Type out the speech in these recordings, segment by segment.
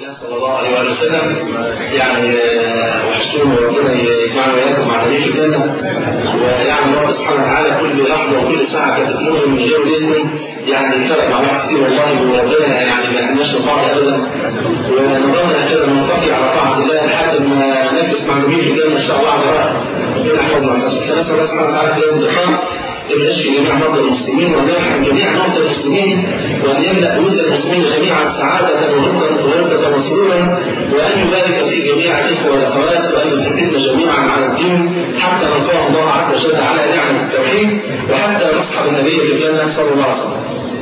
الله صلى الله عليه وسلم يعني وحشتونا وربنا يجمعنا واياكم مع نبي الجنه ويعني رب سبحانه وتعالى كل لحظه وكل ساعه كانت تمر من غير اذنه يعني فرق مع بعض كتير والله وربنا يعني ما عندناش بعض ابدا ونظرنا كده نلتقي على طاعه الله لحد ما نلبس مع نبي الجنه ان شاء الله على رأس ربنا يحفظنا فنسال الله سبحانه وتعالى في يوم الزحام أن يشفي جميع مرضى المسلمين وأن يرحم جميع مرضى المسلمين وأن يملأ ود المسلمين جميعا سعادة ورزقا ورزقا وسرورا وأن يبارك في جميع الإخوة والأخوات وأن يثبتنا جميعا على الدين حتى نلقاه الله عز وجل على نعم التوحيد وحتى نصحب النبي في الجنة صلى الله عليه وسلم.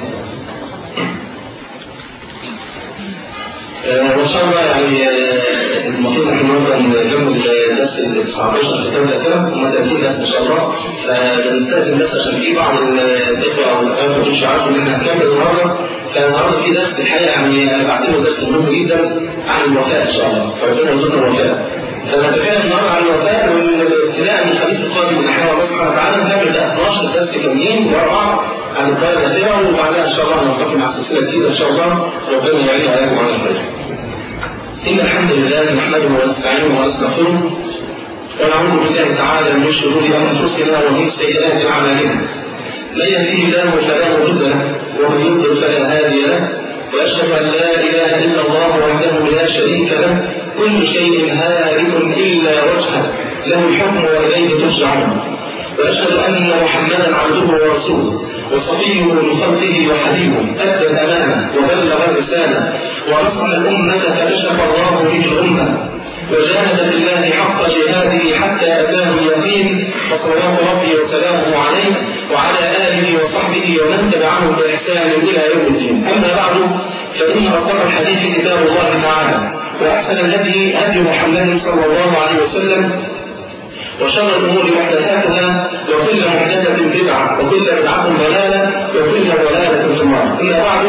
وان شاء الله يعني المفروض احنا النهارده نكمل درس ال 19 في كتاب كده هم 30 درس ان شاء الله فبنستاذن بس عشان في بعض الاخوه او الاخوات مش عارفوا ان احنا هنكمل النهارده فالنهارده في درس الحقيقه يعني انا بعتبره درس مهم جدا عن الوفاء ان شاء الله فربنا يرزقنا الوفاء فنتكلم النهارده عن الوفاء والابتلاء من الخميس القادم من احوال الله سبحانه وتعالى نكمل ده 12 درس كاملين ورا بعض عن القاعده الاخيره وبعدها ان شاء الله نلتقي مع سلسله جديده ان شاء الله ربنا يعين عليكم على الخير. إن الحمد لله نحمده ونستعينه ونستغفره ونعوذ بالله تعالى من شرور أنفسنا ومن سيئات أعمالنا من يهديه الله فلا مضل له ومن يضلل فلا هادي له وأشهد أن لا إله إلا الله وحده لا شريك له كل شيء هالك إلا وجهه له الحكم وإليه ترجعون وأشهد أن محمدا عبده ورسوله وصفيه من خلقه وحبيبه أدى الأمانة وبلغ الرسالة ونصح الأمة فكشف الله به الأمة وجاهد في الله حق جهاده حتى أتاه اليقين فصلوات ربي وسلامه عليه وعلى آله وصحبه ومن تبعهم بإحسان إلى يوم الدين أما بعد فإن أصدق الحديث كتاب الله تعالى وأحسن الهدي هدي محمد صلى الله عليه وسلم وشر الأمور محدثاتها وكل محدثة بدعة وكل بدعة ضلالة وكل ضلالة في النار أما بعد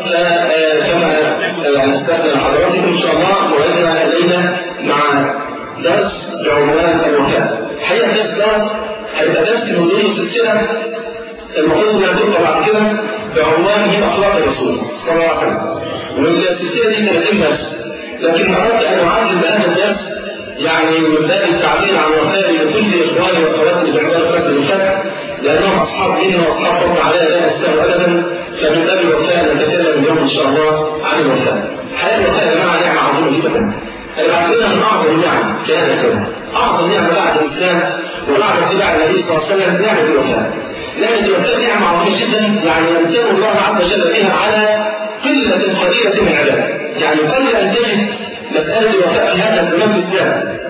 فكما استخدم حضراتكم إن شاء الله موعدنا إلينا مع درس بعنوان الوفاء الحقيقة الدرس ده هيبقى درس من ضمن سلسلة المفروض انها تبقى بعد كده بعنوان من أخلاق الرسول صلى الله عليه وسلم والسلسلة دي 30 درس لكن أردت أن أعزل بهذا الدرس يعني من باب التعبير عن وفائي لكل اخواني واخواتي في عباد القصر الفتح لانهم اصحاب دين واصحاب فضل عليها لا يستاهل ابدا فمن باب الوفاء نتكلم اليوم ان شاء الله عن الوفاء. حياه الوفاء يا جماعه نعمه عظيمه جدا. العقيده من اعظم النعم في هذا الكون. اعظم نعمه بعد الاسلام وبعد اتباع النبي صلى الله عليه وسلم نعمه الوفاء. نعمه الوفاء نعمه عظيمه جدا يعني يمتن الله عز وجل بها على قله قليله من عباده. يعني قل ان تجد مساله الوفاء في هذا الزمان الاسلام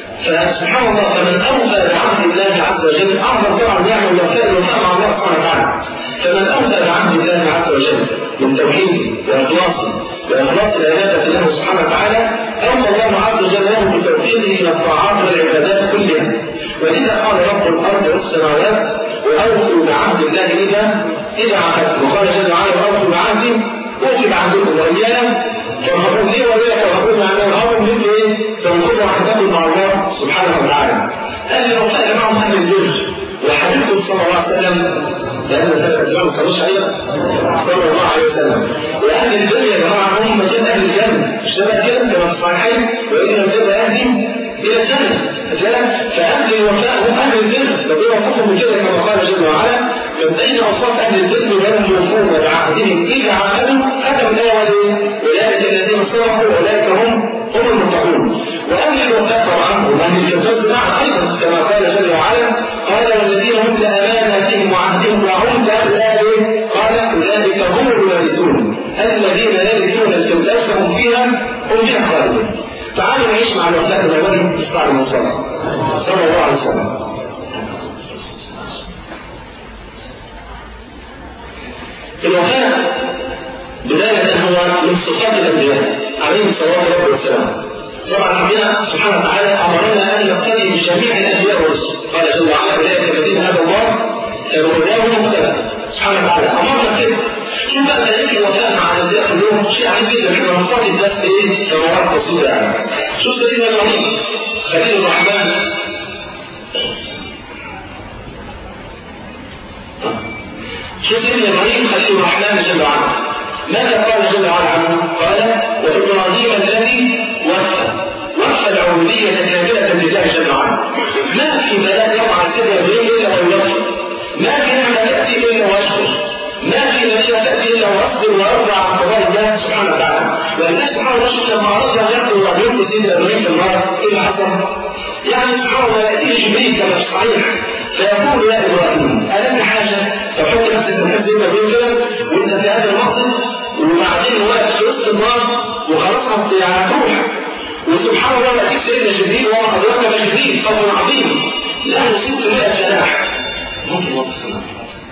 فسبحان الله فمن اوفى بعهد الله عز وجل اعظم طبعا نعمه الوفاء الوفاء مع الله سبحانه وتعالى فمن اوفى بعهد الله عز وجل من توحيده واخلاصه واخلاص العباده له سبحانه وتعالى اوفى الله عز وجل له بتوفيقه الى الطاعات والعبادات كلها ولذا قال رب الارض والسماوات واوفوا بعهد الله اذا اذا عهدتم وقال جل وعلا واوفوا بعهدي اوفي بعهدكم وايانا فارهبون لي ولا ترهبون عن الهرم مثل ايه؟ تنقضوا عهدكم مع الله سبحانه وتعالى. قال لو كان معهم اهل الدنيا وحبيبكم صلى الله عليه وسلم لان ثلاث اسماء ما كانوش عليه صلى الله عليه وسلم. واهل الدنيا يا جماعه هم من اهل الجنه مش ده كده كما في الصحيحين وان البر يهدي الى الجنه. فاهل الوفاء هم اهل البر ربنا وصفهم بكده كما قال جل وعلا من بين اوصاف اهل البر وهم يوفون بعهدهم اذا عاهدوا ختم الايه اولئك الذين صدقوا واولئك هم هم المتقون واهل الوفاء طبعا هم اهل الفردوس معا ايضا كما قال جل وعلا قال والذين هم لاماناتهم وعهدهم راعون الايه قال اولئك هم الوارثون الذين يرثون الفردوس هم فيها هم فيها خالدون تعالوا نعيش مع الوفاء الاولي الصعب المصطفى صلى الله عليه وسلم الوفاء بداية هو من صفات الأنبياء عليهم الصلاة والسلام. طبعا ربنا سبحانه وتعالى أمرنا أن نقتدي بجميع الأنبياء والرسل. قال جل وعلا أولئك الذين هدى الله فهداهم مهتدى. سبحانه وتعالى أمرنا كده. شوف بقى ذلك الوفاء مع الأنبياء كلهم شيء عجيب جدا احنا بنفضل بس إيه سنوات بسيطة يعني. شوف سيدنا إبراهيم خليل الرحمن شوف سيدنا إبراهيم خليل الرحمن جل وعلا ماذا قال جل وعلا عنه؟ قال وابراهيم الذي وفى وفى العبوديه كامله لله جل وعلا ما في بلاء يقع الكبر به الا ويوفى ما في نعمه تاتي الا ويشكر ما في نعمه تاتي الا ويصبر ويرضى عن قضاء الله سبحانه وتعالى والناس سبحانه وتعالى لما اراد ان يقضي وان يلقي سيدنا ابراهيم في النار ايه اللي حصل؟ يعني سبحان الله ياتيه جبريل كما في الصحيح فيقول يا ابراهيم الك حاجه فحط نفسك مكان سيدنا ابراهيم كده وانت في هذا الموقف وبعدين واقف في وسط النار وخلاص يعني هتروح وسبحان الله ياتيك سيدنا جبريل وما ادراك ما جبريل قول عظيم له 600 جناح ممكن وقت الصلاه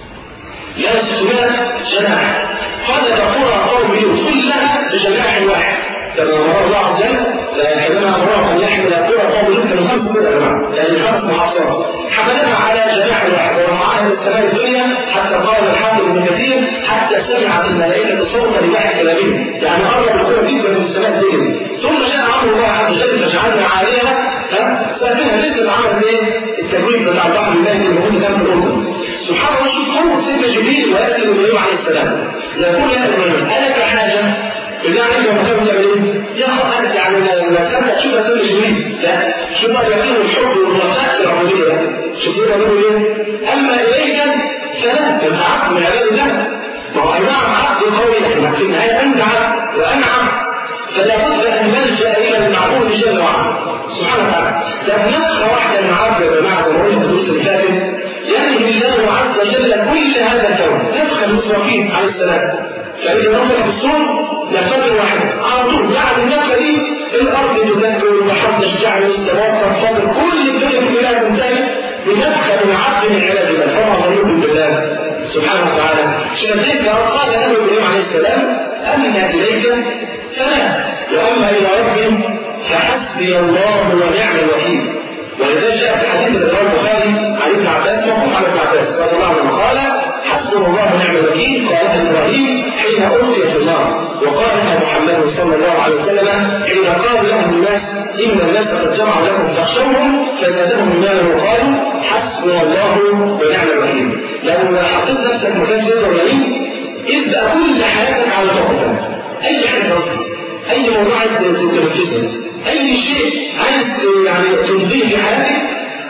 له 600 جناح قال تقول قومي كلها بجناح واحد كما امر الله عز وجل لا يحملنا امره ان يحمل كره قوم لك من خمس كده يا جماعه يعني خمس محاصرات حملنا على جناح واحد ورفعها من السماء الدنيا حتى قال الحافظ ابن كثير حتى سمعت الملائكه صوت لباح كلامهم يعني قرب الكره جدا من السماء الدنيا ثم جاء امر الله عز وجل فجعلنا عليها سافنها لسه عمل ايه التجويد بتاع البحر المائي اللي موجود جنب الاردن سبحان الله شوف قوه سيدنا جبريل وياتي ابراهيم عليه السلام يقول يا ابراهيم الك حاجه بالله عليك لما كانوا تعمل ايه؟ يا خلاص يعني لما كانت تشوف سيدنا جبريل لا شوف بقى يقين الحب والوفاء العبوديه شوف يقول ايه؟ اما اليك فلا انت عبد من عباد الله ما هو انعم عبد قوي لكن في النهايه انت عبد وانا عبد فلا بد ان نلجا الى المعبود جل وعلا سبحانه وتعالى طب نفخه واحده من عبد يا جماعه زي ما قلنا في الدروس اللي فاتت ينهي الله عز وجل كل هذا الكون نفخه من اسرافيل عليه السلام فاذا نفخ في الصور نفخه واحده على طول بعد النفخه دي الارض تدك والبحر تشجع والسماوات تنفطر كل الدنيا كلها تنتهي بنفخه من عبد من عباد الله طبعا ضريب بالله سبحانه وتعالى عشان ذلك قال له ابراهيم عليه السلام اما اليك فلا واما الى ربي فحسبي الله ونعم الوكيل ولذلك جاء في حديث الامام البخاري عن ابن عباس موقوف على ابن عباس رضي الله عنه قال حسبنا الله ونعم الوكيل قالها ابراهيم حين القي في النار وقالها محمد صلى الله عليه وسلم حين قال له الناس ان الناس قد جمعوا لكم فاخشوهم فزادهم ايمانا وقالوا حسبنا الله ونعم الوكيل لو حطيت نفسك مكان سيدنا ابراهيم ابدا كل حياتك على توكل اي حاجه توصل اي موضوع عايز تنفذه اي شيء عايز يعني تمضيه في حياتك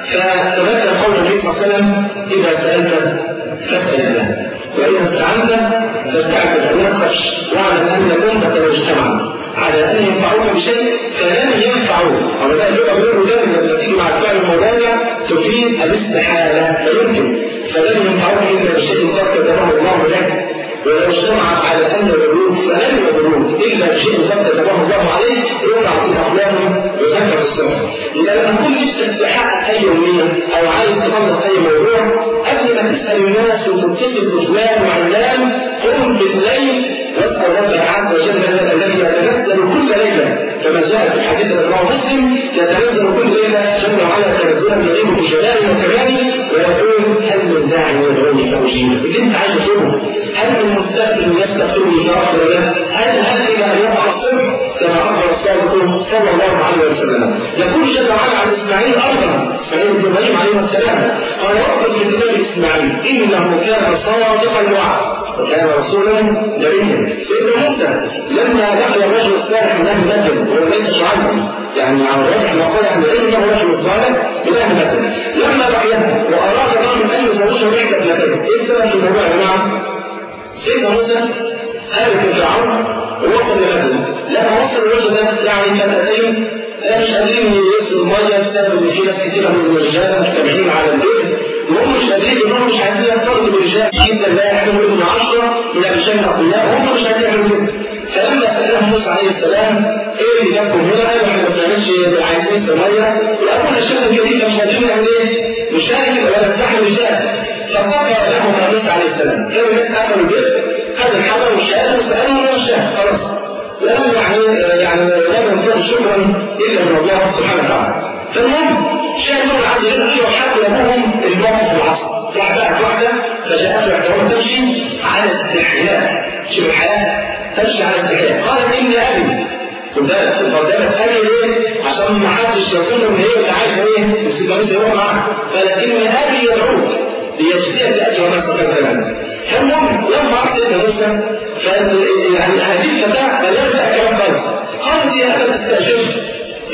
فتبدل قول النبي صلى الله عليه وسلم اذا سالت فاسال الله واذا استعنت فاستعن بالله ولا تخافش واعلم ان الامه لو اجتمعوا على ان ينفعوك بشيء فلن ينفعوك او لا اللغه بيقولوا دايما لما تيجي مع الفعل المضارع تفيد الاستحاله لا يمكن فلن ينفعوك الا بشيء قد كتبه الله لك ولو اجتمعت على ان يضروك فلن يضروك الا بشيء قد كتبه الله عليك يرفع في اقدامهم ويذكر السماء اذا لما تكون نفسك تحقق اي امنيه او عايز تخلص اي موضوع قبل ما تسال الناس وتتصل بفلان وعلان قم بالليل واسال ربك عز وجل الذي يتنزل كل ليله كما جاء في الحديث رواه مسلم يتنزل كل ليله جل وعلا تنزلا يليق بجلاله وكماله ويقول هل من داعي يدعوني فاجيبه اللي انت عايز تقوله هل من مستغفر يستغفرني فاغفر له هل هل الى ان يقع الصبح كما اخبر الصادق صلى الله عليه وسلم يقول جل وعلا عن اسماعيل ايضا اسماعيل بن ابراهيم عليه السلام قال رب من كتاب اسماعيل انه كان صادق الوعد وكان رسولا نبيا سيدنا موسى لما لقي الرجل الصالح من اهل مدين وهو ليس شعيبا يعني على الرجل ما قال اهل انه رجل صالح من اهل مدين لما لقيه واراد الرجل ان يزوجه احدى ابنتين ايه السبب في الموضوع يا جماعه؟ سيدنا موسى هارب من فرعون ووصل لمدين لما وصل الرجل ده يعني فتاتين مش قادرين يوصلوا الميه بسبب ان في ناس كثيره من الرجال مجتمعين على البيت وهم مش قادرين انهم مش عايزين يفترضوا بالرجال جدا لا يحملوا ابن عشره من الرجال الاقوياء هم مش عايزين يعملوا كده فلما سالهم موسى عليه السلام ايه اللي جابكم هنا؟ قالوا احنا ما بنعملش عايزين نسقي ميه وابونا الشيخ الكبير مش قادرين نعمل ايه؟ مش راكب ولا نستحمل الرجال فصبر لهم موسى عليه السلام كانوا الناس قفلوا البيت خد الحجر والشهاده وسالهم من الشهاده خلاص لم يعني يعني لم ينفعوا شكرا الا من الله سبحانه وتعالى فالمهم شاهدوا عز وجل وحكوا لابوهم الموقف العصر راح بقى واحده فجاءت اعتبار تمشي على استحياء شوف الحياه تمشي على استحياء قالت اني ابي خد بالك قدامك ابي ليه؟ عشان ما حدش يظن ان هي انت عايزه ايه؟ بس يبقى مش هو معاها قالت اني ابي يدعوك ليجزيك اجر ما استفدت منه فالمهم لما عرفت موسى يعني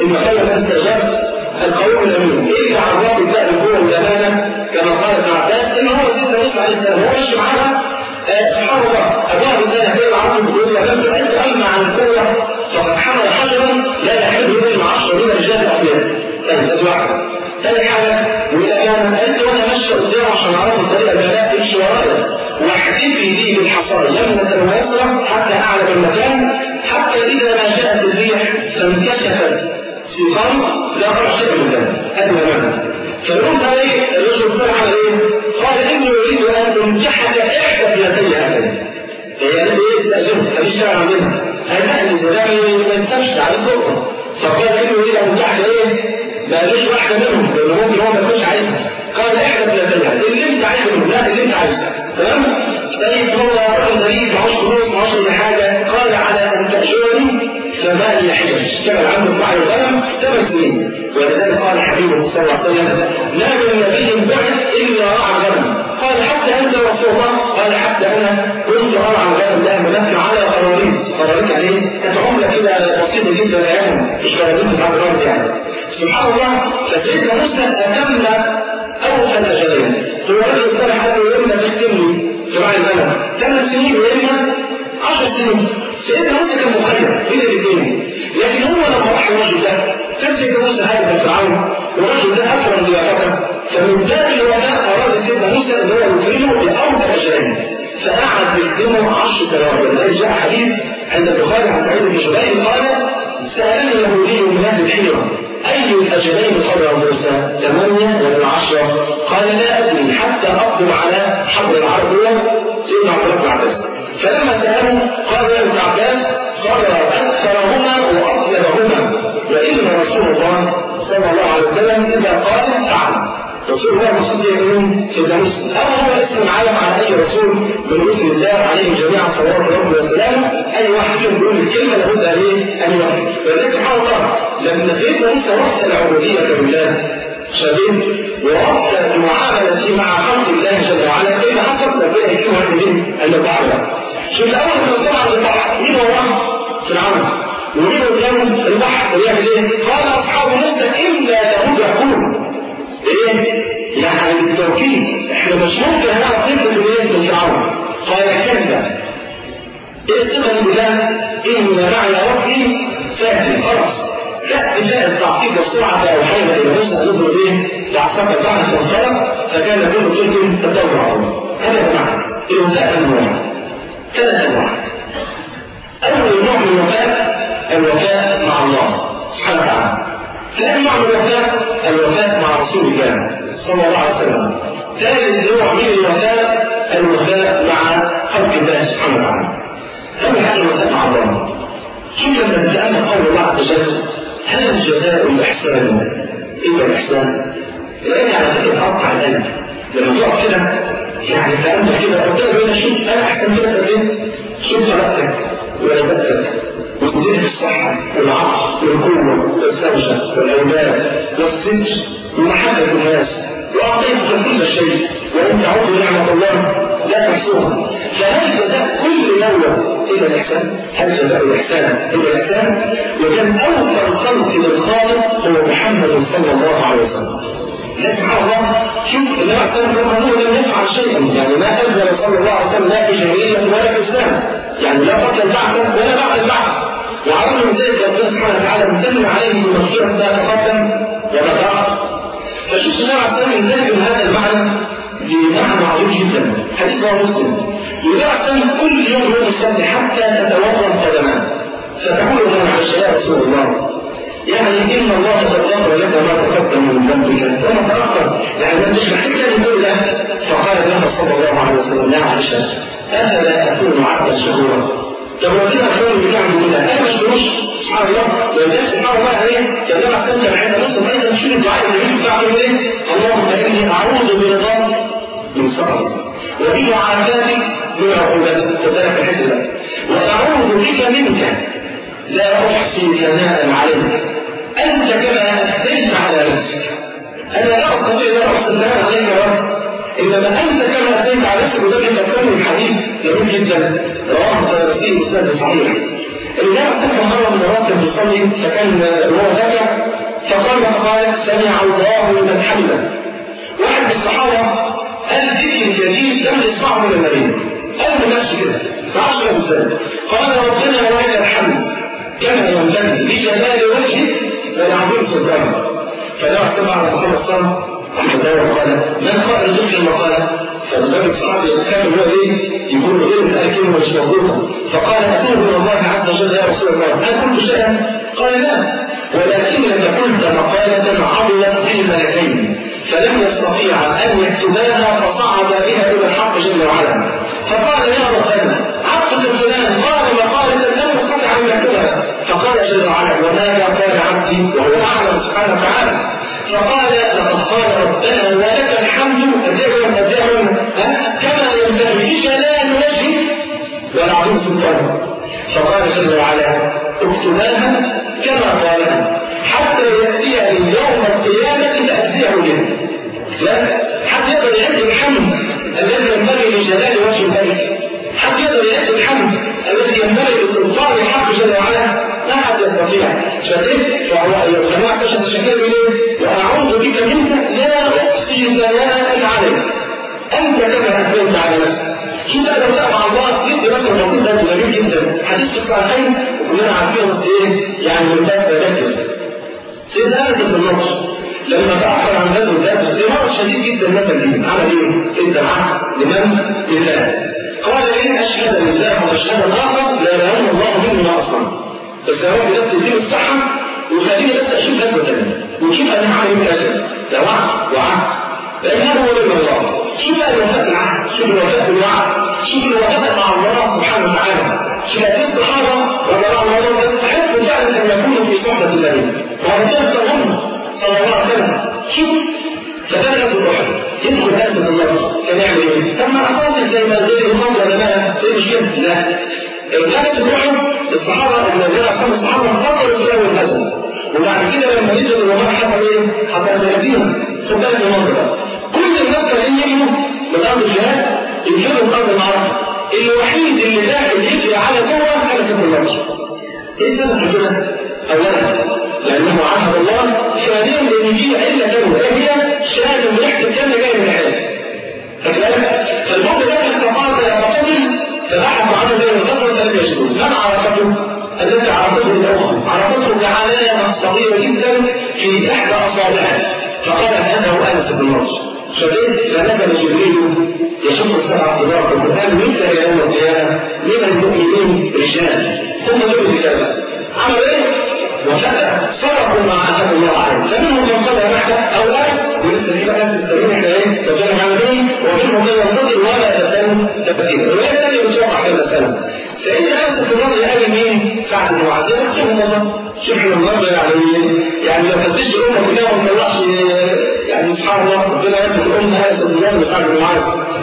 إن خير الناس استجاب القوم الأمين إيه اللي عرفه بقى القوة والأمانة كما قال ابن عباس إن هو سيدنا موسى عليه السلام هو ماشي معانا سبحان الله أبوه بالله كده عرض بيقول له لم تسألت أما عن القوة فقد حمل حجرا لا يحل به مع عشرة من رجال الأقوياء طيب أدي واحدة ثاني حاجة وإذا كان قالت له أنا ماشي قدامه عشان أعرف الطريقة الجلاء تمشي ورايا واحتفي لي بالحصى يمنة ويسرى حتى أعلم المكان حتى إذا ما جاءت الريح فانكشفت في قوم لا أرى شيء من ذلك أدنى منها فالرد عليه الرجل قال على إيه؟ قال إني أريد أن أنجحك إحدى ابنتي هاتين هي قالت إيه استأذن مفيش شارع عندنا قال لا الإسلامي ما ينسبش على السلطة فقال إني أريد أن أنجحك إيه؟ ما قالوش واحدة منهم لأنه ممكن هو ما يكونش عايزها قال إحدى ابنتي هاتين اللي أنت عايزه منه لا اللي أنت عايزه تمام؟ طيب هو رجل غريب معهوش فلوس معهوش أي حاجة قال على أن تأجرني ثمانية حجج كما عنده معي الغنم ثمان سنين ولذلك قال حبيبه صلى الله عليه وسلم ما من نبي بعث الا رعى الغنم قال حتى انت رسول الله قال حتى انا كنت ارعى الغنم لا منفع على قراريط قراريط يعني كانت عمله كده بسيطه جدا ايام مش قراريط بتاع الارض يعني سبحان الله فسيدنا موسى اتم اوفى الاجلين هو رجل صالح حتى يوم تختمني في رعي الغنم ثمان سنين واما 10 سنين سيدنا موسى كان مخير بين الاثنين لكن هو لما راح الرجل ده كان سيدنا موسى هذا فرعون والرجل ده اكرم ضيافته فمن باب الوفاء اراد سيدنا موسى ان هو يكرمه بارض اجرين فقعد يخدمه 10 سنوات ولذلك جاء حديث عند البخاري عن سعيد بن جبير قال سالني اليهودي من هذه الحيره اي الاجلين قضى موسى ثمانيه ولا عشره قال لا ادري حتى اقدم على حبر العرب سيدنا عبد الله بن عباس فلما سأله قال يا ابن عباس قرر أكثرهما وأطيبهما وإن رسول الله صلى الله عليه وسلم إذا قال فعل رسول الله مصدق يقولون سيدنا مسلم أو هو اسم عالم على أي رسول من رسل الله عليهم جميعا صلوات الله وسلامه أي واحد فيهم بيقول الكلمة لابد عليه أن يوفي ولذلك سبحان الله لما سيدنا موسى وصل العبودية لله شديد ووصل المعاملة مع خلق الله جل وعلا كيف حصل ربنا يكون من أن يتعامل شوف الأول من صنع البحر مين وراه فرعون ومين قدام البحر ويعمل ايه؟ قال أصحاب موسى إلا لمدركون ايه؟ يعني بالتوكيد احنا مش ممكن هنعرف نفهم من ايه من فرعون قال كلا ايه الثقة بالله إن معي ربي سهل خلاص لا إلا التعقيد والسرعة أوحينا إلى موسى أن يضرب إيه؟ بعصاك البحر فانفرد فكان كل شيء تدور عليه هذا المعنى الوفاء أنواع ثلاث أنواع أول نوع من الوفاء الوفاء مع الله سبحانه وتعالى ثاني نوع من الوفاء الوفاء مع رسول الله صلى الله عليه وسلم ثالث نوع من الوفاء الوفاء مع خلق الله سبحانه وتعالى أول حاجة الوفاء مع الله شوف لما تتأمل قول الله عز وجل هل الجزاء الإحسان إلا الإحسان؟ الآية على فكرة تقطع القلب لما تقف كده يعني تأمل كده ربنا بيقول شوف أنا أحسن منك إيه؟ شوف خلقتك ولدتك وتديك الصحة والعقل والقوة والزوجة والأولاد والستر ومحبة الناس وأعطيتك كل شيء وأنت عضو نعمة الله لا تحصوها فهل جزاء كل يوم إلى الإحسان؟ هل جزاء الإحسان إلى الإحسان؟ وكان أوفر الخلق للخالق هو محمد صلى الله عليه وسلم لا سبحان الله شوف النبي عليه الصلاه والسلام هو لم يفعل شيئا يعني ما اذن صلى الله عليه وسلم لا في جاهليه ولا في اسلام يعني لا قبل البعث ولا بعد البعث وعرفنا من ذلك ربنا سبحانه وتعالى مثل عليه بمغفره لا تقدم ولا تاخر فشوف النبي عليه الصلاه والسلام من هذا المعنى بمعنى عظيم جدا حديث رواه مسلم النبي عليه الصلاه كل يوم يوم السبت حتى تتورم قدماه فتقول له عائشه يا رسول الله يعني إن الله قد غفر لك ما تقدم من ذنبك وما تأخر يعني ما مش محتاج أن يقول له فقال له صلى الله عليه وسلم يا عائشة أفلا أكون عبدا شكورا طب لو كده أخوان اللي كان بيقول أنا مش بروش سبحان الله ولذلك سبحان الله عليه كان لما استمتع عند نص أيضا شيل الدعاء اللي بتاعه إيه؟ اللهم إني أعوذ برضاك من سخطك وبمعافاتك من عقوبتك وذلك الحكمة وأعوذ بك منك لا أحصي ثناء عليك أنت كما أثنيت على نفسك أنا لا أستطيع أن أحصي ثناء عليك يا رب إنما أنت كما أثنيت على نفسك وذلك يذكرني الحديث جميل جدا رواه الطيرسي بسند صحيح الإمام أحمد مرة من المرات كان بيصلي فكان وهو ذكر فقال فقال سمع الله لمن حمده واحد من الصحابة قال ذكر جديد لم يسمعه من النبي قال من نفسه كده ما اعرفش له ازاي قال ربنا ولك الحمد كما ينبغي لجلال وجهك ولعظيم سلطانك فلما استمع على محمد صلى الله عليه وسلم قال من قال ذكر المقالة فالنبي الصحابي كان هو ايه يقول غير ان كلمه مش مظبوطه فقال اتوب الى الله عز وجل يا رسول الله هل قلت شيئا؟ قال لا ولكنك قلت مقالة عضلت به الملكين فلم يستطيع أن يكتباها فصعد بها إلى الحق جل وعلا فقال يا ربنا عبدك فلان قال مقالة لم يستطع أن يكتبها فقال جل وعلا وماذا قال عبدي وهو أعلم سبحانه وتعالى فقال لقد قال ربنا ولك الحمد أدعو أدعو كما ينبغي بجلال وجهك والعظيم سلطانك فقال جل وعلا اكتباها كما قال حتى يأتيني يوم القيامة فأتيه به لا حتى يقدر يعد الحمد الذي ينبغي لجلال وجه الملك حتى يقدر يعد الحمد الذي ينبغي لسلطان الحق جل وعلا لا احد يستطيع شديد فهو يا جماعه تشهد الشكايه منين؟ واعوذ بك منك لا احصي ثناء عليك انت كما اثنيت على نفسك شو بقى لو مع الله يدي مثلا الموضوع ده جميل جدا حديث في الصحيحين وكلنا عارفين بس ايه يعني من باب تذكر سيدنا انس بن النضر لما تاخر عن غزوه ذات دي مرض شديد جدا مثلا دي عمل ايه؟ ادى معاه لمن؟ لله قال ان اشهد لله واشهد الاخر لا اله الا الله مني ما اصنع بس يا رب بس يديني الصحه وخليني بس اشوف غزوه ثانيه وشوف انا هعمل ايه اشهد ده وعد وعد لان هذا هو من الله شوف الوفاء العهد شوف الوفاء بالوعد شوف الوفاء مع الله سبحانه وتعالى شوف هذه الصحابه رضي الله عنهم يستحق فعلا ان يكونوا في صحبه النبي وهذا التضمن صلى الله عليه وسلم شوف فكان ناس الروح يدخل ناس من الله كان يعمل ايه؟ طب ما اخواتي زي ما غير المنظر ده بقى ايه مشكله؟ لا الناس الروح الصحابه الذين اصحاب الصحابه انتصروا في اول غزوه وبعد كده لما نزل الوباء حصل ايه؟ حصل ثلاثين خد بالك من المنظر ده كل الناس كانوا يجوا من ارض الجهاد يجوا من ارض المعركه الوحيد اللي داخل يجري على جوه كان سيف النصر ايه السبب في كده؟ اولا لانه عهد الله ثانيا لان في عله ثانيه ايه هي؟ شاهد ريحه الجنه جايه من الحياه فكذلك فالموت ده استطاع يقتتل فبحث عنه بين القتل لم يجدوه من عرفته؟ التي عرفته الاخرى عرفته كعلامه صغيره جدا في احدى اصابعها فقال انه انس بن نصر شديد فنزل جبريل يشق السبع طباق القران مثل يوم القيامه من المؤمنين رجال هم دول الكلام عمل ايه؟ وفجأة صدقوا ما عهد الله عليه فمنهم من صدق بعد او لا ولسه في بقى السبيل احنا ايه؟ تجمع عليهم ومنهم من ينتظر ولا يزال تبديل الروايه الثانيه بتوقع في المساله سيدنا انس بن نضر قال مين؟ سعد بن معاذ رحمه الله شوف النهارده يعني يعني ما تنسيش الامه كلها وما تطلعش يعني سبحان الله ربنا يسر الامه يسر الله سعد بن معاذ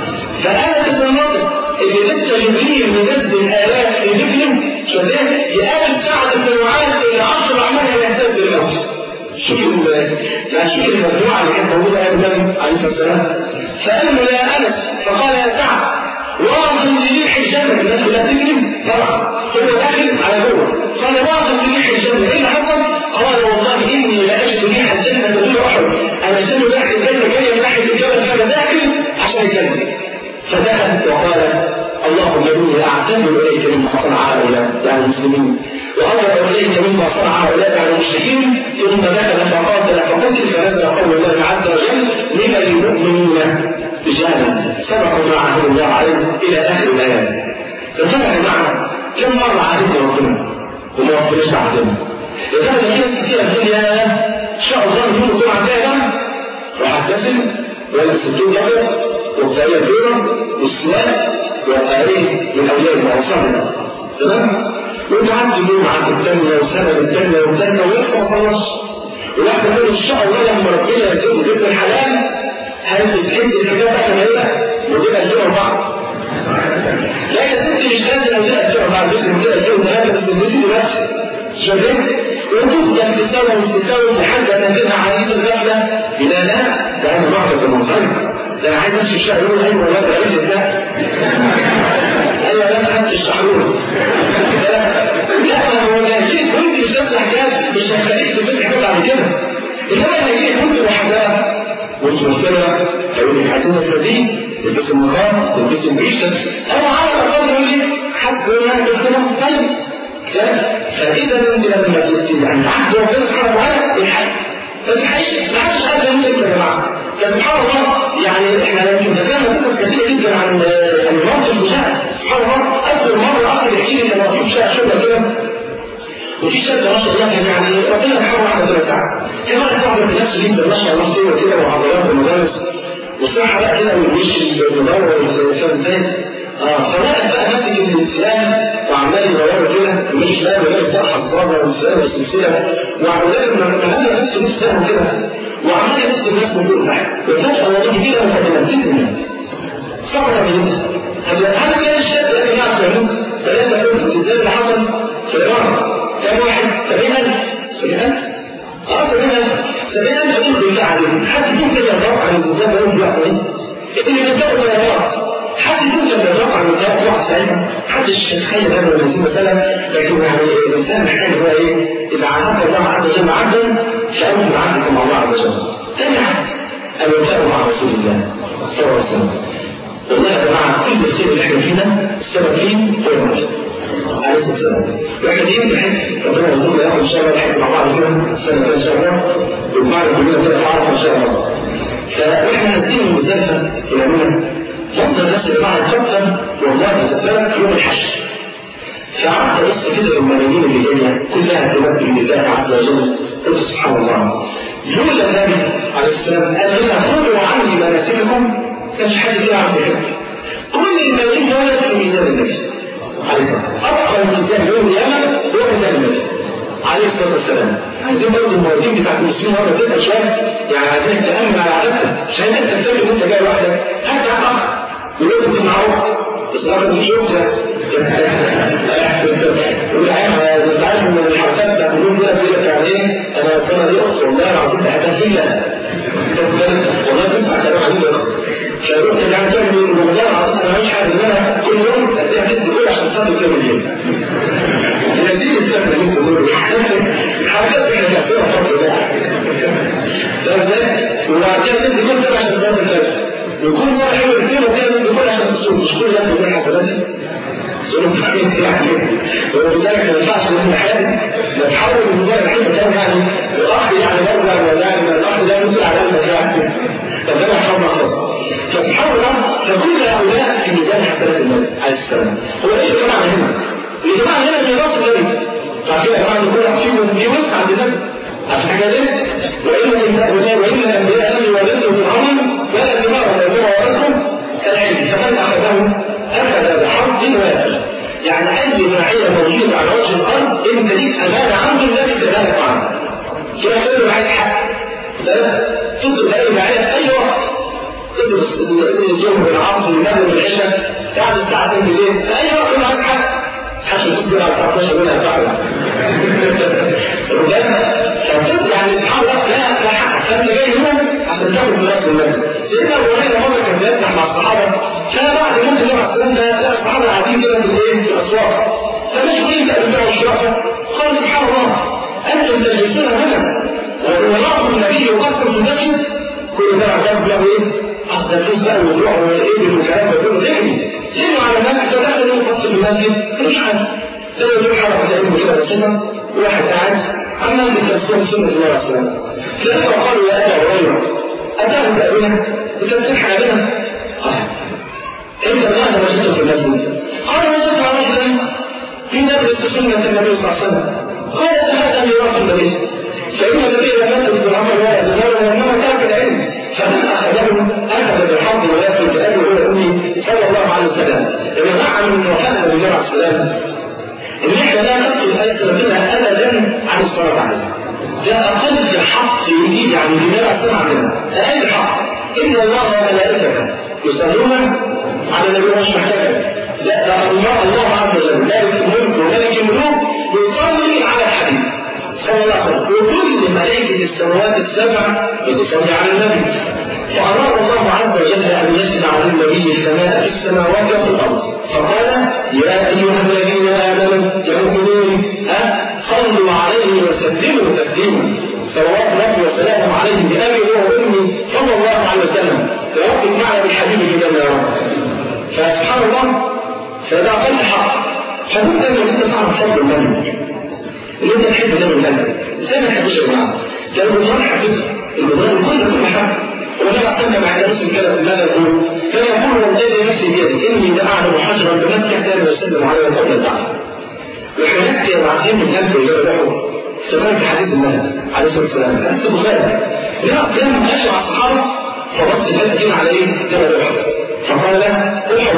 فانس بن نضر اللي لسه جبريل منزل الالاف في ذكره شديد يقابل سعد بن معاذ اللي عشر اعمالها يهتز بالموت شوف يعني شوف المجموعه اللي كانت موجوده ايام النبي عليه الصلاه والسلام فقال له يا انس فقال يا سعد واعظم لريح الجنة الناس كلها تكرم طبعا هو داخل على جوه قال واعظم لريح الجنة ايه اللي حصل؟ قال والله اني لاجد ريح الجنة بدون احد انا شم ريح الجنة جاية من ناحية الجبل فانا داخل عشان الجنة فدخل وقال اللهم اني اعتذر اليك مما صنع هؤلاء يعني المسلمين وأمر إليك مما صنع هؤلاء على المشركين ثم دخل فقاتل فقتل فنزل قول الله عز وجل من المؤمنين رجالا سبقوا ما عهد الله عليه إلى آخر الآيات فسبق معنا كم مرة عهدنا ربنا وما وفناش عهدنا لذلك في ناس كتير تقول يا إن شاء الله يوم الجمعة الجاية راح أتصل ولا ستون جبل وقضايا بيضة والسواك وقارين من أولاد وأوصالنا تمام؟ وانت قعدت اليوم عند الثانية والسنة الثانية والثالثة ولسه ما خلصش والواحد يقول ان شاء الله لما ربنا يرزقه ذكر الحلال هتتحب الكتاب احنا هنا ودينا الزوء بعض لا يا ستي مش لازم ودينا الزوء بعض بس ودينا الزوء ده بس تلبسي دلوقتي شايفين؟ وتفضل تساوي وتساوي لحد ما تبقى عزيز الغفلة لا لا ده انا بعض المنصرف ده انا عايز امشي في الشهر يقول ايوه ولا ده عيد ده ايوه لا تحب تشرحوا لا مشكله هيقول لك عايزين نستفيد يلبس النقاب يلبس البيشة أنا على الأقل يقول لي حسب الله بس أنا طيب فإذا أنت لما يعني عبد ربنا سبحانه وتعالى الحج بس حقيقي ما حدش قادر يقول يا جماعة فسبحان الله يعني احنا يمكن ذكرنا قصص كثيرة جدا عن عن موقف المشاهد سبحان الله أكثر مرة أخذ يحكي لي لما في شاهد شغل كده وفي شاب ما شاء الله كان يعني ربنا يرحمه واحد ثلاث ساعات كان واحد واحد بنفسه جدا ما شاء الله كده كده وعضلات ومدارس وصراحة بقى كده والوش المدور والفم ازاي اه فواحد بقى ماسك الانسان وعمال يدور كده مش لا ولا بقى حصاله والسلام والسلسله وعمال مهما نفسه نفسه كده وعمال يبص الناس من دول تحت وفجأة والله كده متمسكني صبر منه هل هل كان الشاب الذي يعرف يموت ثلاثة ألف ازاي اللي حصل في الإمارة كم واحد سبعين ألف سبعين ألف اه سبعين ألف سبعين ألف أقول بالله عليهم حد يكون كده يتوقع عن الزلزال بيقول في واحد اللي بيتوقع طيارات حد يكون كده يتوقع عن الطيارات واحد ساعتها محدش يتخيل هذا ولا مثلا لكن يعني الإنسان محتاج هو إيه إذا عرف الله عز وجل عبدا فأنت عبدك مع الله عز وجل ثاني حد الوفاء مع رسول الله صلى الله عليه وسلم والله يا جماعة كل الخير اللي احنا فينا السبب فيه هو الرجل عليه الصلاة والسلام واحنا دي بنحب ربنا يرزقنا ياخد ان شاء الله نحب مع بعض كده السنة ان شاء الله ونفعل كلنا كده نعرف ان شاء الله فاحنا نازلين من مزدلفة إلى منى يفضل الناس يا جماعة تفكر والله مسافرة يوم الحشر فعرفت بس كده الملايين اللي جايه كلها تمثل لله عز وجل قلت سبحان الله لولا النبي عليه السلام قال لنا خذوا عني مناسككم كانش حد فيها عن الحج كل الملايين دول في ميزان النبي عليه الصلاه ابقى الميزان يوم القيامه هو ميزان النبي عليه الصلاه والسلام عايزين برضه الموازين بتاعت المسلمين ورا كده شويه يعني عايزين تامن على عادتك مش عايزين تفتكر ان انت جاي لوحدك هات يا اخ ولازم تكون معروف بس انا مش شفتها يقول عين انت عارف ان الحركات بتاعت اليوم دي بيقول لك يعني ايه انا السنه دي اخت والله العظيم بحبها فيا والله تسمع كلام عجيب فيقول لك يعني تعمل ايه؟ والله العظيم انا مش عارف ان انا كل يوم اديها حس كل عشان خاطر كام اليوم نتيجه الكلام اللي انت بتقوله الحركات اللي بتعملها فرق ده ده ازاي؟ وبعد كده تدي كل ده عشان تبقى الفجر وكل مره حلو الاثنين وكده تدي كل عشان تصوم مش كل ده زي حضرتك ولذلك ما ينفعش ان احنا حاجه نتحول من مجرد حته كان يعني الاخ يعني برجع ولا يعني الاخ ده ينزل على قلبك يعني طب ده محرم خاص فسبحان الله فكل هؤلاء في ميزان حسنات النبي عليه السلام هو ايه اللي كان هنا؟ اللي كان هنا ميراث النبي فعشان يا جماعه نقول فيهم دي وسع عند النبي عشان حاجه ليه؟ وإن وإن الأنبياء لم يولدوا بالعمل ولا الدماء ولا الدماء ولدهم كالعلم فمن أخذهم أخذ بحق واحد يعني أي معية موجودة على وجه الأرض أنت ليك أمانة عند النبي كذلك عنه كده تقول معاك حق لا تطلب أي معية في أي وقت تدرس اليوم بالعصر والنبي بالعشاء بعد ساعتين بالليل في أي وقت معاك حق حتى تصبر على 19 منها فعلا فبجد يعني سبحان الله لا لا حق فانت جاي هنا عشان تاخد من نفس النبي سيدنا ابو هريره مره كان بيمزح مع الصحابه كان بعد موت النبي عليه السلام ده لا الصحابه قاعدين كده في الايه في الاسواق فمشغولين بقى والشرافه قال سبحان الله انتم تجلسون هنا ورغم النبي يقسم في المسجد كل ده عذاب له ايه؟ أصل الفلوس بقى والروح والإبل والكلام ده كله ليه؟ ليه على الناس تدخل يوم خاص في المسجد؟ مش عارف تبقى يوم حركة تعمل كده بسيطة واحد قاعد عمال بيفسرون سنة الله عليه وسلم فلما قالوا يا أبا هريرة أتاخذ أبنا؟ أنت بتضحك علينا؟ قال كيف الله وجدته في المسجد؟ قال وجدت على رجلا في ندرس سنة النبي صلى الله عليه وسلم قال هذا ميراث النبي فإن النبي لم يكن بالعمل ولا يتدور وإنما ترك العلم فمن أخذه أخذ بالحظ ولكن بأبي هو أمي صلى الله عليه وسلم إذا مع من وفاء النبي عليه السلام إن إحنا لا نقصد ألسنتنا أبدا عن الصلاة عليه ده أقل في الحق يجيب يعني بما أسمع عندنا أقل الحق إن الله وملائكته يصلون على النبي مش محتاج لا ده الله الله عز وجل مالك الملك وملك الملوك يصلي على الحبيب صلى الله عليه وسلم وكل ملائكة السماوات السبع بتصلي على النبي فأراد الله عز وجل أن يسمع للنبي السماء في السماوات وفي الأرض فقال يا أيها الذين آمنوا يا مؤمنين صلوا عليه وسلموا تسليما صلوات ربي وسلامه عليه بأبي وأمي صلى الله عليه فإذا أقلت حق فبدأ أن أنت تعرف فضل النبي إن أنت تحب النبي النبي إزاي ما تحبش يا جماعة؟ كان الجمهور حافظها الجمهور كل كل حق ولا أعتمد مع نفس الكلام ماذا يقول؟ كان يقول والذي نفسي بيدي إني لأعلم حجرا بمكة كان يسلم علي قبل الدعوة وحياتي يا معلم من قلبي اللي له افتكرت حديث النبي عليه الصلاه والسلام بس البخاري لا كان ماشي مع الصحابه فبص الناس كده على ايه؟ جبل احد فقال احد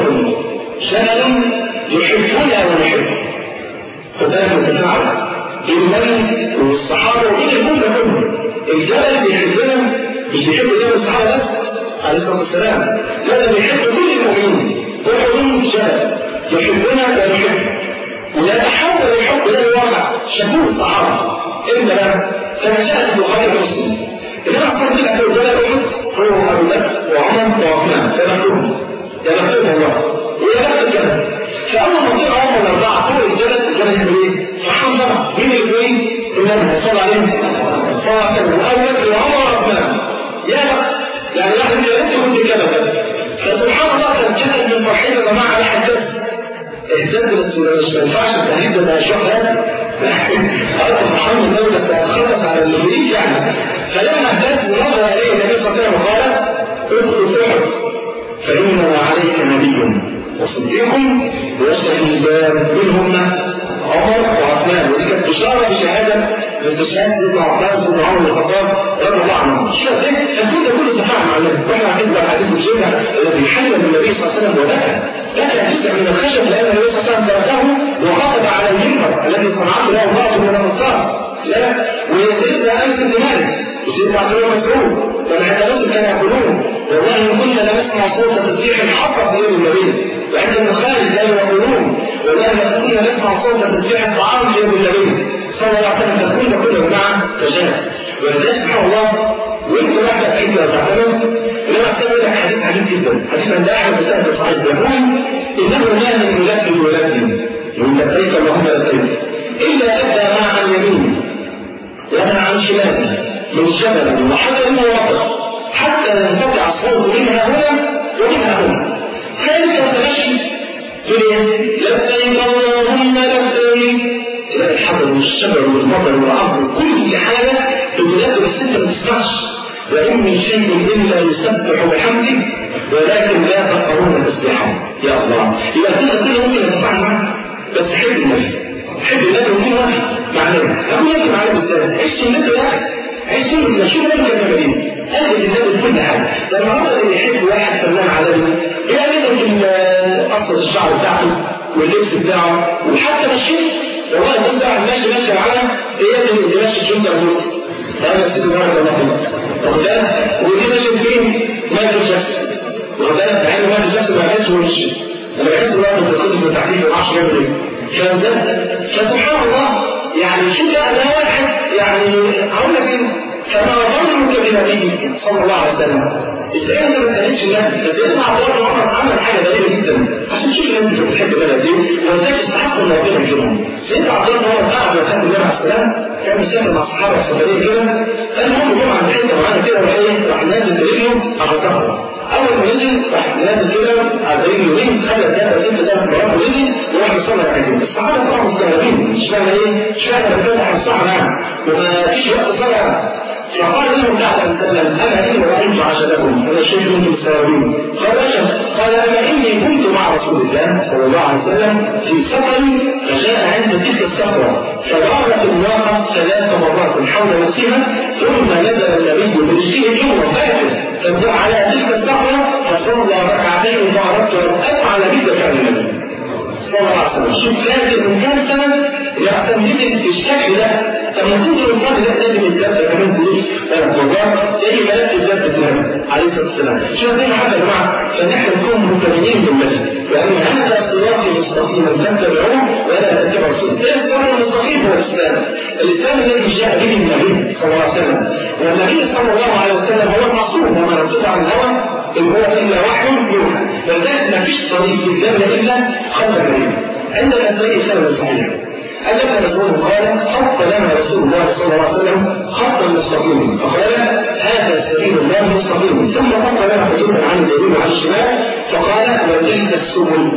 جبل يحبنا ونحبه خد بالك من التفاعل النبي والصحابه وكل الامه كله الجبل بيحبنا مش بيحب النبي والصحابه بس عليه الصلاه والسلام لا ده بيحب كل المؤمنين احد جبل يحبنا ونحبه ويتحول الحب الى الواقع شافوه الصحابه امتى بقى؟ كما شاهد البخاري ومسلم انما اقول لك ابو بكر هو ابو بكر وعمر وعثمان ده مكتوب ده مكتوب والله ويا بخت كده فاول ما طلع عمر الاربعه فوق الجبل الجبل اسمه ايه؟ سبحان الله مين اللي بيقول؟ النبي صلى الله عليه صلى الله عليه وسلم وابو بكر وعمر وعثمان يا بخت يعني واحد يا ريت كنت كده فسبحان الله كان جهل من فرحته يا جماعه على حدث اهتز بس ما ينفعش التهديد ده شهر أرض محمد دولة تتخلص على المدريد يعني فلما اهتز ونظر إليه النبي صلى الله عليه وسلم قال ادخل سحر فإننا عليك نبي وصديق وشهيدان منهم عمر وعثمان ودي كانت بشارة بشهادة باستشهاد ابن عباس بن عمر بن الخطاب رضي الله عنه شو ده الكل ده كله تفاعل مع النبي واحنا عايزين بقى حديث الجنة الذي حلم النبي صلى الله عليه وسلم وبكى بكى جزء من الخشب لان النبي صلى الله عليه وسلم تركه وخطب على المنبر الذي صنعته له الله من الانصار لا وسيدنا انس بن مالك وسيدنا عبد الله مسعود فالحدث كانوا يقولون والله ان كنا لنسمع صوت تسبيح حق في يوم النبي وعند ابن خالد كانوا يقولون والله ما كنا نسمع صوت تسبيح الطعام في يوم النبي صلى الله عليه وسلم تكون كل جماعه استجاب ولذلك سبحان الله وانت واحده بعيد لا تعتمد انما استمر لك حديث عجيب جدا حديث عند احمد في سنه صحيح يقول انه لا من يلبي ويلبي من لبيك اللهم لبيك الا ادى ما عن يمينه وما عن شماله من جبل وحتى المواقع حتى ينقطع الصوت منها هنا ومنها هنا كان يتمشي لبيك اللهم لبيك تلاقي الحجر والشجر والمطر والارض كل حاجه بتلاقي بس انت ما تسمعش وان من شيء الا يسبح بحمده ولكن لا تفقهون تسبيحه يا الله يبقى كده كده ممكن يتفاعل معاك بس حب النبي حب النبي وكل واحد معنا تكون انت معنا بالذات عيش النبي واحد عيش سنة شوف النبي كان مدين قلب النبي كل حاجه لما هو يحب واحد فنان عالمي يقلده في قصه الشعر بتاعته واللبس بتاعه وحتى مشيه والله الناس بقى ماشي ماشي معانا هي اللي ماشي جنب الموت هذا سيدي بارك الله فيك واخد بالك ودي ماشي فين مايكل جاكسون واخد بالك مع ان مايكل جاكسون ما كانش وش انا بحس ان انا بتخدم في التحديث ما اعرفش يعمل ايه فاهم ازاي؟ فسبحان الله يعني شوف بقى ده واحد يعني هقول لك ايه فما ظنك بنبيك صلى الله عليه وسلم ازاي انت ما تقلدش النبي ازاي عبد الله عمر عمل حاجه غريبه جدا عشان تشوف الناس اللي بتحب بلدي وازاي تستحق ان ربنا يكرمهم سيدنا عبد الله عمر قاعد ويحب النبي عليه السلام كان بيسافر مع الصحابه السفريه كده المهم جم عند حته معينه كده وايه راح نازل برجله على ظهره اول ما نزل راح نازل كده على رجله يمين خلى ثلاثه ست ثلاث مرات ونزل وراح يصلي ركعتين الصحابه طبعا مستغربين مش فاهم ايه مش فاهم بتفتح الصحراء يعني وما فيش وقت صلاه فقال له بعد ان سلم انا اني رايت عشبكم انا شيخ كنتم مستوعبين قال اشهد قال اما اني كنت مع رسول الله صلى الله عليه وسلم في سفر فجاء عند تلك السفره فضربت الناقه ثلاث مرات حول نفسها ثم نزل النبي برجله اليوم فاتت فانزل على تلك السفره فصلى ركعتين فاردت ان افعل بك فعل النبي صلى الله عليه وسلم شوف لازم من كام سنه يعتمد بالشكل ده طب ما كنت الانسان ده لازم يتلبى كمان بلوش ثلاث مرات زي ملف الجبهه النبي عليه الصلاه والسلام شوف دي حاجه يا جماعه فنحن نكون متميزين بالمسجد لان هذا صراطي مستقيما فاتبعوه ولا تتبعوا السنه ده الصراط المستقيم هو الاسلام الاسلام الذي جاء به النبي صلى الله عليه وسلم والنبي صلى الله عليه وسلم هو المعصوم وما نطلع عن الهوى إن هو إلا وحي يوحى فلذلك ما فيش طريق في الجنة إلا خلف النبي عندنا الطريق سنة صحيح أن مسعود قال خط لنا رسول الله صلى الله عليه وسلم خطا مستقيما فقال هذا سبيل الله مستقيم ثم خط لنا خطوطا عن اليمين وعن الشمال فقال وتلك السبل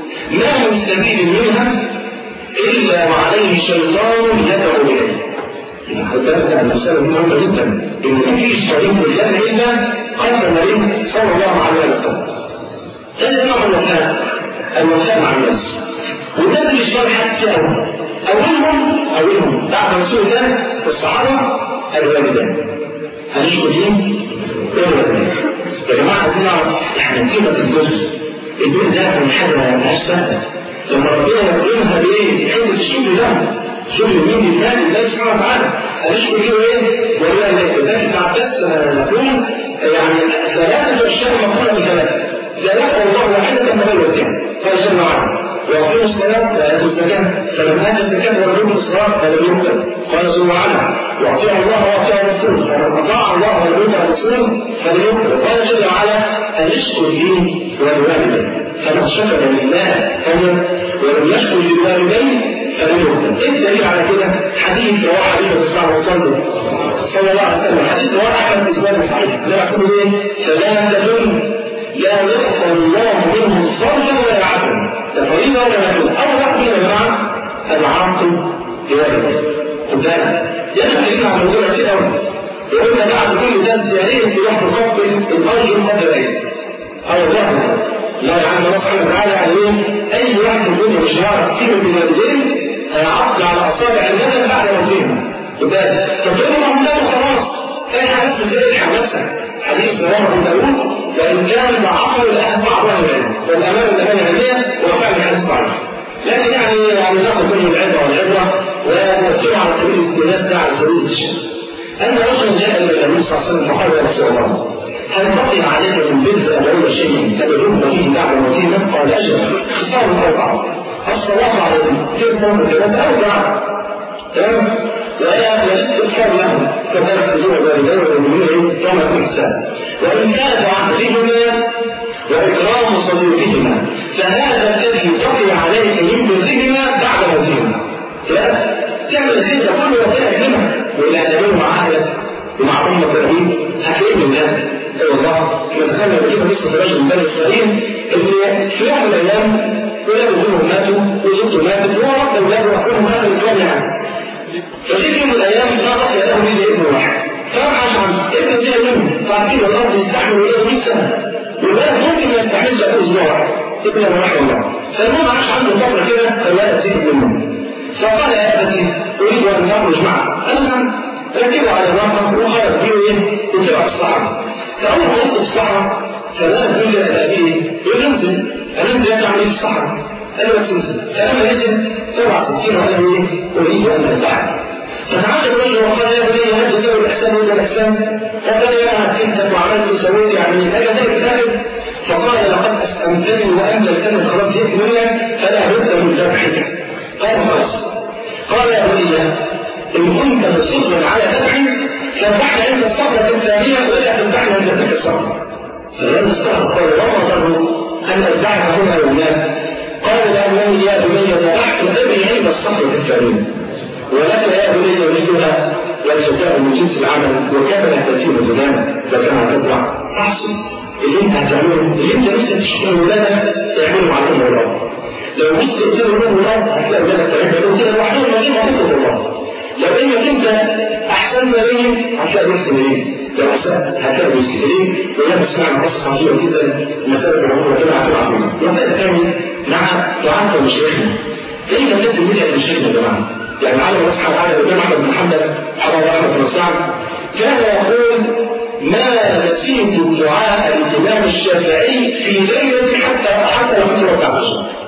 ما من سبيل منها إلا وعليه شيطان يدعو إليه خد بالك ده المسألة دي مهمة جدا إن مفيش طريق للجنة إلا قلب النبي صلى الله عليه وسلم. ثالث نوع من الوفاء الوفاء مع الناس. وده اللي اشتغل حاسس قوي. أولهم أولهم بعد رسول الله الصحابة الوالدان. هنشكر مين؟ الوالدان. يا جماعة عايزين نعرف احنا قيمة الجزء. الدين ده من حاجة مالهاش سهلة. لما ربنا يكرمها بايه؟ حته الشكر ده شكر مين لله لله سبحانه وتعالى هنشكر له ايه؟ ولا لا ابن عباس نقول يعني ثلاثة أشياء مقولة من ثلاثة لا يقوى الله واحدة من غير وجهها قال جل وعلا وأقيموا الصلاة وآتوا الزكاة فمن آتى الزكاة ولم يؤت الصلاة فلم يقبل قال جل وعلا وأطيعوا الله وأطيعوا الرسول فمن أطاع الله ولم يطع الرسول فلم يقبل قال جل وعلا أن اشكر لي ولوالدي فمن شكر لله فمن ولم يشكر للوالدين فلم يقبل ايه الدليل على كده؟ حديث رواه حبيب صلى الله عليه وسلم صلى الله عليه وسلم حديث رواه احمد بن سليمان الصحيح زي ما يقول ايه؟ ثلاثة لا يقبل الله منهم صرفا ولا عدلا تفريضا ولا مكتوب اول واحد يا جماعه العاقل لوالده خد بالك ياما كلمه عن الموضوع كتير قوي يقول لك بعد كل درس يا ريت تروح تقبل الارجل قبل العيد او الرحمه لا يا عم الله سبحانه وتعالى يعني ايه اي واحد في الدنيا مش هيعرف قيمه الوالدين هيعض على اصابع الندم بعد موتهم خد بالك فتقول له ما خلاص اي حاجه في الحق نفسك حديث رواه ابو داوود وان كان ضعفه لاهل بعض اهل العلم والامانه الامانه العلميه وفعل الحديث ضعيف لكن يعني يعني ناخذ منه العبره والعبره ونذكره على سبيل الاستئناس ده على سبيل الشيء ان رجلا جاء الى النبي صلى الله عليه وسلم فقال يا رسول الله هل تقف عليك من بدء أبوي شيء تدعون به بعد موتهما؟ قال أجل خصال أربعة الصلاة عليهم كيف تنظر ثلاثة أربعة تمام؟ ولا والاستغفار لهم كذلك تدعو الوالدين والمؤمنين كما الإحسان وإن كانت عهدهما وإكرام صديقهما فهذا الذي تقي عليك من برهما بعد موتهما تعمل الخير ده كله ربنا يكرمك وإلى أدبهم مع أهلك ومع أمة إبراهيم هتلاقيه من ده اي والله احنا دخلنا بكده قصه رجل من بني اسرائيل ان في يوم من الايام ولاده كلهم ماتوا وزوجته ماتت وهو رب اولاده وكلهم كانوا الاكرام يعني ففي يوم من الايام ما بقي له الا ابن واحد فابحث عن ابن زي منه فعارفين الارض يستحمل ايه 100 سنه والولد ممكن ما يستحملش ابو اسبوع ابن واحد الله فالمهم عاش عنده فتره كده فالولد زهق منه فقال يا ابتي اريد ان اخرج معك انا ركبوا على الناقه وخرج بيه ايه وطلع الصحراء فأول ما وصل الصحراء فبدأ يقول لأبيه يقول انزل أنزل يا تعمل في الصحراء قال له تنزل فلما نزل سبع ستين وقال له ايه أريد أن أستحي فتعجب الرجل وقال يا بني هل تسوي الإحسان ولا الإحسان؟ فقال يا أنا كنتك وعملت وسويت يعني هذا ذلك ذلك فقال لقد أسأمتني وأملكتني خرجت منك فلا بد من ذبحك قال خلاص قال يا بني إن كنت مصرا على ذبحي فذبحنا عند الصخرة الثانية ولا تذبحنا عند تلك الصخرة. فلم استغرب قال وما ضر أن أذبحها هنا وهناك؟ قال يا بني يا بني ذبحت أبي عند الصخرة الثانية. ولك يا بني مثلها والجزاء من جنس العمل وكما تأتينا زمان وكما تزرع أحسن اللي انت هتعمله اللي انت نفسك تشتغل ولادك تعمله مع الله لو بص قدام لهم ولاد هتلاقي ولادك تعمل كده لوحدهم من غير ما تطلب الله لو انك انت احسن مريم هتلاقي نفس مريم لو احسن هتلاقي نفس مريم ولا تسمع قصص عظيمه جدا مساله العمر كده عظيمه الوضع الثاني مع دعاء مشايخنا كيف تنزل بدعه مشايخنا يا جماعه؟ يعني على الله سبحانه وتعالى الامام احمد بن محمد حرم رحمه الله سعد كان يقول ما نسيت دعاء الامام الشافعي في ليله حتى حتى لو كنت ركعت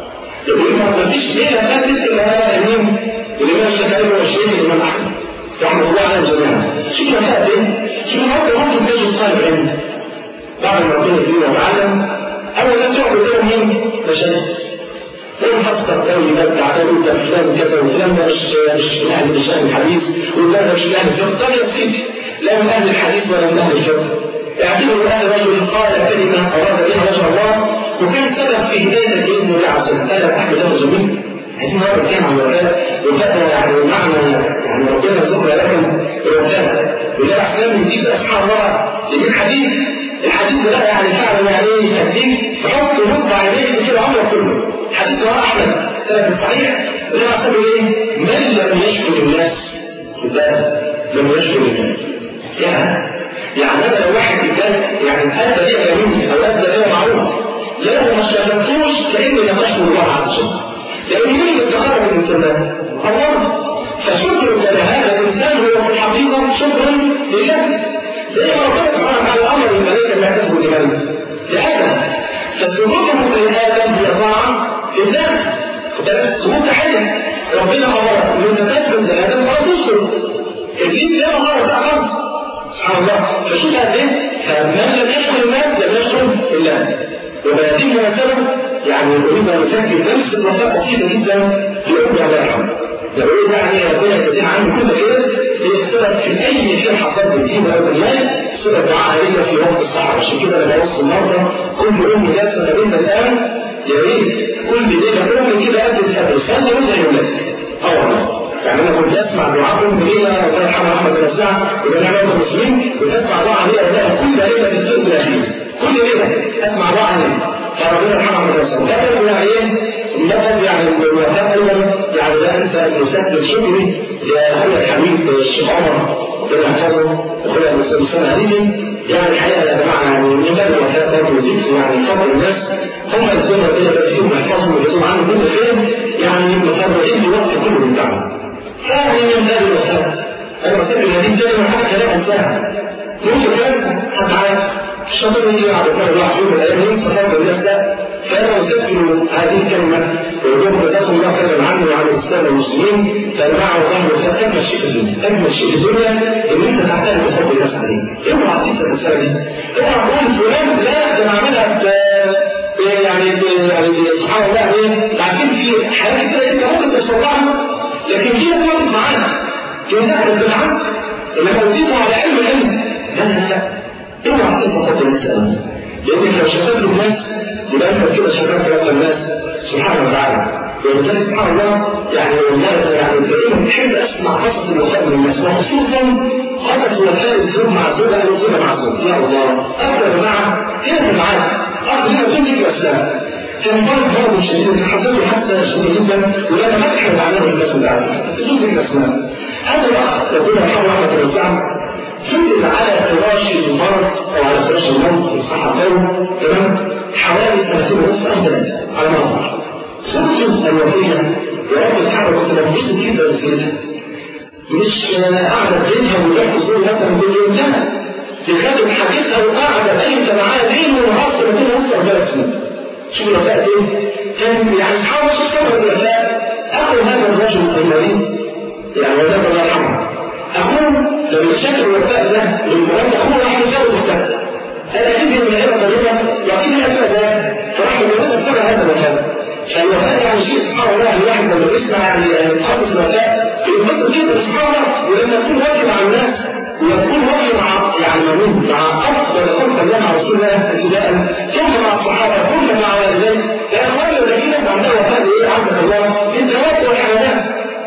يقول ما فيش ليله فاتت الا هذا الامام الامام الشافعي هو الشيخ الامام احمد رحمه الله عليهم جميعا شوف ما ايه؟ شوف هذا ممكن تجد طالب علم بعد ما ربنا يكرمه ويعلم اول ما تقعد قدام مين؟ مشايخ لازم تفكر قوي يبدع قوي ده فلان كذا وفلان ده مش مش من اهل مش اهل الحديث وفلان ده مش من اهل الفقه طب يا سيدي لا من اهل الحديث ولا من اهل الفقه اعتبروا الان رجل قال كلمه اراد بها وجه الله وكان سبب في هدايه باذن الله عز وجل قال احمد له جميل عايزين نقرا الكلام عن الوفاه الوفاه يعني معنى يعني ربنا يرزقنا لكم الوفاه ولا احسن يجيب سبحان الله يجيب حديث الحديث ده يعني فعلا يعني ايه يخليك تحط نصب عينيك كده عمرك كله حديث السلف الصحيح اللي يعتبر ايه؟ من لم يشكر الناس ده لم يشكر الناس يعني يعني انا لو واحد كان يعني ادى لي مني او ادى لي معروف لو ما شكرتوش كاني لم اشكر الله عز وجل لان مين اللي تقرب الانسان ده؟ الله فشكر لهذا الانسان هو في الحقيقه شكر لله زي ما ربنا سبحانه وتعالى امر الملائكه ان يحتسبوا لمن؟ لادم فسجودهم لادم هي طاعه لله ده سجود تحيه ربنا امر ان انت تسجد لادم ولا تشكر ابليس ليه امر ده خالص سبحان الله فشوف قد ايه فمن لم يشكر الناس لم يشكر الله وبهذه المناسبه يعني اريد ان اسجل نفس الوفاء بسيطه جدا لامي الله يرحمها يقول يعني ربنا يجزيها عنه كل خير هي السبب في اي شيء حصل بالدين او بالمال سبب دعاء علينا في وقت الصعب عشان كده انا بوصي النهارده كل ام لازم ما بيننا الان يا ريت كل ليله ام كده قد الفجر صلي وانت يولدك اه والله يعني انا كنت اسمع دعاء ام ليله ربنا يرحمها احمد بن سعد وكان انا المسلمين وتسمع دعاء عليها كل ليله في الثلث الاخير كل ليله اسمع دعاء عليها فربنا يرحمها احمد بن سعد ده يعني ايه النقد يعني الوفاء ايضا يعني لا انسى ان اسجل شكري لاخويا الحبيب الشيخ عمر ربنا يحفظه واخويا الاستاذ عليم يعني الحقيقه يا جماعه يعني من باب الوفاء برضه يزيد يعني فضل الناس هم الاثنين ربنا يبارك فيهم ويحفظهم ويجزيهم عنهم كل خير يعني متفرغين لوقت كله بتاعهم فهي من باب الوفاء انا بسجل هذه الكلمه حتى لا انساها ممكن كلام حد عارف الشيطان يجي على كل الله في يوم من الايام ينسى فضل الناس ده فانا اسجل هذه الكلمه ويقول جزاكم الله خيرا عني وعن الاسلام والمسلمين فالمعنى الله اجمل شيء في الدنيا اجمل شيء في الدنيا ان انت تعتني بفضل الناس عليه اوعى تنسى الرساله دي اوعى تقول فلان لا ده انا عاملها يعني يعني سبحان الله ايه عارفين في حاجات كتير انت ممكن توصل لها لكن في ناس واقف معانا تقول لا بالعكس لما اوتيته على علم العلم لا لا لا اوعى تنسى فضل الناس لانك لو شكرت الناس يبقى انت كده شكرت رب الناس سبحانه وتعالى ولذلك سبحان الله يعني والله يعني دائما بحب اسمع قصص الوفاء من الناس وخصوصا قصص وفاء الزوج مع الزوجه او الزوجه مع الزوج يا الله اخذ يا جماعه كده معانا اخذ هنا كل ذكر اسلام كان برضه برضه شديد حضرته حتى شديد جدا ولا مسح الاعمال الناس اللي عايزه بس بدون ذكر اسلام هذا بقى ربنا يرحمه رحمه الوسع فضل على فراش المرض او على فراش الموت الصحة قوي تمام حوالي سنتين ونص او ثلاثه على ما اظهر زوجته الوفيه يا رب الكعبه كنت بنبسط جدا بسيرتها مش قاعده بينها وتحت صور مثلا باليوم لا دي خدت حاجتها وقاعده بقيت معاها ليل ونهار سنتين ونص او ثلاث سنين شوف الوفاء ايه؟ كان يعني سبحان الله شوف كم الوفاء اخو هذا الرجل المريض يعني ولاد الله يرحمه اخوه لما شاف الوفاء ده للمرأة اخوه راح يتجوز الثالث انا اكيد من غير تجربه واكيد هي ازاي فراح يقول لك هذا الوفاء فالوفاء يعني شيء سبحان الله الواحد لما يسمع يعني قصص الوفاء ينبسط جدا سبحان الله ولما يكون واقف مع الناس ويكون واقف مع يعني مين مع افضل خلق الله مع رسول الله ابتداء ثم مع الصحابه ثم مع والديه يا اخوانا ده في ناس عندها وفاء ايه عزك الله في التوكل والحيوانات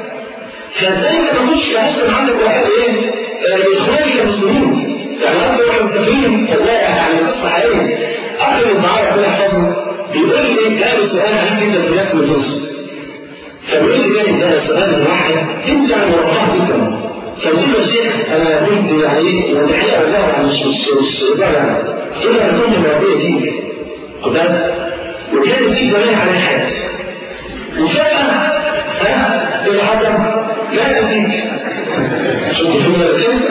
فازاي انت تخش كمسلم عندك وفاء ايه؟ اخوانك المسلمين يعني اكثر واحد مسلمين والله يعني قصه حقيقيه اخر الدعاء ربنا يحفظه بيقول لي كان سؤال عن جدا في نفس النصوص فبيقول لي كان ده سؤال واحد انت عن مرحب جدا فقلت له يا شيخ انا كنت يعني والحقيقه والله مش مش مش يعني قلت له انا كنت مربيه فيك خد وكانت في بنات على الحد وفجاه ها اللي حصل لا تديك شوف شو مرتين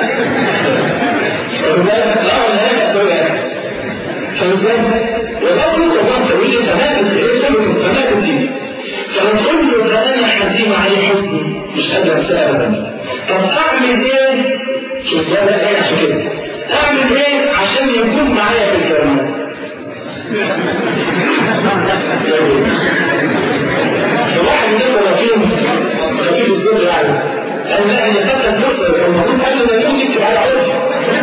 لا لا لا فازاي وده كله طبعا تقول لي فماتت ايه كله فماتت دي فلما تقول له ده انا حزين عليه حزني مش قادر انساه ابدا طب اعمل ايه شو السؤال ده ايه عشان كده اعمل ايه عشان يكون معايا في الكلام واحد منكم فيهم خفيف الزر يعني قال لا هي فاتت فرصه كان المفروض قبل ما يموت يكتب على عرفي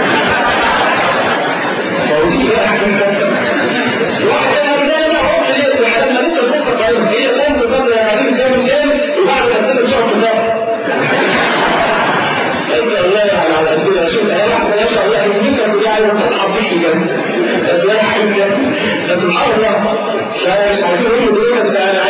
موجود واحد قال لا لا هو في لما لسه الفرصه قائمه هي قائمه الفضل يا عظيم كام كام وبعد ما تسيب شهر كتاب انت الله يعني على قدنا شوف انا واحده ما شاء الله منك يعني ما تحبش بجد بس لا حبيبي سبحان الله فمش عايزين نقول دلوقتي انا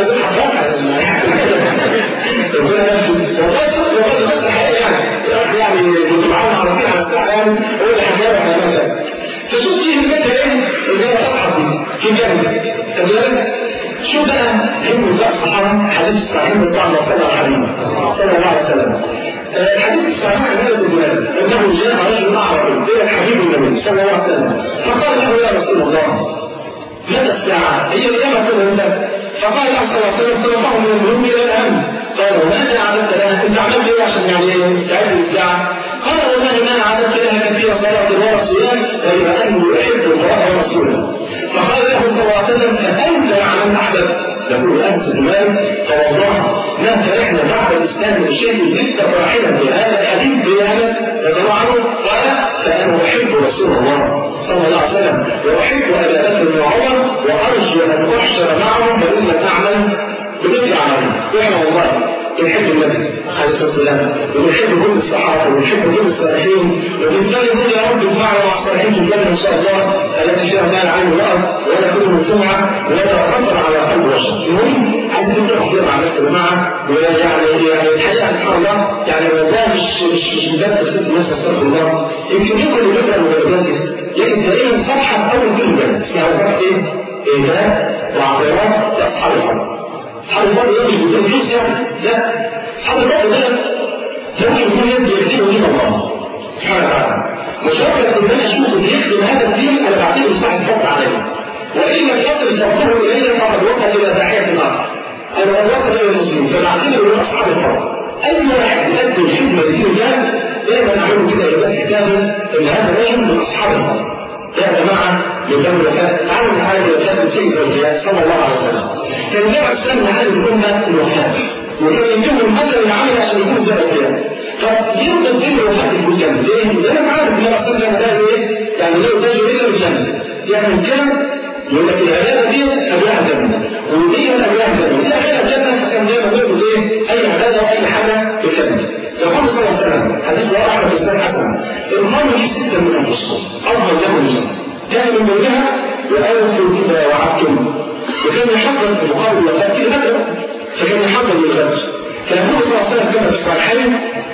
هم بقى الصحابة حديث الصحيح بتاع المصطفى الحبيب صلى الله عليه وسلم الحديث الصحيح عن انس بن مالك انه جاء رجل اعرابي الى حبيب النبي صلى الله عليه وسلم فقال له يا رسول الله متى الساعة؟ هي القيامة كلها فقال الله صلى الله عليه وسلم سنطعم من المهم إلى الأهم قال وماذا أعددت لها؟ أنت عملت إيه عشان يعني تعد الساعة؟ قال والله ما أعددت لها كثير صلاة الله صيام غير أني أحب الله ورسوله فقال له صلى الله عليه وسلم فأنت يا من أحببت يقول أنس بن مالك فوالله ما فرحنا بعد الإسلام من شيء لسه فرحنا بهذا الحديث بأنس رضي الله عنه قال فأنا أحب رسول الله صلى الله عليه وسلم وأحب أبا بكر وعمر وأرجو أن أحشر معهم فإن لم أعمل بمثل عملهم إحنا والله بنحب النبي عليه الصلاه والسلام وبنحب كل الصحابه وبنحب كل الصالحين وبالتالي نقول يا رب اجمعنا مع الصالحين في الجنه ان شاء الله التي فيها ما لا عين رأت ولا كتب سمعه ولا خطر على قلب بشر المهم عايزين نقول مع الناس يا جماعه ويعني يعني الحقيقه سبحان الله يعني ده مش مش مش مجرد تسليم الناس استغفر الله يمكن يمكن اللي بيقرا المجلدات دي لكن تقريبا صفحه في اول كل مجلد اسمها صفحه ايه؟ ايمان واعتراف لاصحاب الحق اصحاب الفضل ده مش بدون فلوس يعني لا اصحاب الفضل ده ممكن يكون ناس بيخدموا دين الله سبحانه وتعالى مشاركة ان انا اشوف اللي يخدم هذا الدين انا بعتبره صاحب فضل عليه وان لم يصل فضله الي فقد وقف الى داعية النار انا وقف الى المسلمين فبعتبره من اصحاب الفضل اي واحد يقدم خدمة لدين الله دايما اعمل كده يبقى في كتابه ان هذا رجل من اصحاب الفضل يا جماعة من دم الوفاة تعالوا نحاول الوفاة سيد الرسول صلى الله عليه وسلم كان النبي عليه السلام هذه الأمة الوفاة وكان يمكنهم هذا العمل عشان يكون زي الرسول طب يرضى الدين الوفاة في الجنة ليه؟ لأن عارف النبي عليه السلام ده إيه؟ يعني لا يحتاج إلا بالجنة يعني كده يقول لك العبادة دي أبيها جنة ودي أبيها جنة إذا كانت جنة فكان دايما يقول إيه؟ أي عبادة وأي حاجة تكمل يقول صلى الله عليه وسلم حديث رواه احمد بن حسن المرء سته من انفسكم افضل له من كان من بينها وأوفوا بما وعدتم وكان يحضر في مقابل الوفاة كده بدر فكان يحضر للغدر كان النبي صلى الله عليه وسلم كما في الصحيحين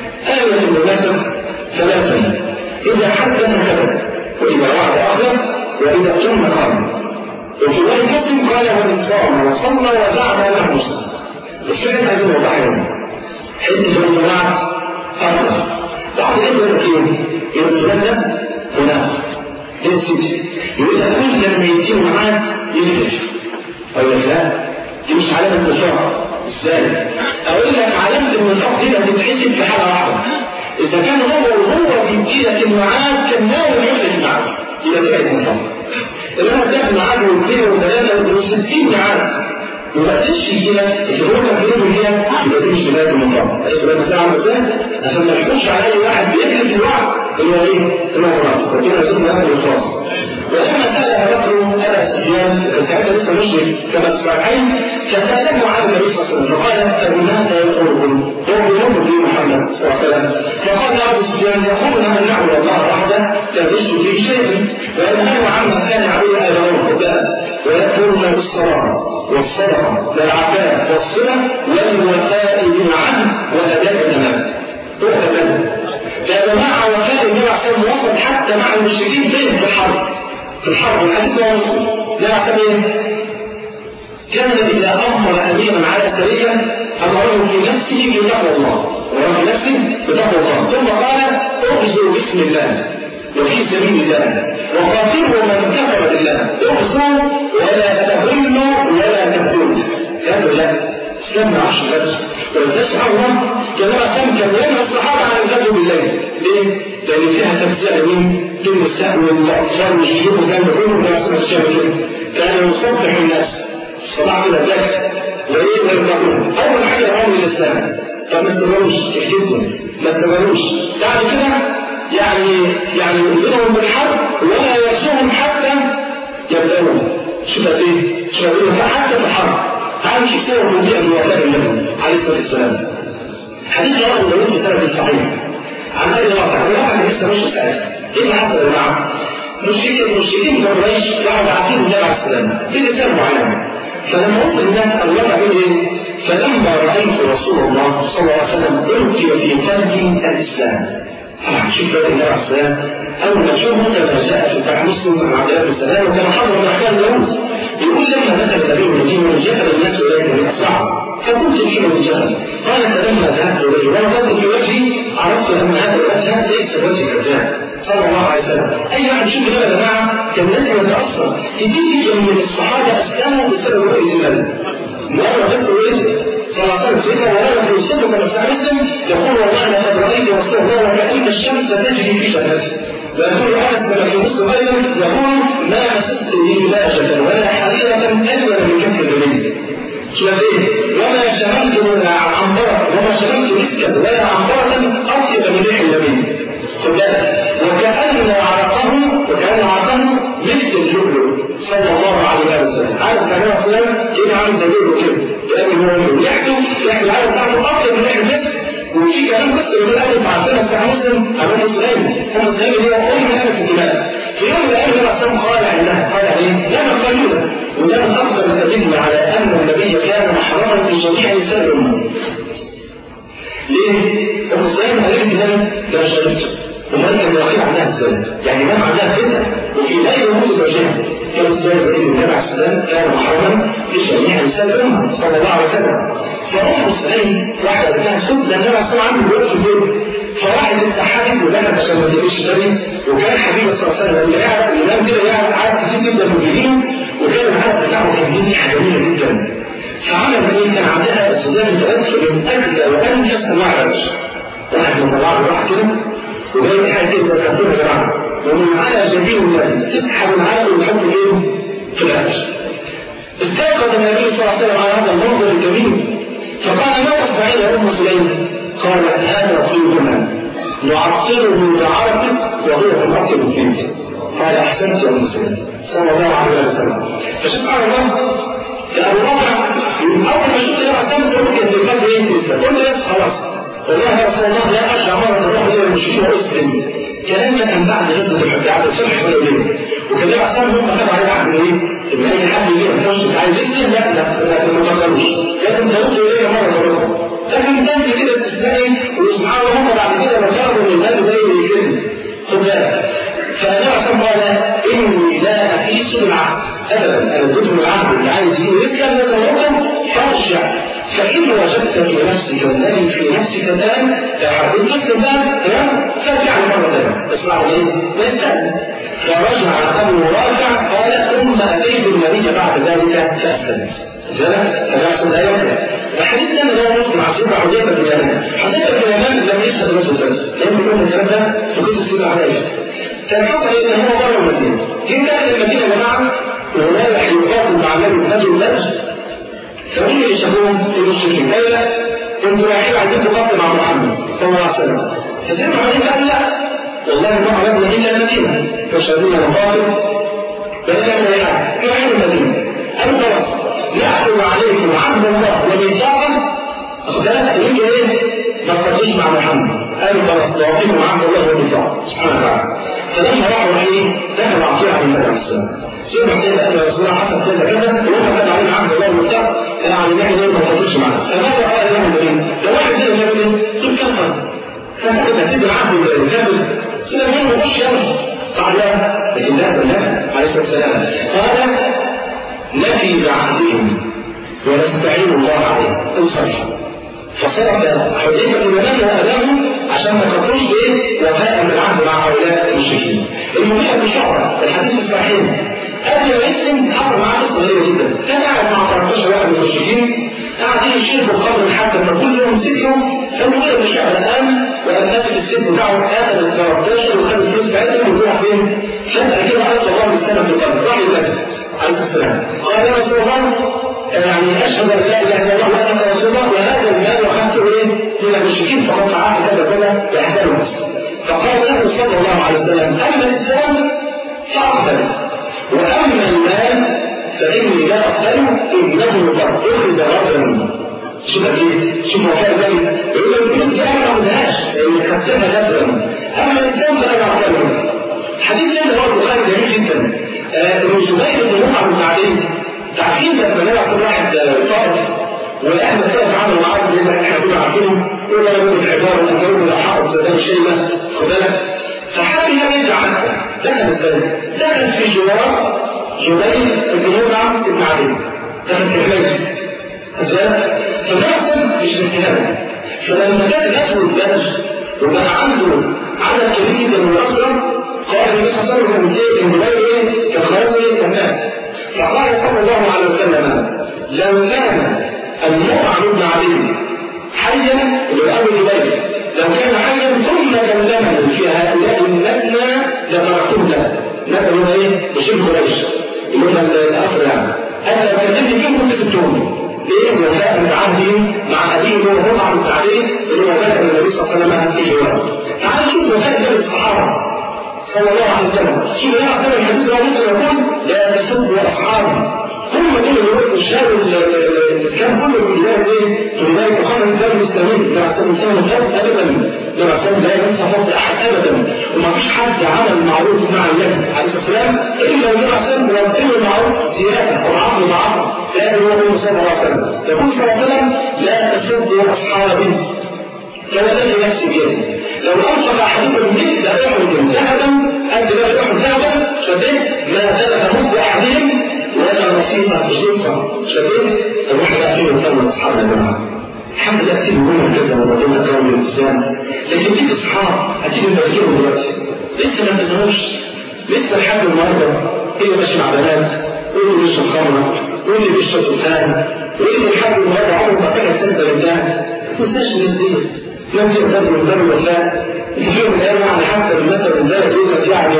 آية المناسب ثلاثة إذا حدث كذب وإذا وعد أخذ وإذا اؤتمن خان وفي الله مسلم قال ومن صام وصلى وزعم له مسلم الشاهد هذه الوضعين حدث الجماعة أرض بعض العلم يقول إن فلان ده منافق ده سيدي يقول لك كل لما يجي معاك يلبس أقول لك لا دي مش علامة نفاق ازاي؟ أقول لك علامة النفاق دي هتتحسب في حالة واحدة إذا كان هو وهو بيجي لك الميعاد كان ناوي يحدث معاك يبقى ده كان نفاق إنما ده ميعاد واثنين وثلاثة وستين ميعاد وما تقدرش يجي لك الجمهور كان بيقول هي يبقى دي مش بدايه المقام عرفت بقى المساله عامله ازاي؟ عشان ما يحكمش على اي واحد بيكذب الوعد اللي هو ايه؟ اللي هو منافق ربنا يرزقنا اهل الاخلاص ولما سال بكر ابا سفيان كان ساعتها لسه مشرك كما تسمعين فساله عن النبي صلى الله عليه وسلم فقال فبماذا يقولون؟ يؤمنون به محمد صلى الله عليه وسلم فقال ابو سفيان يقولون ان نعبد الله وحده لا نشرك به شيئا وينهون عما كان عليه اباؤهم ويأمرنا بالصلاة والصدقة والعفاف والصلة والوفاء بالعهد وأداء الأمانة. تؤتى يا جماعة وفاء النبي عليه الصلاة وصل حتى مع المشركين فين في الحرب. في الحرب الحديث ده وصل. لا يعتبر كان إذا أمر أميرا على سرية أمره في نفسه بتقوى الله. وهو في نفسه بتقوى الله. ثم قال اغزوا بسم الله وفي سبيل الله وقاتلوا من كفر بالله احصوا ولا تظلموا ولا تبذلوا قالوا لا اسلام ما عرفش الغزو والتسعى الله كما كان كان ينهى الصحابه عن الغزو بالليل ليه؟ لان فيها تفسير مين؟ دون السهم والاطفال والشيوخ وكان كله ما يحصل كده كان يصبح الناس الصباح كده ذاك وايه ويرقصون اول حاجه رموا الاسلام فما استمروش احتفلوا ما استمروش بعد كده يعني يعني يؤذنهم بالحرب ولا يرسوهم حتى يبدأوا شوف ايه؟ شوف حتى في الحرب تعالوا شوف سوى مذيع من وفاة النبي عليه الصلاة والسلام حديث رواه داوود في سنة صحيح عن هذه الواقع الواقع لسه مش سأل ايه اللي حصل يا جماعة؟ مشركين المشركين في قريش راحوا عارفين النبي عليه السلام في لسان معين فلما قلت الناس الوضع بيقول ايه؟ فلما رأيت رسول الله صلى الله عليه وسلم ألقي في قلبي الإسلام شوف النبي عليه السلام اول ما تشوفه كما جاء في فتح مسلم عن عبد الله بن سلام وكان حضر من احكام داوود يقول لما دخل النبي المدينة وجهل الناس إليه من أسرع فقلت فيما وجهل قال فلما ذهبت إليه ونظرت في وجهي عرفت أن هذا الوجه ليس وجه كذاب صلى الله عليه وسلم أي واحد شوف يا جماعة كان لازم يتأثر كتير من الصحابة أسلموا بسبب رؤية النبي مرة بس رؤيته صلى الله عليه وسلم ولا في الصدق صلى الله عليه وسلم يقول والله لقد رأيت رسول الله وكأن الشمس تجري في شهادته ويقول انس بن في مسلم ايضا يقول ما مسست دلاجه ولا حريره اجمل من كف الجبين شوفين وما شممت عنبرة وما شممت مسكا ولا عنبرة اطيب من ريح اليمين وكأن عرقه وكأن عرقه مثل اللؤلؤ صلى الله عليه وسلم عارف كمان فلان كده عامل زي اللؤلؤ كده لان هو ريحته ريحه العرق بتاعته اطيب من ريح المسك وفي كلام بس اللي بيقول انا بعتنا بتاع مسلم ابو مسلم هو مسلم اللي هو ام الف الدماء في يوم من الايام النبي صلى الله قال عنها قال ايه؟ لا قليلا وده من افضل الادله على ان النبي كان محرما في جميع نساء الامه. ليه؟ ابو سليم قال لي ده ده شريفته ومن كان يقين عنها ازاي؟ يعني نام عندها كده وفي لا يموت زوجها كان ازاي بان النبي عليه السلام كان محرما لجميع نساء الامه صلى الله عليه وسلم فام سليم واحده كانت سد النبي عليه السلام عنده بيوت في البيت فواحد السحابي ولما عشان ما تبقاش تاني وكان حبيبي صلى الله عليه وسلم اللي قاعد الامام كده قاعد عدد كتير جدا من المديرين وكان العدد بتاعه كان دي حاجه جميله جدا فعمل ايه كان عندها السودان الانف من اجل وانجز انواع العيش واحد من طلعه راح كده وجاي حاجه كده زي كابتن يا جماعه ومن على جبين النبي تسحب العالم وتحط ايه في العيش استيقظ النبي صلى الله عليه وسلم على هذا المنظر الجميل فقال ما تصنعين يا ام سليم قال هذا طيبنا نعطره بعرقك وهو تنعطر فيك قال احسنت يا ام سليم صلى الله عليه وسلم فسبحان الله في ابو بكر اول ما شفت يا عسام ممكن في القلب ايه لسه قلت بس خلاص والله يا رسول الله لا ارجع مره اروح الى المشركين واسلم الكلام ده كان بعد غزوه الحج بعد الصلح الحديبيه وكان ده عسام هم خدوا عليه عهد ايه؟ ان اي حد يجي يخش عايز يسلم لا لا ما تفكروش لازم ترد اليه مره مره لكن كان في كده استثنائي وسبحان الله هم بعد كده ما خرجوا من الباب زي كده خد بالك فالنبي صلى قال اني لا اقيس العهد ابدا انا اديت العهد اللي عايز يجي ويسلم لازم يقوم فارجع فان وجدت في نفسك الذي في نفسك الان حبيت تسلم بقى تمام فارجع مره ثانيه اسمع ايه؟ ويستأذن فرجع ابو رافع قال ثم اتيت النبي بعد ذلك فاستلم جاء فجاء لا يقرأ الحديث ده لا مسلم عن سيدنا حذيفه بن اليمان حذيفه بن اليمان لم يشهد الرسول بس لم يكون الكلام ده في قصه سيدنا حذيفه كان حصل ان هو بره المدينه جه داخل المدينه يا جماعه ورايح يقاتل مع النبي نزل النجم فمين اللي شافوهم المشركين قال لا انتوا رايحين عايزين تقاتلوا مع محمد صلى الله عليه وسلم فسيدنا حذيفه قال لا والله ما عرفنا الا المدينه مش عايزين نقاتل بس احنا رايحين المدينه قالوا خلاص نحكم عليكم عهد الله وميثاقا ده يجي ايه؟ ما تصليش مع محمد قالوا خلاص نعطيكم عهد الله وميثاقا سبحانه وتعالى فلما راحوا ايه؟ دخل عصير على النبي عليه السلام سيدنا حسين قال يا رسول الله حصل كذا كذا وهم كان علينا عهد الله وميثاق يعني نحن ما نتصلش معاه فماذا قال له النبي؟ لو واحد كده يقول قل كفر فكده هتسيب العهد والكذب سيدنا النبي ما يخش يمشي قال لا لكن لا بالله عليه الصلاه والسلام قال نفي بعهدهم ونستعين الله عليه انصرف فصرف حذيفه اليمن واباه عشان ما تقولش ايه وفاء بالعهد مع هؤلاء المشركين المغيرة بن شعبة الحديث الصحيح قبل ما يسلم حصل معاه قصه غريبه جدا كان قاعد مع 13 واحد من المشركين قاعدين يشربوا الخمر لحد ما كلهم سكروا فالمغيرة بن شعبة الان وقام ماسك الست بتاعه قاتل ال 13 وخد الفلوس بتاعتهم وراح فين؟ فجأة كده حط الله بالسنة في القلب راح للنبي عليه السلام قال يا رسول الله يعني اشهد ان لا اله الا الله وانك رسول الله وهذا المال واخذته ايه؟ من المشركين فقد فعلت كذا كذا باحدى المسلم فقال له صلى الله عليه وسلم اما الاسلام فاقبل واما المال فاني لا اقبله انه قد اخذ ربا شوف ايه؟ شوف وفاء النبي يقول له الفلوس دي انا ما اخذهاش لان خدتها غدرا اما الاسلام فانا اقبله الحديث ده هو البخاري جميل جدا ابن زبير بن مطعم بن علي تعرفين لما نبع كل واحد طائف والاهل كده عملوا معاه اللي احنا كنا عارفينهم ولا يمكن الحجاره وتكرم الاحقاب زي الشيبه خد بالك فحب النبي يرجع عنها دخل ازاي؟ دخل في جوار جبير بن مطعم بن عدي دخل في الحجاج فده مش بالكلام فلما كان الاسود الدرج وكان عنده عدد كبير من الأقرب قال النبي صلى الله عليه وسلم كان جبير كخرج الناس فقال صلى الله عليه وسلم لو كان المطعم بن عدي حيا لأبو جبير لو كان حيا ثم كلمه في هؤلاء النجمة لتركتم له نجمة ايه؟ بشبه قريش اللي هم الأصل يعني أنا لو كلمني فيهم كنت سبتهم ليه؟ وفاء من عهدي مع أبيه هو مطعم بن عدي اللي هو بدأ النبي صلى الله عليه وسلم في جواره تعال شوف وفاء بين الصحابة صلى الله عليه وسلم شوف يا أعتبر الحديث ده مسلم يقول لا تسبوا أصحابي هم دول اللي شالوا الاسلام كله في بدايه ايه؟ في بدايه محمد الدوله الاسلاميه لما عشان الاسلام الفرد ابدا لما عشان لا ينسى فضل احد ابدا وما فيش حد عمل معروف مع النبي عليه الصلاه والسلام الا لما عشان وقتله المعروف زياده او عقل مع لكن هو صلى الله عليه وسلم يقول صلى الله عليه وسلم لا تسبوا اصحابي كما نفسي بيدي لو انفق احدكم مثل احد ذهبا قد لا احد ذهبا فده ما زاد مد احدهم ولا نصيحة بصيغة شبيه الواحد أكيد يتكلم أصحاب الجماعة الحمد لله أكيد يكون كذا وربنا كرم الإنسان لكن في أصحاب أكيد أنت فاكرهم دلوقتي لسه ما انتظروش لسه لحد النهارده اللي ماشي مع بنات واللي بيشرب خمرة واللي بيشرب دخان واللي لحد النهارده عمره ما كان سنة لله ما تنساش الناس دي يمكن الرجل من ذنب الله انت في يوم من الايام يعني حتى المثل من ذلك يقول لك يعني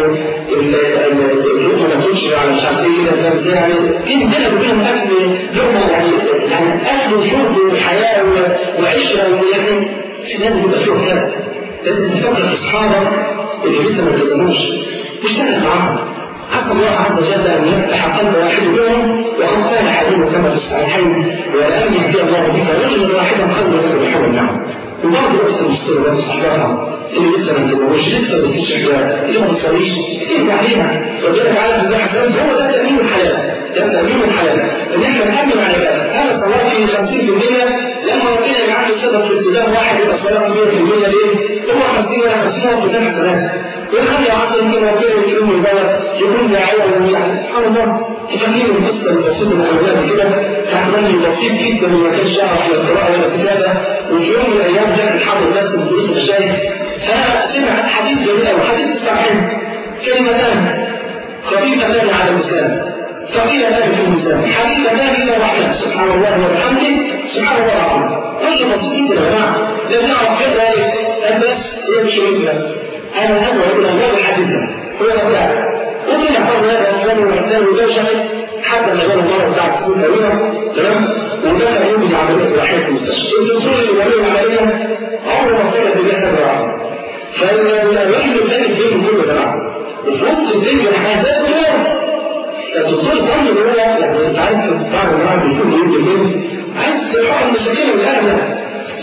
اللقمه ما تمشي على مش عارف ايه كده فاهم يعني في عندنا بيقولوا اكل لقمه يعني يعني اكل وشرب وحياه وعشره ويعني في ناس بيبقى فيهم كده لازم تفكر في اصحابك اللي لسه ما التزموش تشتغل معاهم حتى الله عز وجل ان يفتح قلب واحد منهم وقد كان حديث كما في الصحيحين ولان يهدي الله بك رجلا واحدا خير لك بحول النعم وبعض الوقت المشكله ده صحبها اللي لسه ما انتبهوش لسه ما بيصيرش احياء اللي ما بيصليش كتير عليها ربنا تعالى في زي حسن هو ده تامين الحياه ده تامين الحياه ان احنا نامن على ده انا صلاتي 50% لما ربنا يجعل السبب في اتجاه واحد يبقى صلاه 100% ليه؟ هو 50 ولا 50 هو اتجاه ثلاثه ويخلي عصر يمكن ربنا يكرمه البلد يكون داعيه ويعني سبحان الله تفكير القصه البسيطه من الاولاد كده تعتبرني بسيط جدا وما كانش يعرف لا القراءه ولا الكتابه وفي يوم من الايام جاء الحمد الناس الدروس الشاي فسمع حديث جميل او حديث صحيح كلمتان خفيفتان على اللسان ثقيلتان في الميزان حبيبتان الى الرحمن سبحان الله وبحمده سبحان الله العظيم رجل بسيط يا جماعه لازم نعرف كيف ذلك الناس يمشي مثله انا ادعو الى الله الحديث هو ده وفي يحفظ هذا الاسلام والاسلام وده شهد حتى ما جاله المره بتاعت سنين طويله تمام ودخل يوم العمليه راح المستشفى الدكتور اللي بيعمل العمليه عمره ما سمع بالنسبه للعمل فالواحد الثاني الدين كله تبعه وفي وسط الدين الحياه الدكتور ظن ان هو يعني انت عايز بعض الناس بيشوف يوم بالليل عايز تحل المشاكل والاهل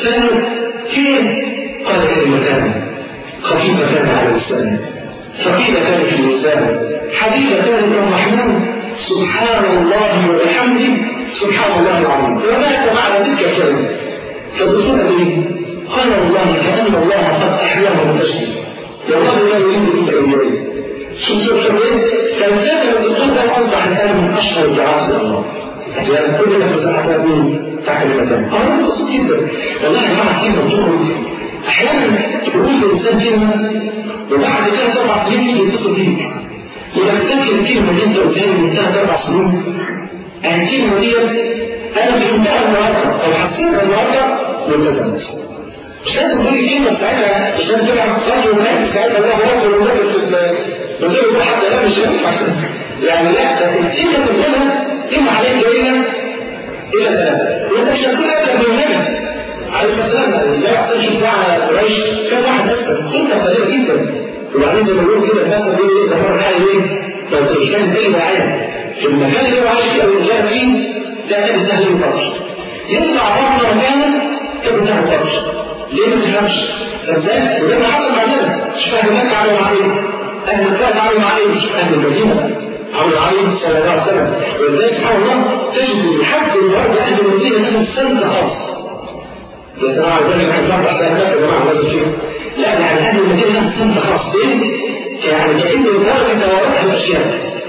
فكيف قال كلمتان خفيفتان على اللسان ثقيلتان في اللسان حبيبتان الى الرحمن سبحان الله وبحمده سبحان الله العظيم ومات معنى تلك الكلمه فالدكتور ايه؟ قال والله كان الله قد احياه وتشفي والله لا يريد الا اياه شفتوا الحرية فانتهى الدكتور ده اصبح الان من اشهر الدعاة الى الله يعني كل ده مساحة مين تحت المكان امر بسيط جدا والله يا جماعه كلمه تخرج احيانا تقول للانسان كلمه وبعد كده سبع سنين يجي يتصل بيك يبقى تفتكر الكلمه اللي انت قلتها من انتهى اربع سنين الكلمه ديت انا فهمتها النهارده او حسيتها النهارده والتزمت مش لازم تقول كلمه ساعتها مش لازم تبقى تصلي وتلاقي ساعتها الله اكبر وتلاقي في الغير ده حتى لا مش ينفع يعني لا ده الكلمه تقولها اما عليك جايه الى ثلاثه وانت مش هتقول اكثر من النبي عليه الصلاه والسلام لا يحصل شوف على قريش كم واحد اسلم انت قليل جدا وبعدين زي ما بيقولوا كده الناس بيقولوا ايه زمان الحال ايه؟ لو مش لازم تلاقي معايا في المكان اللي هو عايش فيه او اللي فيه ده كان سهل الفرش يطلع بره مكانه كان سهل الفرش ليه ما تفهمش؟ ازاي؟ وده اللي حصل معانا مش فاهم الناس عملوا مع ايه؟ اهل مكه عملوا مع ايه؟ مش اهل المدينه عمرو عليه صلى الله عليه وسلم ولذلك سبحان الله تجد لحد النهارده اهل المدينه لهم سنه خاص يا جماعه ذلك احنا بنعرف احنا يا جماعه هذا الشيء لا يعني اهل المدينه لهم سنه خاص ليه؟ يعني كأن الدرجة توارث الاشياء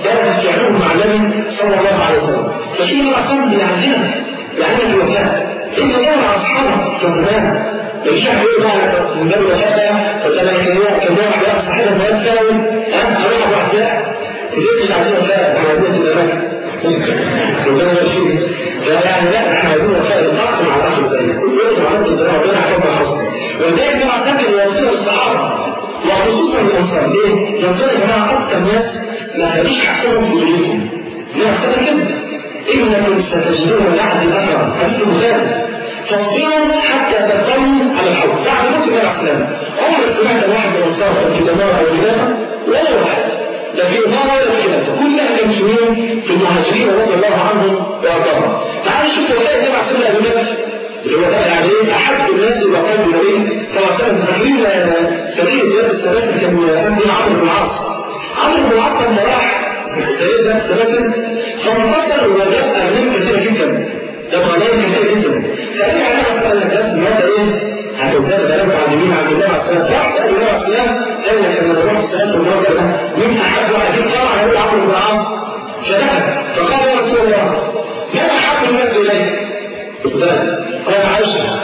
درجة فعلهم مع النبي صلى الله عليه وسلم ففي معصم بيعلمنا يعلمنا الوفاء إن دور أصحابه زمان مش هيقول بقى النبي وفاء فلما كان كان واحد واحد صاحبه ما يساوي ها هروح واحد لا ليه مش عايزين وفاء احنا عايزين الأمان ربنا يشفيك فيعني لا احنا عايزين وفاء الطقس مع الأخر زي كل يوم مع ربنا ربنا يحفظنا حسنا ولذلك ده معتقد يوصل الصحابة وخصوصا الأنصار ليه؟ الأنصار يا جماعة أكثر ناس ما خدوش حقهم في دنيتهم ليه أحسن كده؟ إنكم ستجدون بعد الأثر حديث البخاري فاصبروا حتى تقوموا على الحوض بعد نص الله عليه وسلم عمر سمعت واحد من الأنصار في دمار أو خلافة ولا واحد لا في إمارة ولا في خلافة كلها كانوا مسلمين في المهاجرين رضي الله عنهم وأرضاهم تعالوا شوفوا ولاء النبي عليه الصلاة والسلام اللي هو ده يعني احب الناس الى قلب النبي صلى الله عليه وسلم فاكرين سبيل الزيادة الثلاثة كان كان دين عمرو بن العاص عمرو بن العاص لما راح سبيل ده الثلاثة فانتصر وجاء أغنام كثيرة جدا ده غنائم كثيرة جدا فرجع النبي صلى الله عليه وسلم الناس ماذا ايه؟ هتزداد غنائم عن يمين عبد الله عليه السلام راح سأل النبي عليه السلام قال لك لما نروح السلام والمرة ده مين أحب واحد طبعا يقول عمرو بن العاص فدخل فقال يا رسول الله ما أحب الناس إليك؟ قال عائشة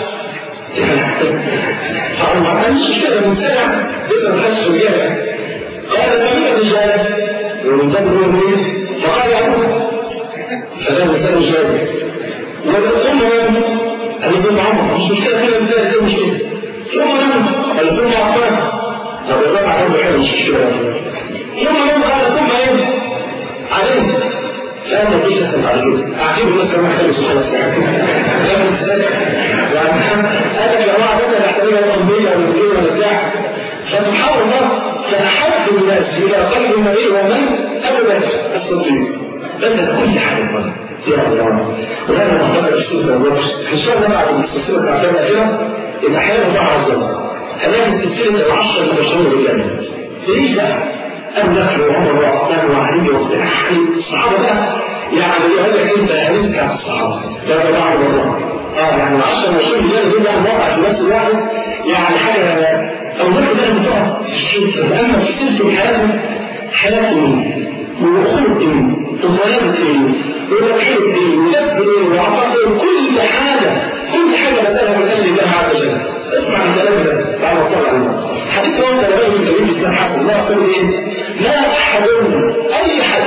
طبعا ما كانش كده من سنة لسه ما خدش رجالة قال ما هي الرجال ومن تدروا مين فقال يعقوب فده مثال رجال وثم من قال ابن عمر مش مشكلة كده مثال كده مشكلة ثم من قال ثم عفان طب الرابع عايز حاجة مش مشكلة ثم من قال ثم ايه عليه لا ما فيش احسن تعليم اعجب الناس كما خلص خلاص يعني هذا يا جماعه مثلا يحتاج الى تنبيه او تنبيه ولا بتاع فسبحان الله فاحب الناس الى قلب النبي ومن ابو بكر الصديق بدل كل حاجه يا الله وهذا ما فكر الشيخ ابو بكر ان شاء الله بعد السلسله بتاعتنا الاخيره يبقى احيانا الله عز وجل هنلاقي سلسله العشر المبشرين بالجنه ليش بقى؟ أبو بكر وعمر وعثمان وعلي وعثمان الصحابة بقى يعني يقول لك أنت هنسك على الصحابة ده بعض المرات اه يعني العشرة مشهور بجانب دول يعني واقع في نفس الواحد يعني حاجة أبو بكر ده المصاب لأن في سلسلة حياته حياة إيه؟ وخلق إيه؟ وصلاة إيه؟ وتوحيد إيه؟ ودفع إيه؟ وعطاء إيه؟ كل حاجة كل حاجة بدأها من أجل الله عز وجل اسمع الكلام ده بعد ما طلع عنه حديث واحد لما يجي النبي الاسلام حسن الله يقول ايه؟ لا احد اي حد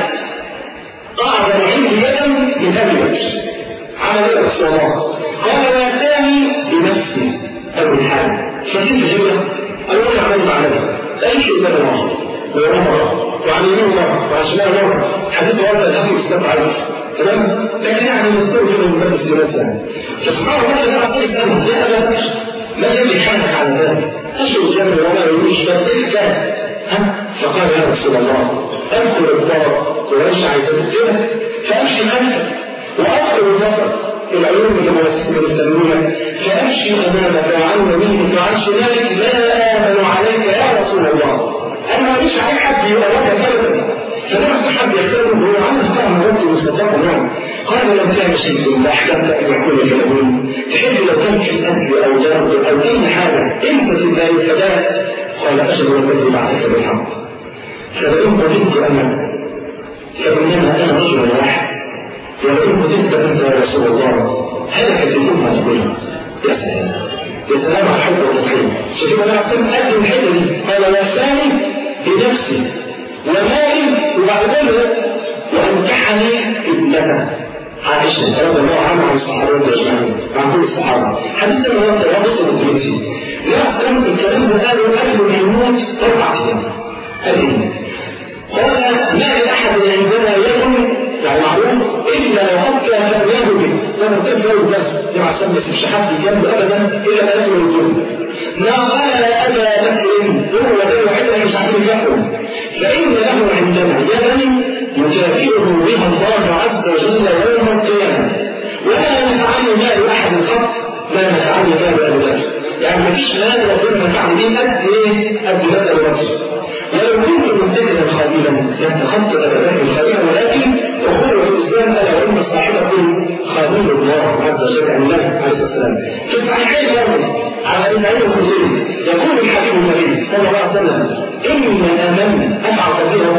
قعد عنده يدا من ابي بكر عمل ايه الصلاه قال لا ثاني بنفسي ابو الحال فكيف الجمله؟ قالوا انا عملت مع نبي اي شيء من الله ويوم وعن يمين مرة وعن شمال مرة حديث واحد الحكم استمع عليه تمام؟ لكن يعني المستوى من المدرس لنفسه فسبحان الله لا أقول إسلام زي أبدا ما الذي حملك على ذلك؟ أشهر الجنة وما يقولش بس ها؟ فقال يا رسول الله أدخل الدار قريش عايزة كده فأمشي خلفك وأدخل البصر العيون المتوسطة المستمرون فأمشي أمامك وعن يمينك وعن شمالك لا آمن عليك يا رسول الله أنا مش عايز حد يقربك أبدا فنفس حد يختاره هو عايز طعم ربي مصدقه معه قال لو كان شيء لا احببت ان يكون كلامون تحب لو كان في الاكل او جرد او اي حاجه انت في ذلك الفداء قال اشهد ان لا اله بعدك بالحق فلئن قدمت انا فانما انا رجل واحد ولئن قدمت انت يا رسول الله هلكت الامه كلها يا سلام يا سلام على الحب والتضحيه شوف انا احسن قدم الحته دي قال يا ثاني بنفسي ومالي وبعد ذلك وامتحني ابنته عائشة رضي الله عنها عن الصحابة أجمعين عن كل الصحابة حديث الرب ربص الكرسي لا أسلم الكلام ده قالوا قبل ما يموت أربع أيام قال قال ما لأحد عندنا يد يعني معروف إلا وقت فليده به لما تفعل بس مع سبب مش حد جنب أبدا إلا ما يدخل الجنة ما قال أبا بكر هو بن وحده مش عارفين يفعل فإن له عندنا يدا يكافئه بها الله عز وجل يوم القيامة ولا نفعل مال أحد قط لا نفعل مال أبو بكر يعني ما فيش مال ربنا نفعل به قد إيه؟ قد مال أبو بكر ولو كنت متكلا خبيرا لاتخذت أبا بكر خبيرا ولكن أخوة الإسلام ألا وإن صاحبكم خليل الله عز وجل عن النبي عليه الصلاة والسلام في الصحيحين برضه على إسماعيل الخزيري يقول الحبيب النبي صلى الله عليه وسلم إن من آمن أفعل كثيرا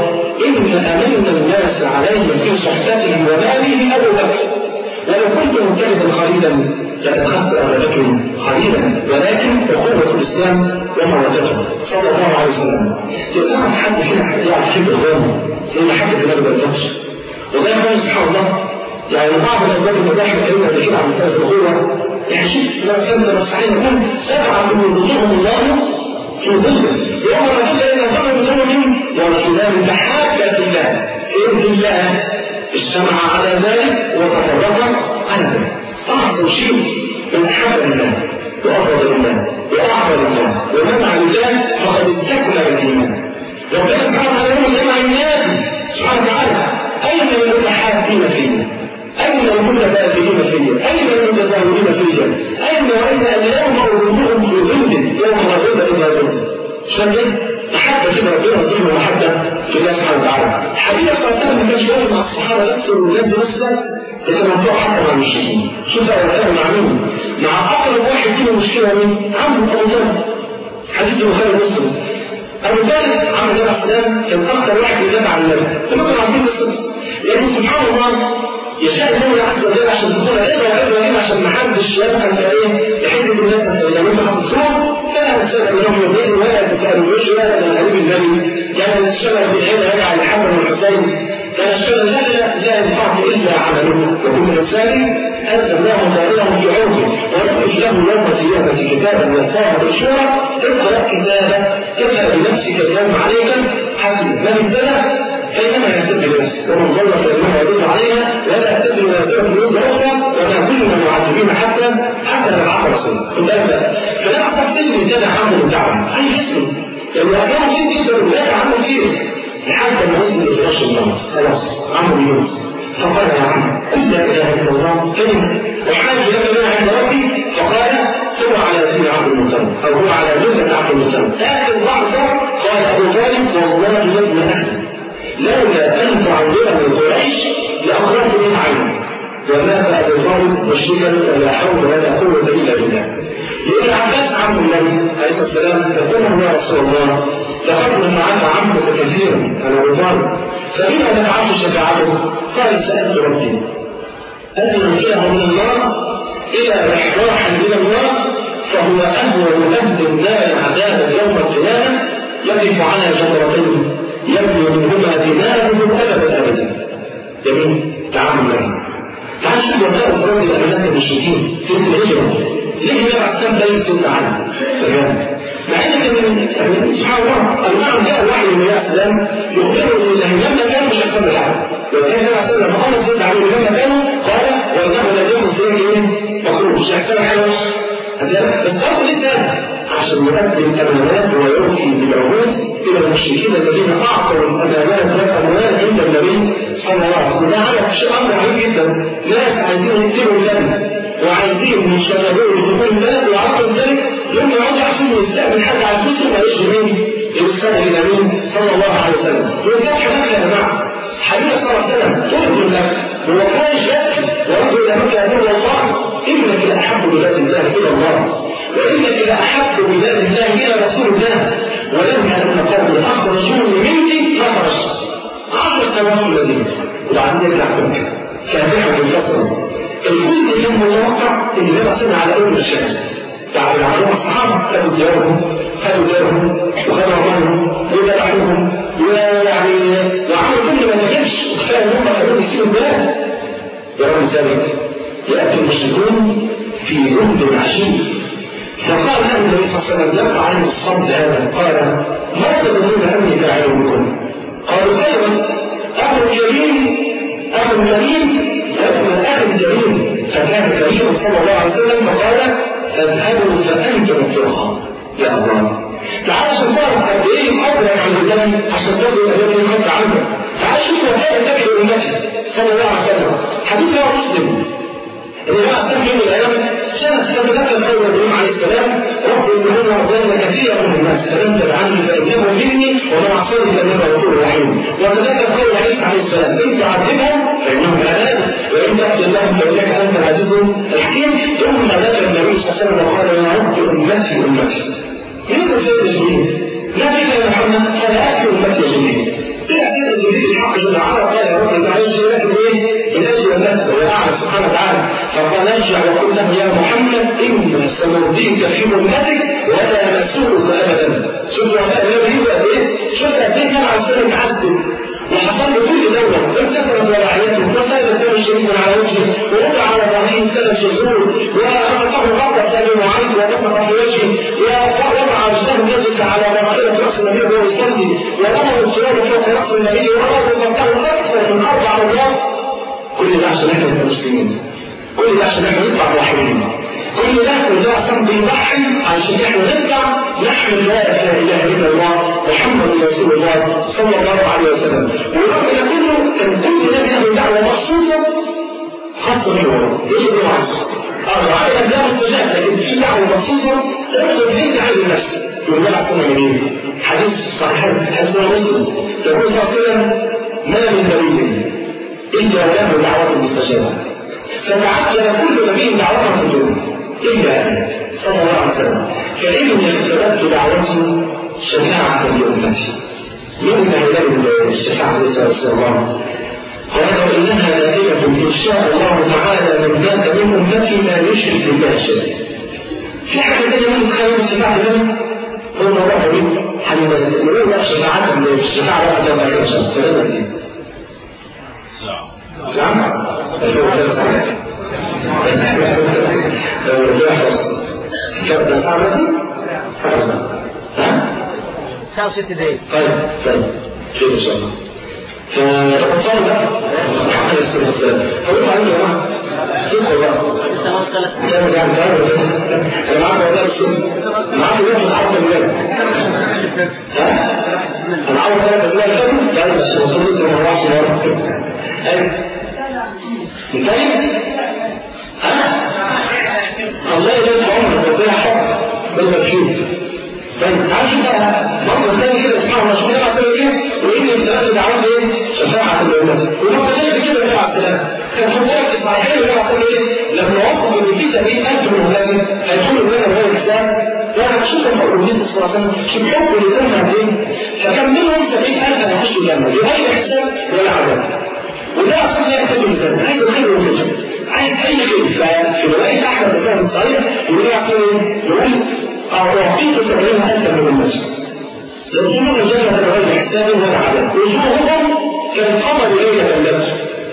إن أمن الناس علي في صحبته وماله أبو بكر ولو كنت متخذا خليلا لاتخذت أبا بكر خليلا ولكن أخوة الإسلام ومودته صلى الله عليه وسلم يقول حد فينا يعرف كيف الغرام زي ما حد في النبي بالظبط وده يقول سبحان الله يعني بعض الأسباب اللي احنا اتكلمنا قبل كده عن مسألة الأخوة يعني شوف لو كان الصحيح يقول سبعة من وجوههم الله في ظله يوم ما تبدا الى ظل منهم ورسولان تحابا في الله باذن الله اجتمع على ذلك وتفرق على ذلك اعظم شيء من احب الله وافضل الله واعظم الله ومنع لله فقد استكمل الايمان ربنا سبحانه وتعالى يقول لنا الناس سبحانه وتعالى اين المتحابين فينا أين المتبادلين فيا؟ أين المتزاورين فيا؟ أين وأين اليوم وجودهم في ظل يوم لا ظل إلا ظل؟ شايف؟ محبة كده ربنا ظل محبة في الله سبحانه وتعالى. الحبيب صلى الله عليه وسلم ما كانش مع الصحابة بس والولاد بس لا ده كان مفتوح حتى مع المشركين. شوف بقى الكلام مع مين؟ مع أقرب واحد فيهم مشكلة مين؟ عم أبو ذر. حديث البخاري ومسلم. أبو ذر عم النبي عليه السلام كان أكثر واحد بيدافع عن النبي. كلكم عارفين القصة. لأن سبحان الله يشاء المولى عز وجل عشان تكون عبره وعبره ليه عشان ما حدش يفهم ايه يحد الناس لو انت حفظتهم فلا تسال لهم يومين ولا تسال وجه ولا من قريب النبي كان الشبه في العين هذا على الحسن والحسين كان الشبه لا لا لا ينفعه الا عمله وكل انسان انزلناه سائله في عرضه ونخرج له يوم القيامه كتابا يلقاه بالشورى اقرا كتابه كفى بنفسك اليوم عليك حسب من ابتلى فإنما يهتم بنفسه ومن ضل فإنما يدل عليها ولا تزن وازرة وزر أخرى وما كنا معذبين حتى حتى نبعث رسولا خد بالك فلا أعتقد إن كان عامل دعوة أي اسم لأنه أحيانا كتير جدا لا عمل كتير لحد ما وصل لفراش الموت خلاص عمل يونس فقال يا عم قل لا اله الا الله كلمه وحاج لك منها عند ربي فقال هو على دين عبد المطلب او هو على مله عبد المطلب اخر لحظه قال ابو طالب والله يا ابن اخي لولا أن تعذر من قريش لأخرجت من عينك ومات أبو طالب مشركا ولا حول ولا قوة إلا بالله. يقول العباس عم النبي عليه الصلاة والسلام يقول يا رسول الله لقد نفعت عمك كثيرا أنا أبو طالب فبما نفعت شفاعته؟ قال سألت ربي أن ينقله من الله إلى إحراح من الله فهو أهون أهل النار عذابا يوم القيامة يقف على جمرتين يبدو منهما دماغه ابد ابدا جميل تعامل معه تعال شوف وسائل الرد الامانات المشركين في الهجره ليه يبقى كم ده يسوق عنه مع ان كان سبحان الله الامام جاء الوحي من الله السلام يخبره ان لما كانوا مش هيحصل له حاجه وكان النبي عليه الصلاه والسلام لما سيدنا علي لما كانوا قال وانه لم يكن سيدنا ايه مخروج مش هيحصل له حاجه بس برضه ليه سنه عشان يقدم امانات ويوفي بالعهود الى المشركين الذين اعطوا الامانات والاموال عند النبي صلى الله عليه وسلم ده عمل شيء امر عجيب جدا ناس عايزين يكتبوا النبي وعايزين يشغلوه لدخول البلد ويعرفوا ذلك لما يقعدوا عشان يستقبل حد على الفلوس ما يشغل مين؟ يستقبل النبي صلى الله عليه وسلم ولذلك حدث يا جماعه حبيبي صلى الله عليه وسلم ترجو لك هو كان شك ورجو الى مكه يقول الله انك لاحب بلاد الله الى الله وانك لاحب بلاد الله الى رسول الله ولم يكن قبل اخرجوا منك فخرج عشر سنوات الذين وبعدين يرجع منك فاتحه بالكسر الكل كان متوقع ان النبي صلى على اول الشمس بعد العلماء الصحابه خدوا ديارهم خدوا ديارهم وخدوا اموالهم وذبحوهم ويعني وعملوا كل ما نجحش وكفايه ان هم خدوا يسيبوا البلاد ورغم ذلك ياتي المشركون في جهد عجيب فقال له النبي صلى الله عليه وسلم يقع عنه الصمت هذا قال ما تظنون اني فاعل بكم؟ قالوا خيرا اخ كريم اخ كريم ابن اخ كريم فكان كريم صلى الله عليه وسلم فقال فاذهبوا فانتم الطرقاء يا الله تعال عشان تعرف قد ايه الامر عن الله عشان تقدر الذي يخف عنه تعال شوف وسائل النبي لامته صلى الله عليه وسلم حديث رواه مسلم الإمام أحمد يوم الأيام سنة فتذكر قول إبراهيم عليه السلام رب إنهن أضلن كثيرا من الناس فلم تدعني فإنه مني ومن عصاني فإنه غفور رحيم وتذكر قول عيسى عليه السلام إن تعذبهم فإنهم عباد وإن تغفر لهم فإنك أنت العزيز الحكيم ثم ذكر النبي صلى الله عليه وسلم وقال يا رب أمتي أمتي يقول سيد جبريل لا بك يا محمد قال آتي أمتي جبريل إيه أتيت جبريل نرجع وقل له يا محمد إنا سنرضيك في أمتك ولا نسوءك أبدا شوف يا النبي قد إيه؟ شوف قد إيه كان على سنة معدل وحصل له كل دولة انكسرت ولاعيته وسال الدم شديدا على وجهه ووقع على ابراهيم سلم جزور وخطبه غضب ابي معاذ وبصق في وجهه ووضع رجله يجلس على مراحل راس النبي وهو يصلي ورمى الجلال فوق راس النبي ورمى فقال اكثر من اربع مرات كل ده عشان احنا نبقى مسلمين كل ده عشان احنا نطلع موحدين كل ده كل ده عشان بنضحي عشان احنا نرجع نحمل لا اله الا الله محمد رسول الله صلى الله عليه وسلم وربنا كله كان كل نبي له دعوه مخصوصه خاصه به هو يجب ان يعصر اه وعلى لا مستجاب لكن في دعوه مخصوصه تدخل في عن النفس يقول لها سنه منين حديث صحيح حديث مسلم يقول صلى الله عليه وسلم ما من نبي الا له دعوه مستجابه فتعجل كل نبي دعوته مستجابه إلا أنا صلى الله عليه وسلم فإني اختبرت دعوتي شفاعة لأمتي مما ينال الشفاعة رسول الله قال وإنها دائمة إن شاء الله تعالى من ذاك من أمتي ما يشرك بالله شيء في حاجة تانية ممكن تخلي الشفاعة لنا هو الموضوع ده حتى نقول لا شفاعة الشفاعة لا تبقى غير شيء فلما دي نعم كم ساعة مثلا؟ ساعة ساعة وست دقايق طيب طيب خير ان شاء الله فالرسول ده عليه الصلاه والسلام فقلت عليه يا جماعه صدق بقى لسه وصلت كام يعني تعرف انا معاك والله السنه معاك واحد عرض المال ها انا عاوز ثلاث اسماء الفجر لا بس وصلت ما راحش ورا ايوه انتهي ها الله يبارك عمرك ربنا حب بالمكشوف طيب تعال شوف بقى مرة تاني كده اسمعوا مشهور على السلام ايه وإن من ثلاث دعوات ايه شفاعة الأمة وما تجد كده النبي على السلام كان حضرتك الصحيحين النبي على السلام ايه لما وقفوا ان في سبيل ألف من أولاده هيدخلوا الجنة غير الإسلام يعني شوف المؤمنين صلى الله عليه وسلم شوف حب الإسلام قد ايه فكان منهم سبيل ألف هيخشوا الجنة بغير حساب ولا عذاب وده أصلا يحسب الإنسان عايز الخير والنجاة عايز أي خير ففي رواية أحمد بن سعد الصحيح يقول لي أصلا يقول أعطيك سبعين ألفا من المسجد يدخلون الجنة بغير حساب ولا عذاب وجوههم كالقمر ليلة اللبس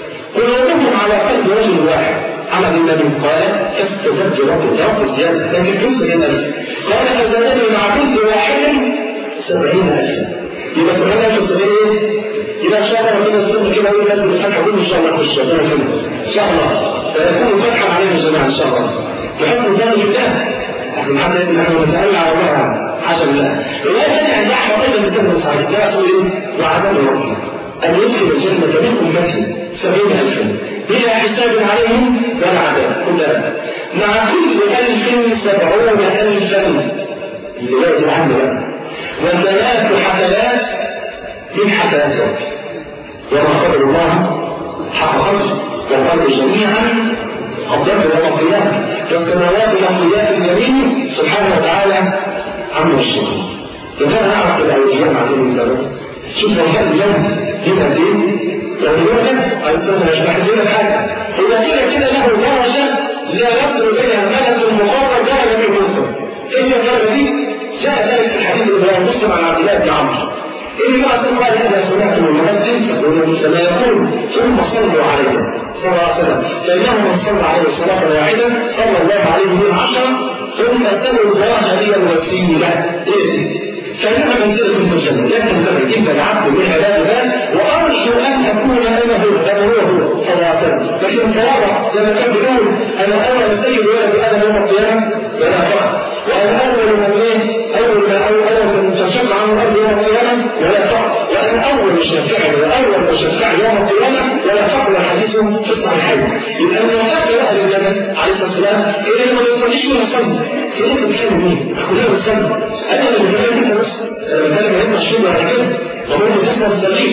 قلوبهم على قلب رجل واحد على النبي قال فاستزدت ربي رب زيادة لكن جزء من النبي قال فزادني مع كل واحد سبعين ألفا يبقى سبعين ألف سبعين إيه؟ إذا شاء الله ربنا يسلمنا كده يقول لازم الفتحة كل إن شاء الله نخش ربنا يكرمك إن شاء الله فيكون فتحا علينا جميعا إن شاء الله بحكم ذلك الله لكن حتى ان احنا نتألى على الله حسب الله الرواية الثانية عند احمد ايضا بسبب صحيح لا تقول ايه وعدم ربي ان يدخل الجنة من امتي سبعين الفا بلا حساب عليهم ولا عذاب كلها مع كل الف سبعون الفا الرواية دي العامة بقى والثلاث حفلات من حفلات ربي وما قدر الله حق قدره والقدر جميعا الضرب يوم القيامة والسماوات مطويات اليمين سبحانه وتعالى عما الشرك وكان نعرف الأولياء مع دين الزمن شوف لو كان اليوم هنا دين لو اليوم ده عليه السلام مش محتاجين حاجة إذا كده كده له درجة لا يصل بينها ملك مقرر ذهب من المسلم إيه الدرجة دي؟ جاء ذلك في الحديث الإبراهيم مسلم عن عبد الله بن عمرو إن الله قال إذا سمعتم المؤذن فقولوا مثل ما يقول ثم صلوا عليه صلى الله عليه وسلم فإنه من صلى عليه صلاة واحدة صلى الله عليه من عشرة ثم سلوا الله لي الوسيلة إيه؟ فإنها منزلة في الجنة لا تنتهي إلا العبد من عباد الله وأرجو أن أكون أنا هو أنا هو هو صلى الله عليه وسلم لكن صراحة لما كان بيقول أنا أول سيد ولد آدم يوم القيامة ولا فرق وأنا أول من إيه؟ أول ما أول أول من تشق عن الأرض يوم القيامة ولا فرق وأنا أول مشفع وأول مشفع يوم القيامة ولا فرق الحديث في الصحيحين يبقى من وفاة أهل الجنة عليه الصلاة والسلام إيه اللي ما بيصليش ولا يصلي في ناس بتكلم مين؟ كلنا بنصلي أنا اللي بتكلم بس مثلا ما يسمع شيء ولا كده وممكن الناس ما تصليش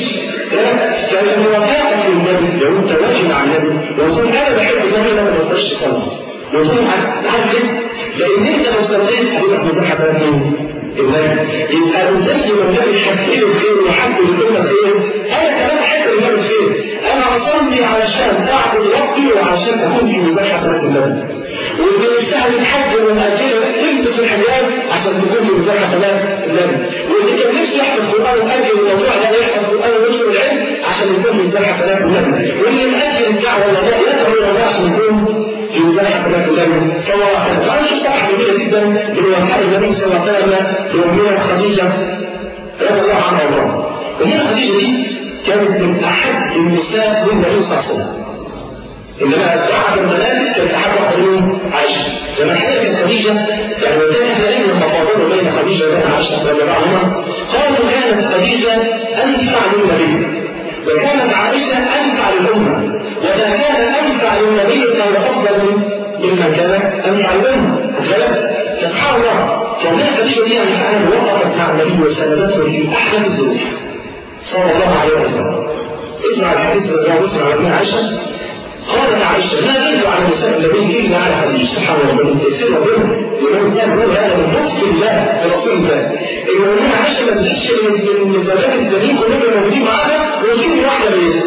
فإن وفاتك للنبي لو أنت واجب مع النبي وصول أنا بحب النبي أنا ما بقدرش أصلي وصول عارف ليه؟ لأن أنت لو صليت هتبقى مساحة بقى مين؟ النبي يبقى من أجل ما النبي حكي له خير وحكي للأمة خير أنا كمان أحب النبي خير أنا أصلي علشان أعبد ربي وعشان عشان اكون في ميزان حسنات النبي واللي يجتهد الحج والأجيال تلبس الحجاب عشان تكون في ميزان حسنات النبي واللي كان نفسه يحفظ قرآن وأجل الموضوع ده يحفظ قرآن وينشر العلم عشان يكون في ميزان حسنات النبي واللي يأجل الدعوة والله يدعو إلى الله عشان يكون في ميزان حسنات النبي صلى الله عليه وسلم فأنا صح جميلة جدا من وفاء النبي صلى الله عليه وسلم لأمنا خديجة رضي الله عنها وارضاها وهي خديجة دي كانت من أحد النساء للنبي صلى الله عليه وسلم انما بعد المنازل كانت احد قانون عائشه لما حدثت خديجه يعني وكان اهل التفاضل بين خديجه وبين عائشه رضي الله عنها قالوا كانت خديجه انفع للنبي وكانت عائشه انفع للامه وما كان انفع للنبي كان افضل مما كان انفع للامه فسبحان الله كانت خديجه دي يعني وقفت مع النبي وسندته في احلى الظروف صلى الله عليه وسلم اسمع الحديث الذي رواه على ابن عائشه قالت عائشة ما جئت على نساء النبي إلا على خديجة سبحان الله السر بينهم لمن كان هو هذا من لطف الله برسول الله إن من عائشة ما تجيش من زوجات النبي كلهم موجودين معانا ويجيب واحدة منهم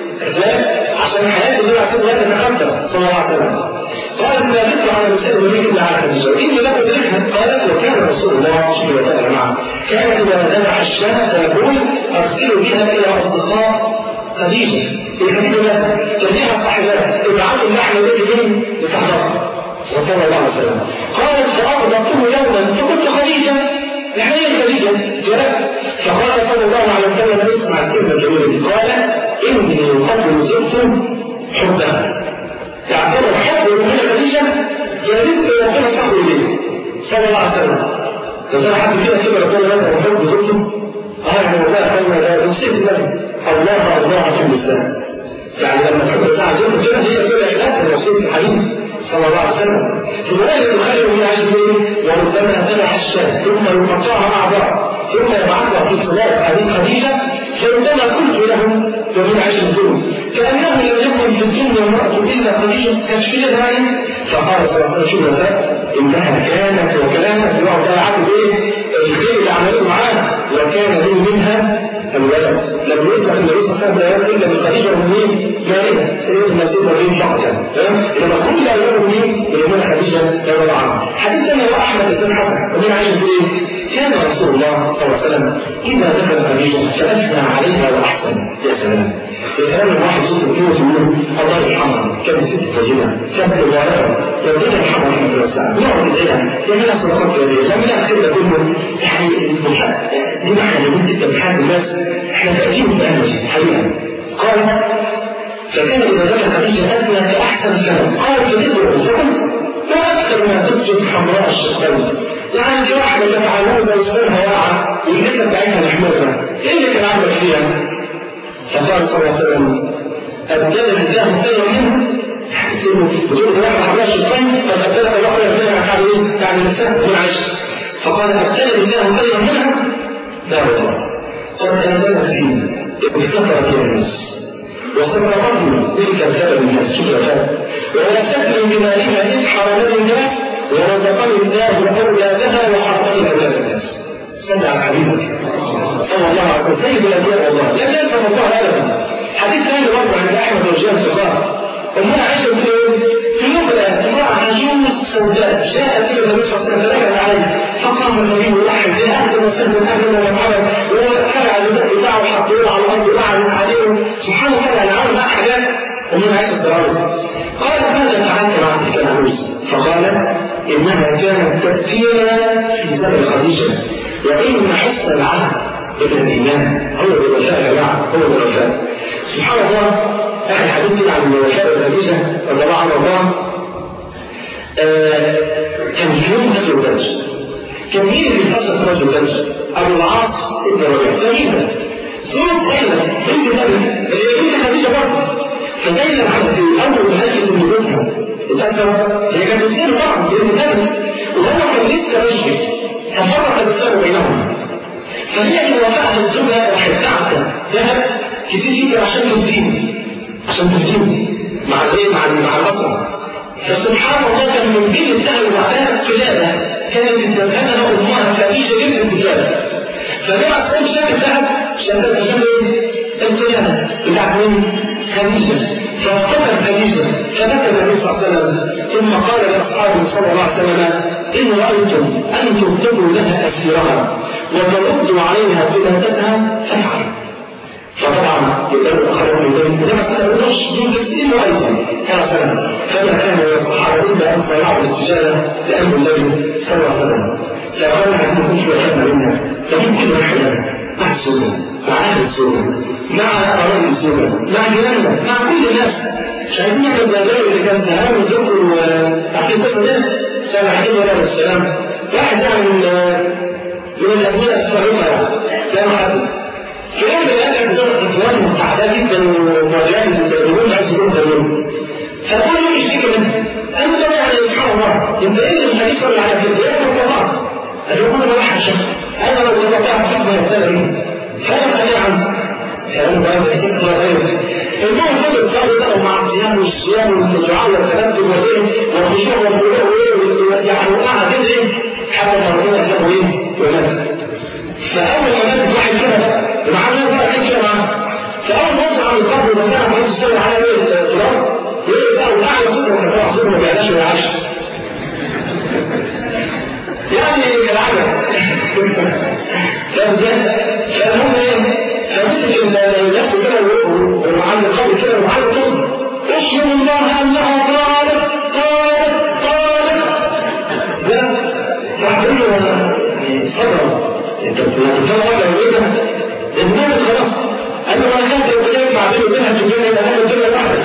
عشان حياة النبي عليه الصلاة والسلام تتقدم صلى الله عليه وسلم قالت ما جئت على نساء النبي إلا على خديجة وإن لم تدركها قالت وكان رسول الله صلى الله عليه وسلم كان إذا ذبح الشاة فيقول أرسل بها إلى أصدقاء خديجة الخديجة لا تبيعها صاحبها اجعلوا اللحم الذي من لصاحبها صلى الله عليه وسلم قالت فأغضبته يوما فقلت خديجة يعني ايه خديجة جاءت فقال صلى الله عليه وسلم اسمع الكلمة الجميلة قال إني قد زرت حبها يعتبر حب من خديجة جالس ربنا صاحبه إليه صلى الله عليه وسلم فكان حد كده كده ربنا مثلا حب زرته اه يعني والله احنا لا نسيب النبي الله الله في الإسلام يعني لما تحب الله زوجته كده هي كده إخلاق الرسول الحبيب صلى الله عليه وسلم ثم لا يتخيل من عشرين وربما ذبح الشاة ثم يقطعها أعضاء ثم يبعثها في صلاة حديث خديجة فربما قلت له ومن عشر زوج كأنه لم يكن في الدنيا امرأة إلا خديجة تشفي ذلك فقال صلى الله عليه وسلم إنها كانت وكانت الله تعالى عبد إيه الخير اللي عملوه معاه وكان لي منها الولد لم يطلق النبي صلى الله عليه وسلم الا بخديجه ومين مائده ايه المسجد ومين شخصا تمام انما كل اولاد مين من خديجه رضي الله عنها حديث ثاني هو احمد بن حسن ومن عايش ايه كان رسول الله صلى الله عليه وسلم اذا دخل خديجه فاثنى عليها واحسن يا سلام يا سلام الواحد صوت فيه ويقول الله يرحمها كانت ست طيبه كانت مباركه ربنا يرحمها رحمه الله وسعها نقعد ندعيها يعملها صدقات جاريه يعملها خير ده كله يعني دي نحن لو انت بتمحان الناس احنا تأتيهم في أهل حقيقة قال فكان إذا دخل خديجة أدنى في أحسن كلام قال فتدعو فقلت ما أكثر ما تبجد حمراء الشقين يعني في واحدة كانت عجوزة وصغيرها واقعة والنسب بتاعتها محمودة إيه اللي كان عامل فيها؟ فقال صلى الله عليه وسلم أبدل الله خيرا منها بتقول واحدة حمراء الشقين فأبدل الله خيرا منها يعني إيه؟ يعني النسب من عشر فقال أبدل الله خيرا منها لا والله قد آمن فينا واستكبر فيها الناس وصرفتني تلك السبب الناس شكرا فات ولستثني بمالها إذ حرمني الناس ورزقني الله أولادها وحرمني أولاد الناس صلى على حبيبك صلى الله عليه وسلم سيد الأنبياء والله لم ينسى الله أبدا حديث ثاني برضه عند أحمد وجاب الصغار أمنا عائشة في يبلى امرأة عجوز سوداء جاءت إلى النبي صلى الله عليه وسلم فدخل عليه فقام النبي يرحب بها أهلا وسهلا أهلا ومرحبا وكان النداء بتاعه حطوه على الأرض وقعد عليهم سبحان الله يعني عمل معاه حاجات ومن عائشة الصغار قال ماذا فعلت مع تلك العروس؟ فقال إنها كانت تأتينا في زمن خديجة وإن حسن العهد ابن الإيمان هو بالوفاء يا جماعة هو بالوفاء سبحان الله اخر حديث عن وفاء خديجه رضي الله عنها وارضاها كان في يوم غزوه بدر كان مين اللي فصل غزوه بدر؟ ابو العاص ابن ربيعه تقريبا سورة سهلة بنت النبي اللي بنت خديجة برضه فدايما عبد أول ما هاجت من جوزها اتأثر هي كانت مسلمة طبعا بنت النبي وهو كان لسه مشرك ففرق الإسلام بينهم فهي اللي وفاءها لزوجها راح تعبد ذهب كتير جدا عشان تدين عشان تفهمه مع الايه مع مع البصر فسبحان الله كان من جيل الدهر وبعدها قلاده كانت تتبنى امها خديجه بنت الكلابه فجمع السلام شاف الذهب شاف شاف ايه؟ القلاده بتاعت مين؟ خديجه فاصطفت خديجة فبكى النبي صلى الله عليه وسلم ثم قال لأصحابه صلى الله عليه وسلم إن رأيتم أن تكتبوا لها أسيرها وتردوا عليها قلادتها فافعلوا فطبعا يقدر الآخرون من ذلك وده مسألة مش دون تسليم أيضا كما سلم فما كان من الصحابة إلا أن صنعوا الاستجابة لأمر النبي صلى الله عليه وسلم لا قال حديث كنت وحدنا منا لكن كل واحدة مع السنة مع أهل السنة مع قرار السنة مع جيراننا مع كل الناس مش عايزين نعمل زي اللي كان زهقان وذكر وتحقيق القسم ده سامع حكيم عليه السلام واحد يعني من من الأزمنة الطريقة كان حد في يوم من الأيام كانت إخواني متعدة جدا ومريان الدول عايز يقول تمام فقال له يشتكي منه أنت يعني سبحان الله أنت إيه اللي الحديث ولا على كده يا الله قال له كل واحد شخص أنا لو استطعت حكمة يبتلى بيه فأنا خليه عنه كلام بقى حكمة غير المهم كل الصبر ده مع الصيام والصيام والدعاء والتبتل والايه والخشوع والطلوع وايه يعني وقع كده ايه حتى ربنا يسلمه ايه ومات فاول ما مات واحد كده مع الناس بقى كده كده معاه فاول ما وصل عن القبر ده كان عايز يسلم على ايه الصلاه وايه بقى وقع صوته كان هو صوته ما بيعلاش ولا يعيش يعني كالعادة فالمهم ايه فمثل الناس كده ومعلم القبر كده ومعلم صوته اشهد الله انها قالت قالت قالت ده صاحبين صبر انت بتتكلم ولا ايه ده؟ الدنيا خلاص انا ما كانت البلاد بعدين وبينها في الدنيا ده انا الدنيا واحده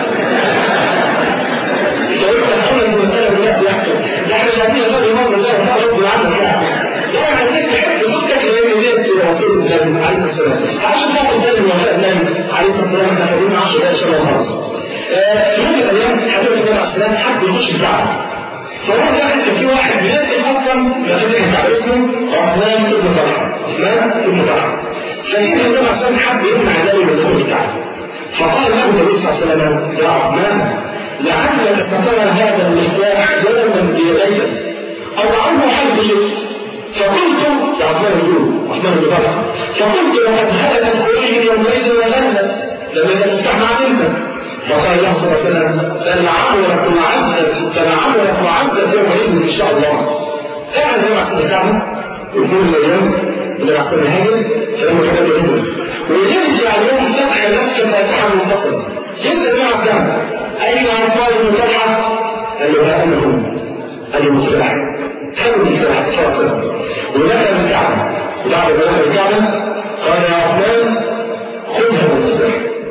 فقلت احنا المساله بالناس يعني ده احنا مش عايزين نصلي مره الله وصلى رب العالمين يعني يعني عايزين نحب مدتك لان دي رسول الله عليه السلام عشان تعرف ازاي الوفاء النبي عليه الصلاه والسلام احنا قاعدين 10 دقائق ان شاء الله خلاص في يوم من الايام حبيب النبي عليه السلام حب يخش الكعبه فهو داخل كان في واحد بينزل اصلا لا فاكر على اسمه عثمان بن طلحه عثمان بن طلحه فكيف النبي عليه السلام حب يمنع النبي من دخول الكعبه فقال له النبي صلى الله عليه وسلم يا عثمان لعلك سترى هذا المفتاح يوما بيديك او عنه حيث شئت فقلت يا عثمان يقول عثمان بن طلحه فقلت لقد هلكت قريش يومئذ وغلت لم يكن المفتاح معلمنا فقال الله صلى الله عليه وسلم فلعمرك وعدت فلعمرك وعدت يومئذ ان شاء الله فعلا زي ما حسن الكعبه ويكون الايام اللي حسن الهاجر فلما كان يهجر ويرجع يوم فتح مكه فاتحه منتصره جدا مع الكعبه اين عثمان بن طلحه؟ قال له ها انا كنت قال له مفتاح خلوا المفتاح فرصه ودخل الكعبه وبعد ما دخل الكعبه قال يا عثمان خذها المفتاح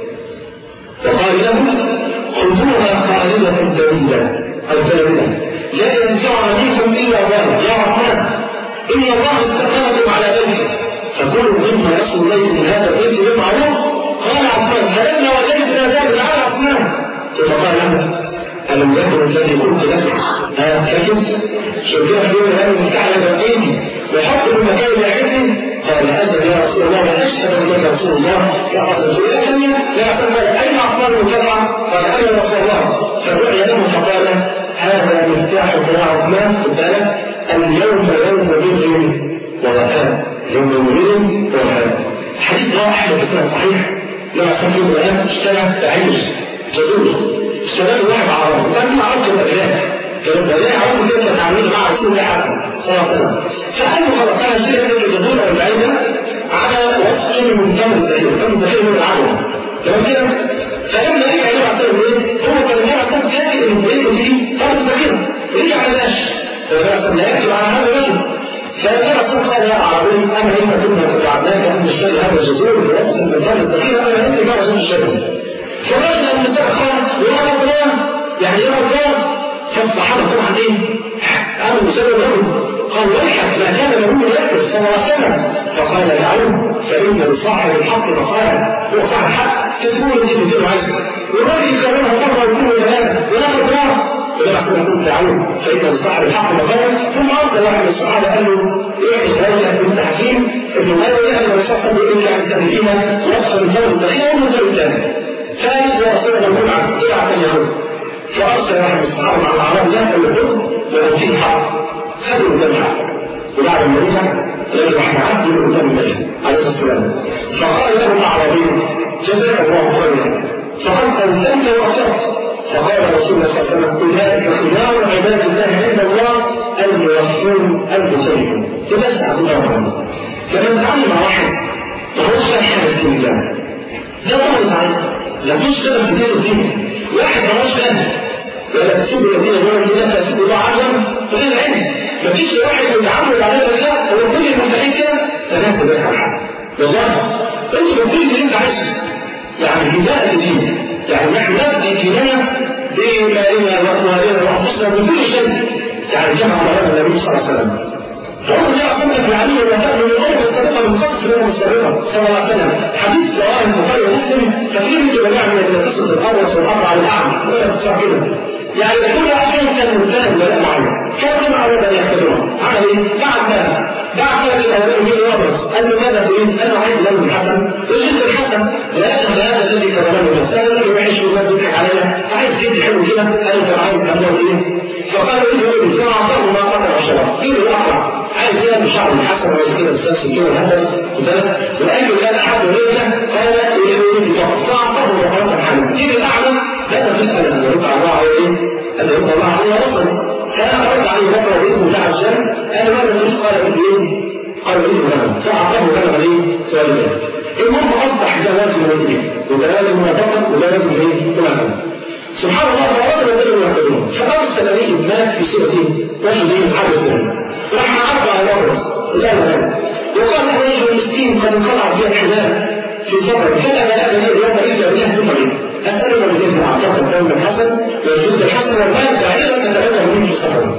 وقال له خذوها قائلة جميلة الزلمية لا ينزع منكم إلا الله يا رحمن إن الله استقامكم على بيته فكلوا مما يصل إليه من هذا البيت بالمعروف قال عثمان فلما وجدنا ذلك على عثمان ثم قال له ألم يكن الذي قلت لك ها فكس شوفوا في يوم الأيام مستعلى بيتي وحط من مكان يعدني قال أسأل يا رسول الله وأشهد أنك رسول الله يا رسول الله لا تنبغي أين عثمان بن طلحة؟ قال أنا رسول الله فدعي له فقال هذا مفتاح يا عثمان قلت له اليوم يوم بر ووفاء يوم بر ووفاء حديث واحد بسنة صحيح لما سمعت الآن اشترى تعيش جزور اشترى واحد عربي وكان عرفت الأبناء كانوا الأبناء عرفوا كيف يتعاملون مع رسول الله حتى صلى الله عليه وسلم فقالوا خلاص أنا اشتري منك الجزور أو العيدة على وصف من كم الزكية كم الزكية من العالم تمام كده؟ فلما رجع النبي عليه الصلاه والسلام هو كان النبي عليه الصلاه والسلام كاتب ان بيته فيه فرض الزكيه رجع ما لقاش فالنبي عليه الصلاه لا يكتب على هذا الرجل فالنبي عليه الصلاه قال يا عربي انا انت كنا تبعناك ان نشتري هذا الجزور بوصف من فرض الزكيه انا انت ما عشان الشركه فبدا المساء قال يا رب الله يعني يا رب الله فالصحابه طبعا ايه؟ قالوا مسلم له قال ويحك ما كان له يكتب صلى الله عليه وسلم فقال دعوه فإن لصاحب الحق مقالا هو صاحب الحق تسمون التي مثل عزه والراجل يكررها مرة ويكون كلام وناخد مرة فلما كنا نقول دعوه فإن لصاحب الحق مقالا ثم أرضى واحد من الصحابة قال له إيه إخواني من تحكيم ابن مالك أن الرسول صلى الله عليه وسلم عن سنتين وقف من دور الدخيل ومن الثاني ثالث ورسول الله يقول عن طلع من يهود فأرسل واحد من الصحابة مع الأعراب لا تقول له فيه حق خذوا من الحق وبعد ما رجع لكن احنا عبد من قدام النبي عليه الصلاه والسلام فقال له الاعرابي جزاك الله خيرا فقد أنزلت وأبصرت فقال رسول الله صلى الله عليه وسلم أولئك خيار عباد الله عند الله الموفون المسلمون فبس عبد الله لما نتعامل مع واحد ما هوش فاهم حاجة في الله ده طبعا تعالى لا تشتغل في دين الدين واحد ما هوش فاهم ولا تسيبوا الذين يقولون كده فاسيبوا الله اعلم فغير العلم مفيش واحد يتعامل على الله هو كل المتقين كده فالناس تبقى حاجه والله انت كل اللي انت عايزه يعني هدايه الدين يعني نحن نبدي ديننا بما وأموالنا وأنفسنا من كل شيء يعني جمع على النبي صلى الله عليه وسلم فهو جاء قمة العليم والمكان من غير السابقة من خصص غير مستمرة صلى الله عليه وسلم حديث رواه البخاري ومسلم كثير من جماعة من قصة الأرس والأربع على الأعمى ولا تفسر كده يعني كل أحيان كان ممتاز ولا معين كان كما أراد أن يختبره عمل إيه؟ بعد ما بعد ذلك الأولين من الأبرص قال له ماذا تريد؟ أنا عايز لون الحسن وجدت الحسن ولكن هذا الذي كرمه الإنسان لم يعيش والناس يضحك علينا عايز جد حلو كده قال له عايز أموال إيه؟ فقال له إيه فأعطاه ما قدر عشرة قيل الأقرع عايز يعمل شعر الحسن وعايز كده السلسل كده الهدف وده ولأنه كان أحد وليس قال يريد فأعطاه ما قدر حلو قيل الأعلى لا تسأل أن يرد الله عليه أن يرد الله عليه رسلا فأرد عليه فترة باسم بتاع الشام قال ماذا تريد قال بدي إيه؟ قال بدي غنم فأعطاه غنم عليه سؤال المهم أصبح ده لازم يوجد وده لازم يتفق وده لازم إيه؟ تمام سبحان الله فأراد الذين يعتبرون فأرسل إليه مات في سورة رجل حدث راح عرض على الأرض لا لا وقال له رجل مسكين قد انقطع به الحبال في سفر كان لا يدري اليوم إلا بالله ثم به أسألك بإذن أعطاك الدولة الحسن والجزء الحسن والمال دائما تتبنى منه في سفر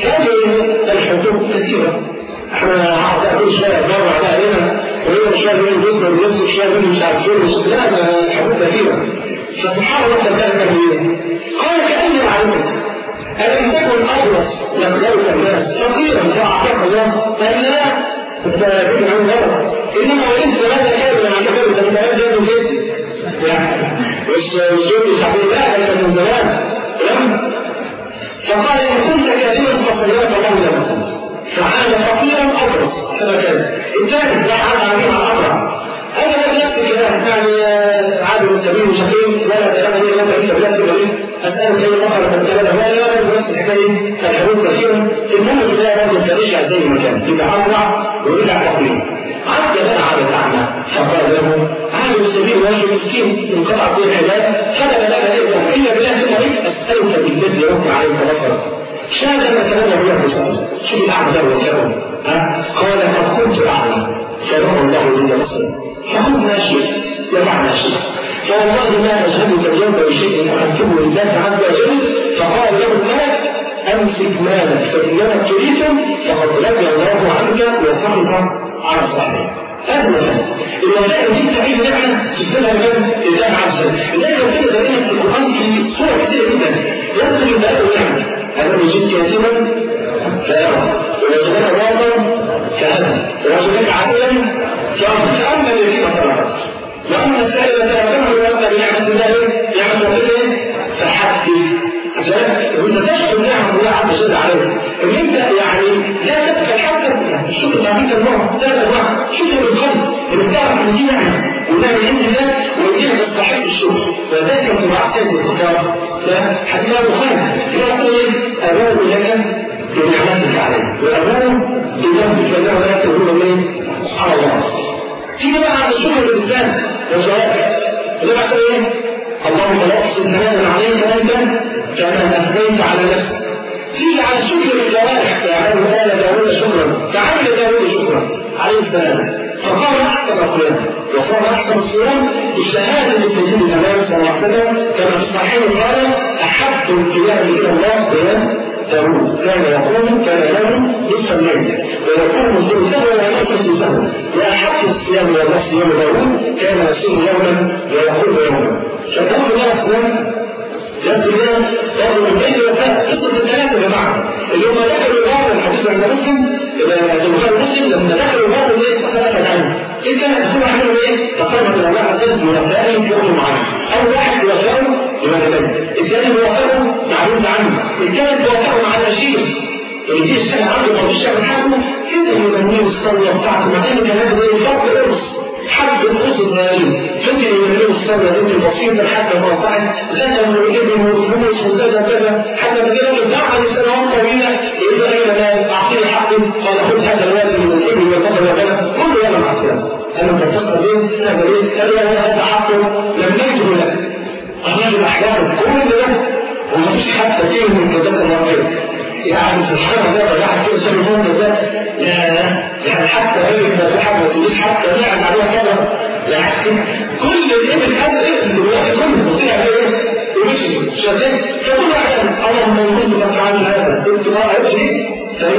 هذه الحقوق كثيرة احنا عارف كل شوية مرة على علينا ويوم شوية من الجزء والجزء شوية من مش عارف فين لا ده الحقوق كثيرة فسبحان الله سبحانه كان قال كأني علمت ألم تكن أبرص يقدرك الناس فقيرا فأعطاك الله قال لا انت بيت عن غلط انما وانت ثلاثة كامل عن كامل انت متعب ده من جد مش الزوج صاحبي لا انت من زمان تمام فقال ان كنت كاذبا فصيرك الله لما فعاد فقيرا ابرص كما كان الثاني راح عاد عليه مع الاقرع انا لم نفس الكلام يعني عادل التميم شقيم ولا كلام لي لما الا بلاد الوليد اسال كيف نقرا الكلام ولا لا نفس الحكايه الحروب كثيرا المهم في الله رب يرجع زي ما كان يتعرع ويرجع تقليد عاد بقى على الاعمى فقال له عامل السبيل رجل مسكين انقطع به الحجاب فلا بلاغ لكم الا بالله ثم بك اسالك بالذي يرد عليك بصرك شاهد ان كلام ابويا بصرك شوف الاعمى ده والكلام قال قد كنت اعمى فنور الله لي بصري فهم ماشي يبع ماشي فوالله ما اشهدك اليوم بشيء احبه لله عز وجل فقال له الملك امسك مالك فانما ابتليتم فقد رضي الله عنك وسخط على صاحبك هذا المكان الولاء دي تعيد نعمة تستلها من الله عز وجل لذلك لو كده دائما في القرآن في صورة كثيرة جدا يذكر ذات النعمة هذا وجدت يتيما فيرى ووجدك ضالا فهدى ووجدك عائلا فأمن فأما الذين صلاه وأما السائل فأتمه وأما بنعمة الله نعمة ربه فحدث وانت تشكر نعم الله عز وجل عليك ان انت يعني لا تبقى حتى الشكر تعطيك النوع ثلاث انواع شكر القلب انك تعرف ان دي نعمه وده من عند الله وان تستحق الشكر فذلك انت معك بالكفار فحديث ابو خالد يقول ايه ابوه لك بنعمتك عليه وابوه بذنبك انه لا تقول ايه سبحان الله تيجي بقى على الشكر باللسان وجوابك اللي بعد ايه اللهم لا احسن ثناء عليك انت كما اثنيت على نفسك تيجي على الشكر بالجوارح فعمل آل داوود شكرا فعمل داوود شكرا عليه السلام فصار احسن القيام وصار احسن الصيام بشهاده النبي الامام صلى الله عليه وسلم كما في الصحيح قال احب القيام الى الله قيام داوود كان يقوم كان ينام نصف الليل ويقوم ثلثه ولا نصف ثلثه واحب الصيام والى صيام داوود كان يصوم يوما ويقوم يوما فقلت الله الصيام نفس الناس برضه من بين الوفاء قصه الثلاثه يا جماعه اللي هم دخلوا الباب الحديث عند مسلم البخاري مسلم لما دخلوا الباب اللي ليس ثلاثه عنه ايه كان هتكون عاملوا ايه؟ تصرف من الله عز وجل وفائهم في يوم معين اول واحد يوفقهم يبقى الثاني الثاني يوفقهم معلوم عنه الثالث يوفقهم على شيء اللي يشتغل عنده ما فيش يعمل حاجه كده يبنيه الصلاه بتاعته مع ان كمان ايه فرق قرص حتى الخصوص الصغيرين فكر يعملوا الصبر بنت البسيطة حتى ما أصبحت ذات وإبن وفلوس وكذا كذا حتى بدأ يدعى لسنوات طويلة يبقى أين لا أعطيه حق قال خذ هذا الوالد من الإبن والبقر وكذا كله يلا مع السلامة أنا متصل به سهل به هذا هذا حق لم يجب لك الرجل أحداث كل ده ومفيش حتى كلمة من كذا الله يعني سبحان الله الواحد كده شايف الموقف ده يعني حتى هي ما في حاجه ما تجيش حتى يعني عليها صبر يعني كل الابن هذا الابن دلوقتي كله بصير عليه ايه؟ ومشي شغال فكل واحد اللهم ان كنت تفعل هذا كنت ما ابشي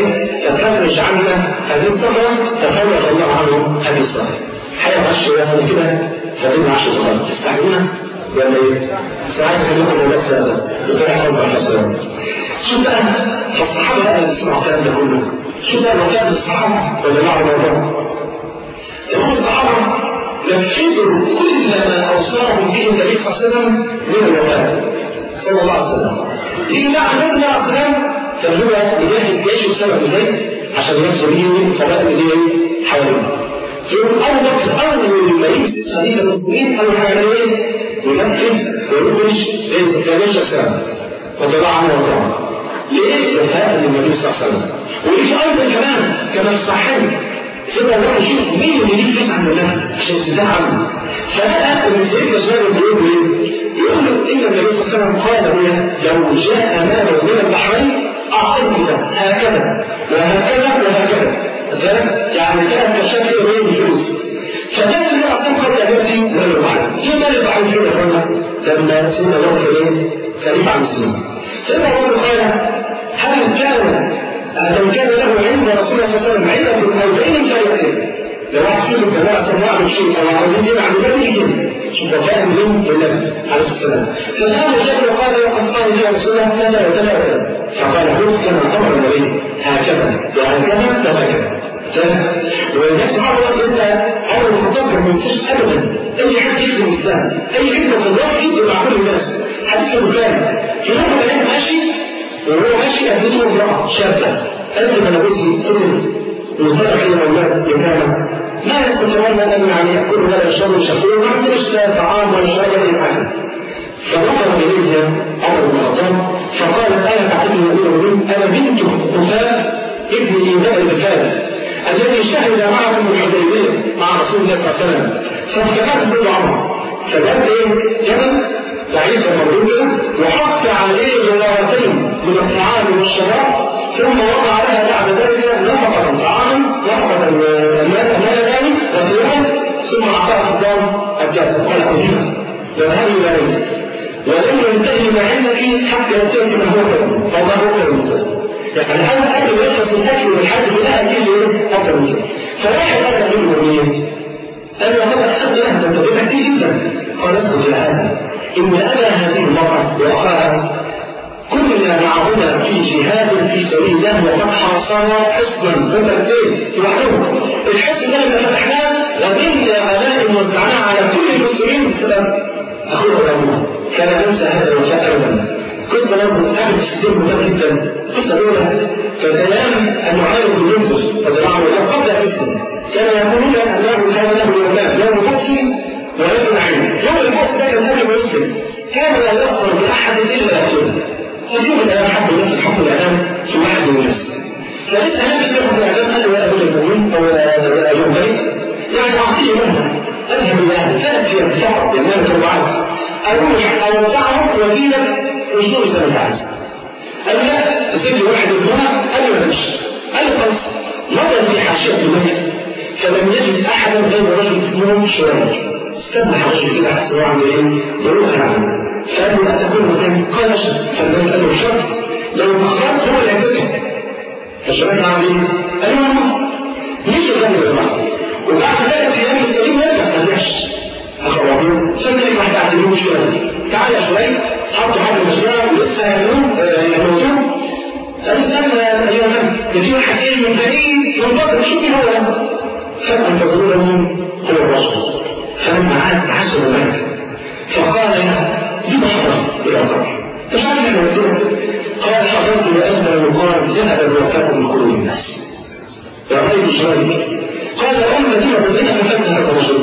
فكفرج عنا هذه الصخره ففرج الله عنه هذه الصخره حياه عشر يوم كده فبين عشر صخر تستعجلنا ولا ايه؟ ساعات كلمه بس بطريقه حب الحسن شو بقى فالصحابة بقى اللي سمعوا الكلام ده كله شو بقى وكان الصحابة ولا مع الموضوع يقول الصحابة نفذوا كل ما أوصاهم به النبي صلى الله عليه وسلم من الوفاة صلى الله عليه وسلم يجي بقى النبي صلى الله عليه وسلم كان هو يجهز جيش السبب ازاي عشان ينصر به القبائل اللي هي حواليه يقول أول وقت أول ما يمسك خليفة المسلمين أول حاجة ايه؟ ينفذ ويخرج لجيش السبب وتبع عنه وطبعا ليه؟ وفاء للنبي صلى الله عليه وسلم وليش ايضا كمان كما في الصحيح سيدنا الله يشوف مين اللي ليه فلوس عند الله عشان يستدعى عنه فبقى من سيدنا شباب بيقول ايه؟ يقول له ان النبي صلى الله عليه وسلم قال لي لو جاء مال من البحرين اعطيته له هكذا وهكذا وهكذا يعني كانت كشكل ايه بفلوس فكان النبي صلى الله عليه وسلم قال ياتي مال البحرين ليه مال البحرين فين يا اخوانا؟ لما سيدنا الله كان خليفه عن السنين سيدنا الله قال هل كان لو كان له عند رسول الله صلى الله عليه وسلم علم او دين فيأتي لو واحد فيكم كان يعصر يعمل شيء او عاوزين يلعب بالله يجي شوف وفاء من النبي عليه السلام فسأل الشيخ وقال وقد قال لي رسول الله كذا وكذا وكذا فقال قلت كما امر النبي هكذا وهكذا وهكذا والناس سبحان الله انت اول ما تفكر ما ينساش ابدا اي حد يخدم الاسلام اي خدمه في الله يبقى مع كل الناس حديث البخاري في يوم من الايام ماشي وهو ماشي قابلته امراه شابه قد ما لبسي قتل وصار حين اولاد يتامى ما يستطيعون ان يعني ياكلوا ولا يشربوا شكور ما عندناش لا طعام ولا شراب ولا حاجه فنظر اليها عمر بن الخطاب فقال انا تعتقد النبي المؤمنين انا بنت وفاه ابن ايمان البكاري الذي شهد معكم الحديبيه مع رسول الله صلى الله عليه وسلم فافتكرت بنت عمر فجاب ايه جبل ضعيف مردودة وحط عليه جوارتين من الطعام والشراب ثم وضع لها بعد ذلك نفقة طعاما نفقة الماء ثاني وثيابا ثم أعطاها النظام الجد قال خذيها واذهبي إلى بيتك ولن ينتهي ما عندك حتى يأتيك ما هو خير فما هو خير من يعني أنا قبل ما يخلص الأكل والحاجة لا أكيد أفضل من كده فواحد قال منه مين؟ قال له طبعا أنت أنت أنت بتحكي جدا قال اسكت يا هذا إن أنا هذه المرأة وأخاها كنا معهما في جهاد في سبيل الله وقد حاصرنا حصنا فترتين لوحدهم الحصن ده اللي فتحناه وضمن غنائم وزعناها على كل المسلمين بسبب أخوه وأبوه كان ينسى هذا الوفاء أبدا قصة لازم أهل السجن مهم جدا قصة الأولى فالأيام أن يعارض المنزل فزرعه له قبل أن يسلم كان يقولون أنه كان له يومان يوم فتح ويوم عين يوم الفتح ده كان قبل ما يسلم كان لا يصل بأحد إلا يقتله وفيهم الأيام حد الناس حكم الإعلام في واحد من الناس فلسه هذا الشيخ في الإعلام قال له يا أبو المؤمنين أو يا أيوب بيت يعني أعطيه منها أذهب إلى أهل كانت في ارتفاع لأنها تبعات أروح أو تعرف وكيلك وشنو زي ما انت عايز قال لا تسيب لي واحد منها قال لي مفيش قال لي خلاص نظر في حاشيه المسجد فلم يجد احدا غير رجل اسمه شراج استنى رجل كده حس انه عامل ايه؟ يروح يعني فقال له اتقول مكان قال فالنبي قال له الشرط لو اخرجت هو اللي هيتكلم فالشراج عامل ايه؟ قال له انا مش يغني بالمعصيه وبعد ذلك في يوم الكريم يرجع ما رجعش اخرجوه سنة واحد قاعد يقول شويه تعالى شويه حط حاجه مشروع ولسه هيعملوه موجود قال استنى ايها النبي ده في واحد ايه من بعيد من بره شوف مين هو ده فجاه تقول مين هو الرسول فلما عاد تحسب معك فقال لما حضرت الى القبر تفعل احنا قال حضرت لان يقال ذهب الوفاء من قلوب الناس رأيت شريك قال أم الذين الذين كفرت هذا الرجل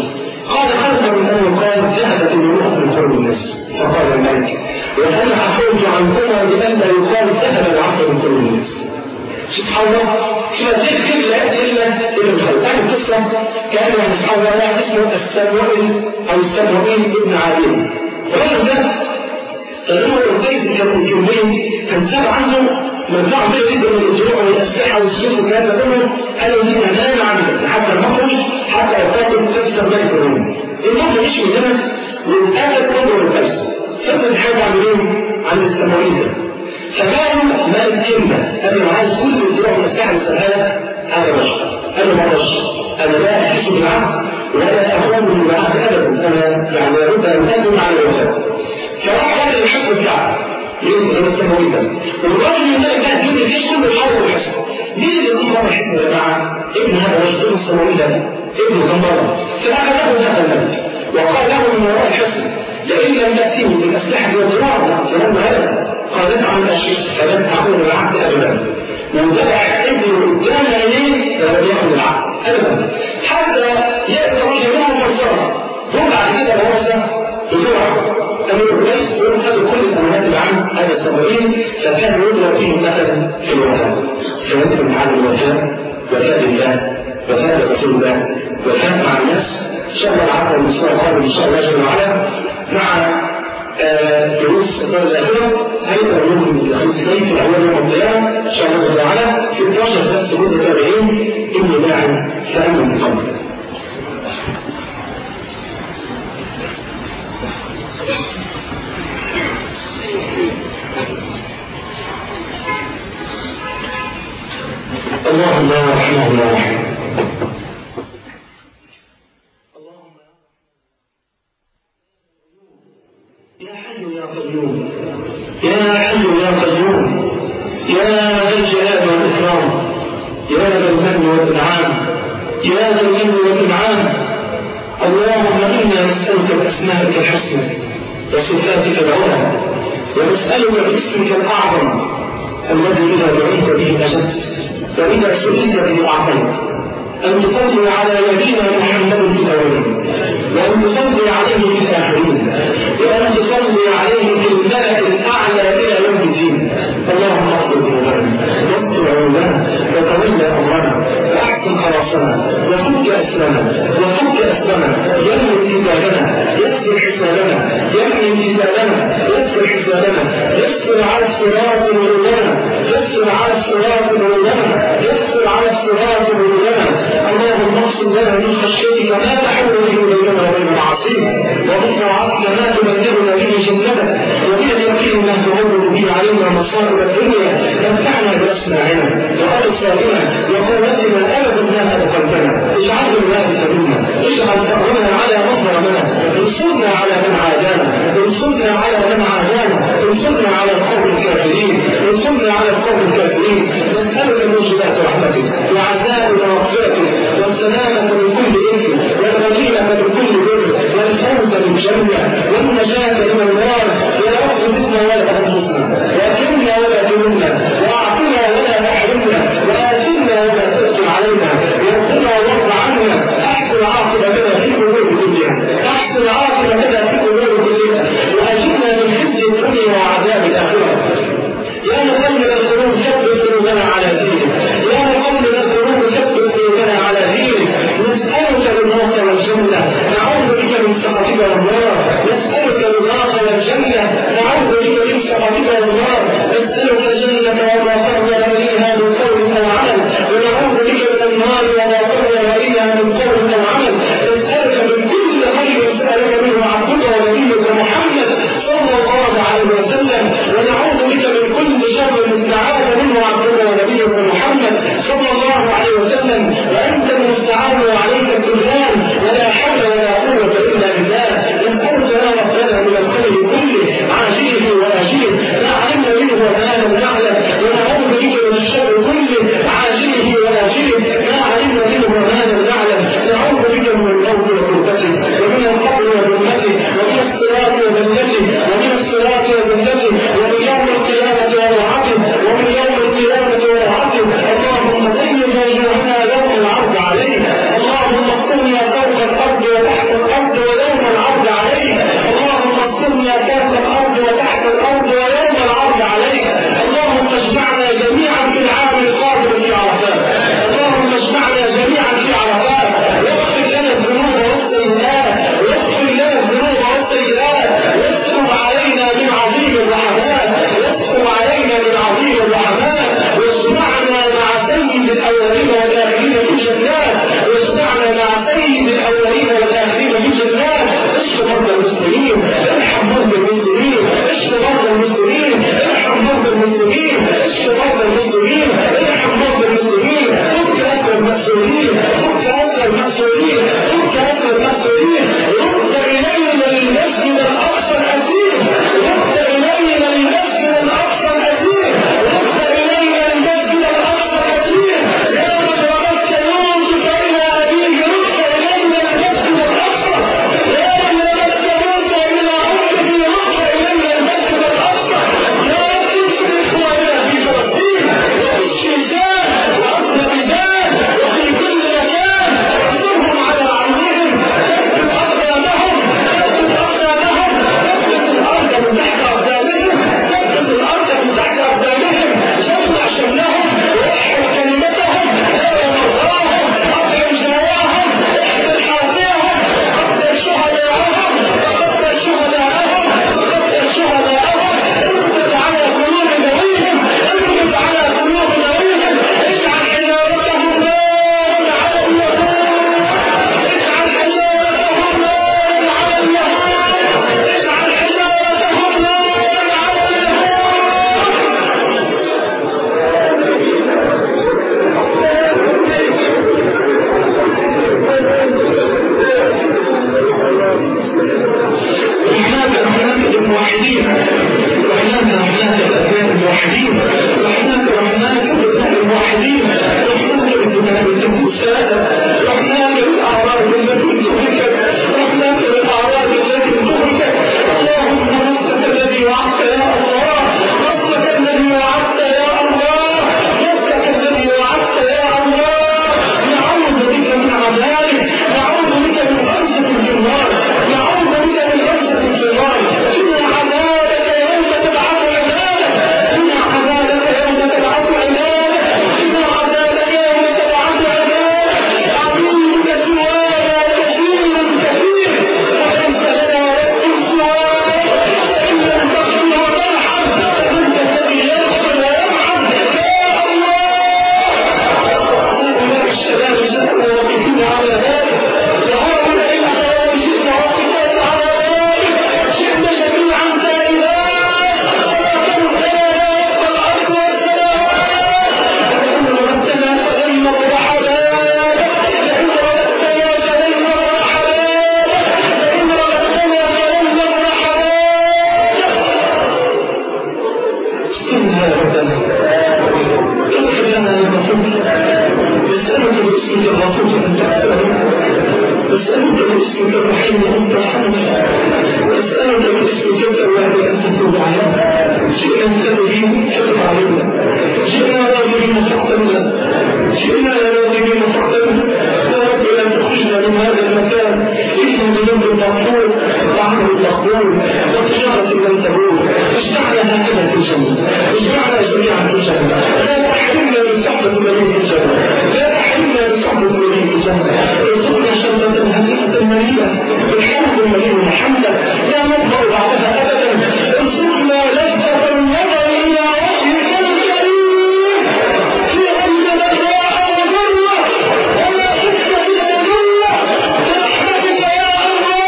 قال خلف من أن يقال ذهبت المروءة من قلوب الناس فقال الملك وأنا عفوت عنكما بألا يقال ذهب العفو من قلوب الناس سبحان الله شو هذه الخير لا يأتي إلا إلى الخير هذه القصة كان سبحان الله واحد اسمه السموئيل أو السموئيل ابن عادل الرجل ده فلما القيس كان الجنين كان ساب عنه منفعة كبيرة جدا من الدروع والأسلحة والسيوف والكلام ده كله قالوا دي لا نعمل حتى نخرج حتى يقاتل تكسر ذلك الروم المهم مش من هنا واتأكد كله من القيس فضل الحاجة عن مين؟ عن السماويين ده فكانوا ما الدين ده قال له عايز كل الدروع والأسلحة والسلحة أنا بشر أنا ما بشر أنا لا أحس بالعقل ولا أهون بالعقل أبدا أنا يعني لابد أن أكون على الوفاء فراح قال الحكم بتاعه يوم السماوي ده والراجل من ذلك كان يجيب الجيش كله يحارب الحسن مين اللي يقوم بره الحكم يا جماعه؟ ابن هذا الرجل السماوي ده ابن زمارة فأخذه هذا الملك وقال له من وراء الحسن لئن لم تأتيه بالأسلحة والدماء لأقتلن هذا قال ادعم الأشياء فلن أكون العبد أبدا وذبح ابنه قدام عينيه فلم يكن العبد أبدا حتى يأتي الرجل منه فانصرف ثم بعد كده موسى بسرعة أمير القيس يقول هذا كل الأمانات اللي عن هذا السبعين فكان يضرب فيه مثلا في الوفاء فيجب نتعلم الوفاء وفاء بالله وفاء برسول الله وفاء مع الناس إن شاء الله العفو والمسوى القادم إن شاء الله جل وعلا مع دروس الدار الأخيرة هيبقى يوم الخميس الجاي في أول يوم القيامة إن شاء الله جل وعلا في 12 درس متتابعين إني داعي فأمن بقلبي اللهم يا رحمن يا رحيم يا حي يا قيوم يا حي يا قيوم يا ذا الجلال والإكرام يا ذا المن والإنعام يا ذا المن والإنعام اللهم إنا نسألك بأسمائك الحسنى وصفاتك العلى ونسألك باسمك الأعظم الذي إذا دعيت به أجبت وإذا سئلت به أعطيت أن تصلي على نبينا محمد في الأولين وأن تصلي عليه في الآخرين وأن تصلي عليه في الملأ الأعلى إلى يوم الدين اللهم اغفر ذنوبنا واستر عيوبنا وتولى أمرنا وأحسن خلاصنا وفك أسلامنا وفك أسلامنا يمن كتابنا يسر حسابنا يمن كتابنا يسر حسابنا يسر على الصراط نورنا يسر على الصراط نورنا يسر على الصراط نورنا اللهم اقسم لنا من خشيتك ما تحول به بيننا وبين معاصيك ومن طاعتك ما تبلغنا به جنتك ومن اليقين ما تهون به علينا مصائب الدنيا متعنا باسماعنا وابصارنا وقوتنا ابدا ما ابقيتنا اجعل الوارث منا اجعل ثأرنا على من ظلمنا انصرنا على من عادانا انصرنا على من عادانا انصرنا على القوم الكافرين انصرنا على القوم الكافرين نسألك من جبات رحمتك وعذاب مغفرتك والسلامة من كل إثم والغنيمة من كل بر والفوز بالجنة والنجاة من النار يا رب زدنا ولا تنقصنا واكرمنا ولا تهنا واعطنا ولا تحرمنا وآثرنا ولا تأثر علينا وارضنا وارض عنا احسن عاقبتنا في الامور كلها احسن عاقبتنا في الامور كلها واجرنا من خزي الدنيا وعذاب الاخره يا مقلب القلوب ثبت قلوبنا على دينك يا مقلب القلوب ثبت قلوبنا على دينك نسألك رضاك والجنة نعوذ بك من سخطك والنار نسألك رضاك والجنة نعوذ بك من سخطك والنار نسألك الجنة وما قرب إليها من قول أو عمل ونعوذ بك من النار وما قرب إليها من قول أو عمل نسألك من كل خير سألك منه عبدك ونبيك محمد صلى الله عليه وسلم ونعوذ بك من كل شر استعاذ منه عبدك ونبيك محمد صلى الله عليه وسلم وانت المستعان وعليك التبيان ولا حول ولا قوه الا بالله نسالك يا ربنا من الخير كله عاجله واجله لا علمنا منه ولا لم نعلم ونعوذ بك من الشر كله عاجله واجله لا علمنا منه ولا لم نعلم نعوذ بك من الموت وكربته ومن القبر وذلته ومن الصراط وذلته ومن الصراط وذلته ومن يوم القيامه وروعته ومن يوم القيامه وروعته اللهم زين وجوهنا يوم العرض عليك الاولين والاخرين في جنات اشف مرضى المسلمين ارحم مرضى المسلمين اشف مرضى المسلمين ارحم مرضى المسلمين اشف مرضى المسلمين ارحم مرضى المسلمين فك اسر المسؤولين فك اسر المسؤولين فك اسر المسؤولين رد الينا المسجد الاقصى الاسير رد الينا المسجد الاقصى الاسير رد الينا المسجد الاقصى الاسير يا من رددت يوسف الى ابيه رد الينا المسجد الاقصى يا من رددت موسى الى امه رد الينا المسجد الاقصى يا انصر اخواننا في فلسطين وفي الشيشان وفي الرجال وفي كل مكان انصرهم على عونهم ثبت اقدامهم ثبت اقدامهم ثبت الارض من تحت اقدامهم ثبت الارض من تحت اقدامهم جمع شملهم ووحد كلمتهم داوم مرضاهم اطعم جوعهم احفظ حافظهم قدر شهداءهم وقدر شهداءهم وقدر شهداءهم اربط على قلوب ذويهم اربط على قلوب ذويهم اجعل حجارتهم نارا على اليهود اجعل حجارتهم نارا على اليهود اجعل حجارتهم نارا على اليهود رحماك رحماك الموحدين رحماك رحماك الأبناء الموحدين رحماك رحماك الأبناء الموحدين رحماك بالذناب التي السادة رحماك بالأعراض التي تهلكك رحماك بالأعراض التي تهلكك اللهم نصرك الذي وعدت يا الله نصرك الذي وعدت يا الله نصرك الذي وعدت يا الله نعوذ بك من عذابك نعوذ بك من غمزة في النار نعوذ بك من غمزة في النار إن عذابك يوم تبعث عبادك إن عذابك يوم تبعث عبادك إن عذابك يوم تبعث عبادك عدوك سوانا كثير كثير وليس لنا رب سواك إن لم تغفر وترحم فأنت الذي يغفر ويرحم يا الله هؤلاء الشباب جاءوا واقفين على ذلك وهؤلاء الأخوات جئنا واقفات على ذلك جئنا جميعا تائبات ولكن يا رب الأرض والسماوات لئن رددتنا فلن مرحبات لئن رددتنا فلن مرحبات لئن رددتنا فلن مرحبات استنى يا ربنا اغفر لنا يا رسول نسألك باسمك الرسول أن تغفر نسألك باسمك الرحيم أن ترحمنا نسألك باسمك التواب أن تتوب علينا جئنا سائلين فتب علينا جئنا راغبين فاقتلنا جئنا راغبين فاقتلنا يا رب لا تخرجنا من هذا المكان إلا بذنب مغفور وعمل مقبول وتجارة لم تبور اجمعنا هكذا في الجنة اجمعنا جميعا في الجنة لا تحرمنا من صحبة النبي في الجنة لا تحرمنا من صحبة النبي في الجنة ارزقنا شربة هنيئة مريئة بالحمد المليء محمدا لا نرضى بعدها أبدا ارزقنا لذة النظر إلى وجهك الكريم في أن ضراء وضرة ولا حس بالذلة برحمتك يا الله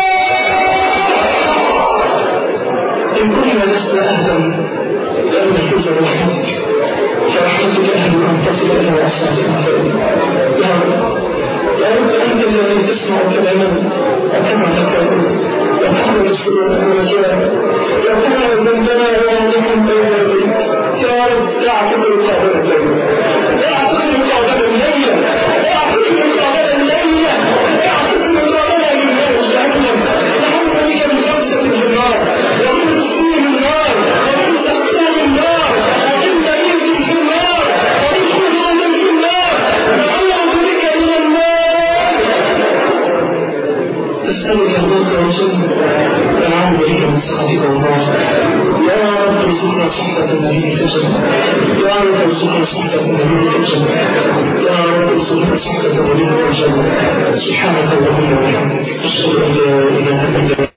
إن كنا لسنا أهلا لأن نفوز برحمتك فرحمتك أهل أن تصل إلى أساس يا رب يا رب أنت الذي تسمع كلامنا وتمع لك وتحمل السرور والرجاء وتمع ذنبنا ونحن بين يديك يا رب اعتذر قابل الليل اعتذر قابل الليل اعتذر قابل الليل اعتذر قابل الليل جهنم نعوذ بك من غمزة في النار ومن سوء النار ومن سقسام النار ومن دليل في النار ومن خزوم في النار نعوذ بك من النار نسألك الموت والجنة ونعوذ بك من سخطك والنار يا رب ارزقنا صحبة النبي في الجنة يا رب ارزقنا صحبة النبي في الجنة يا رب ارزقنا صحبة النبي في الجنة سبحانك اللهم وبحمدك أشهد أن لا إله إلا أنت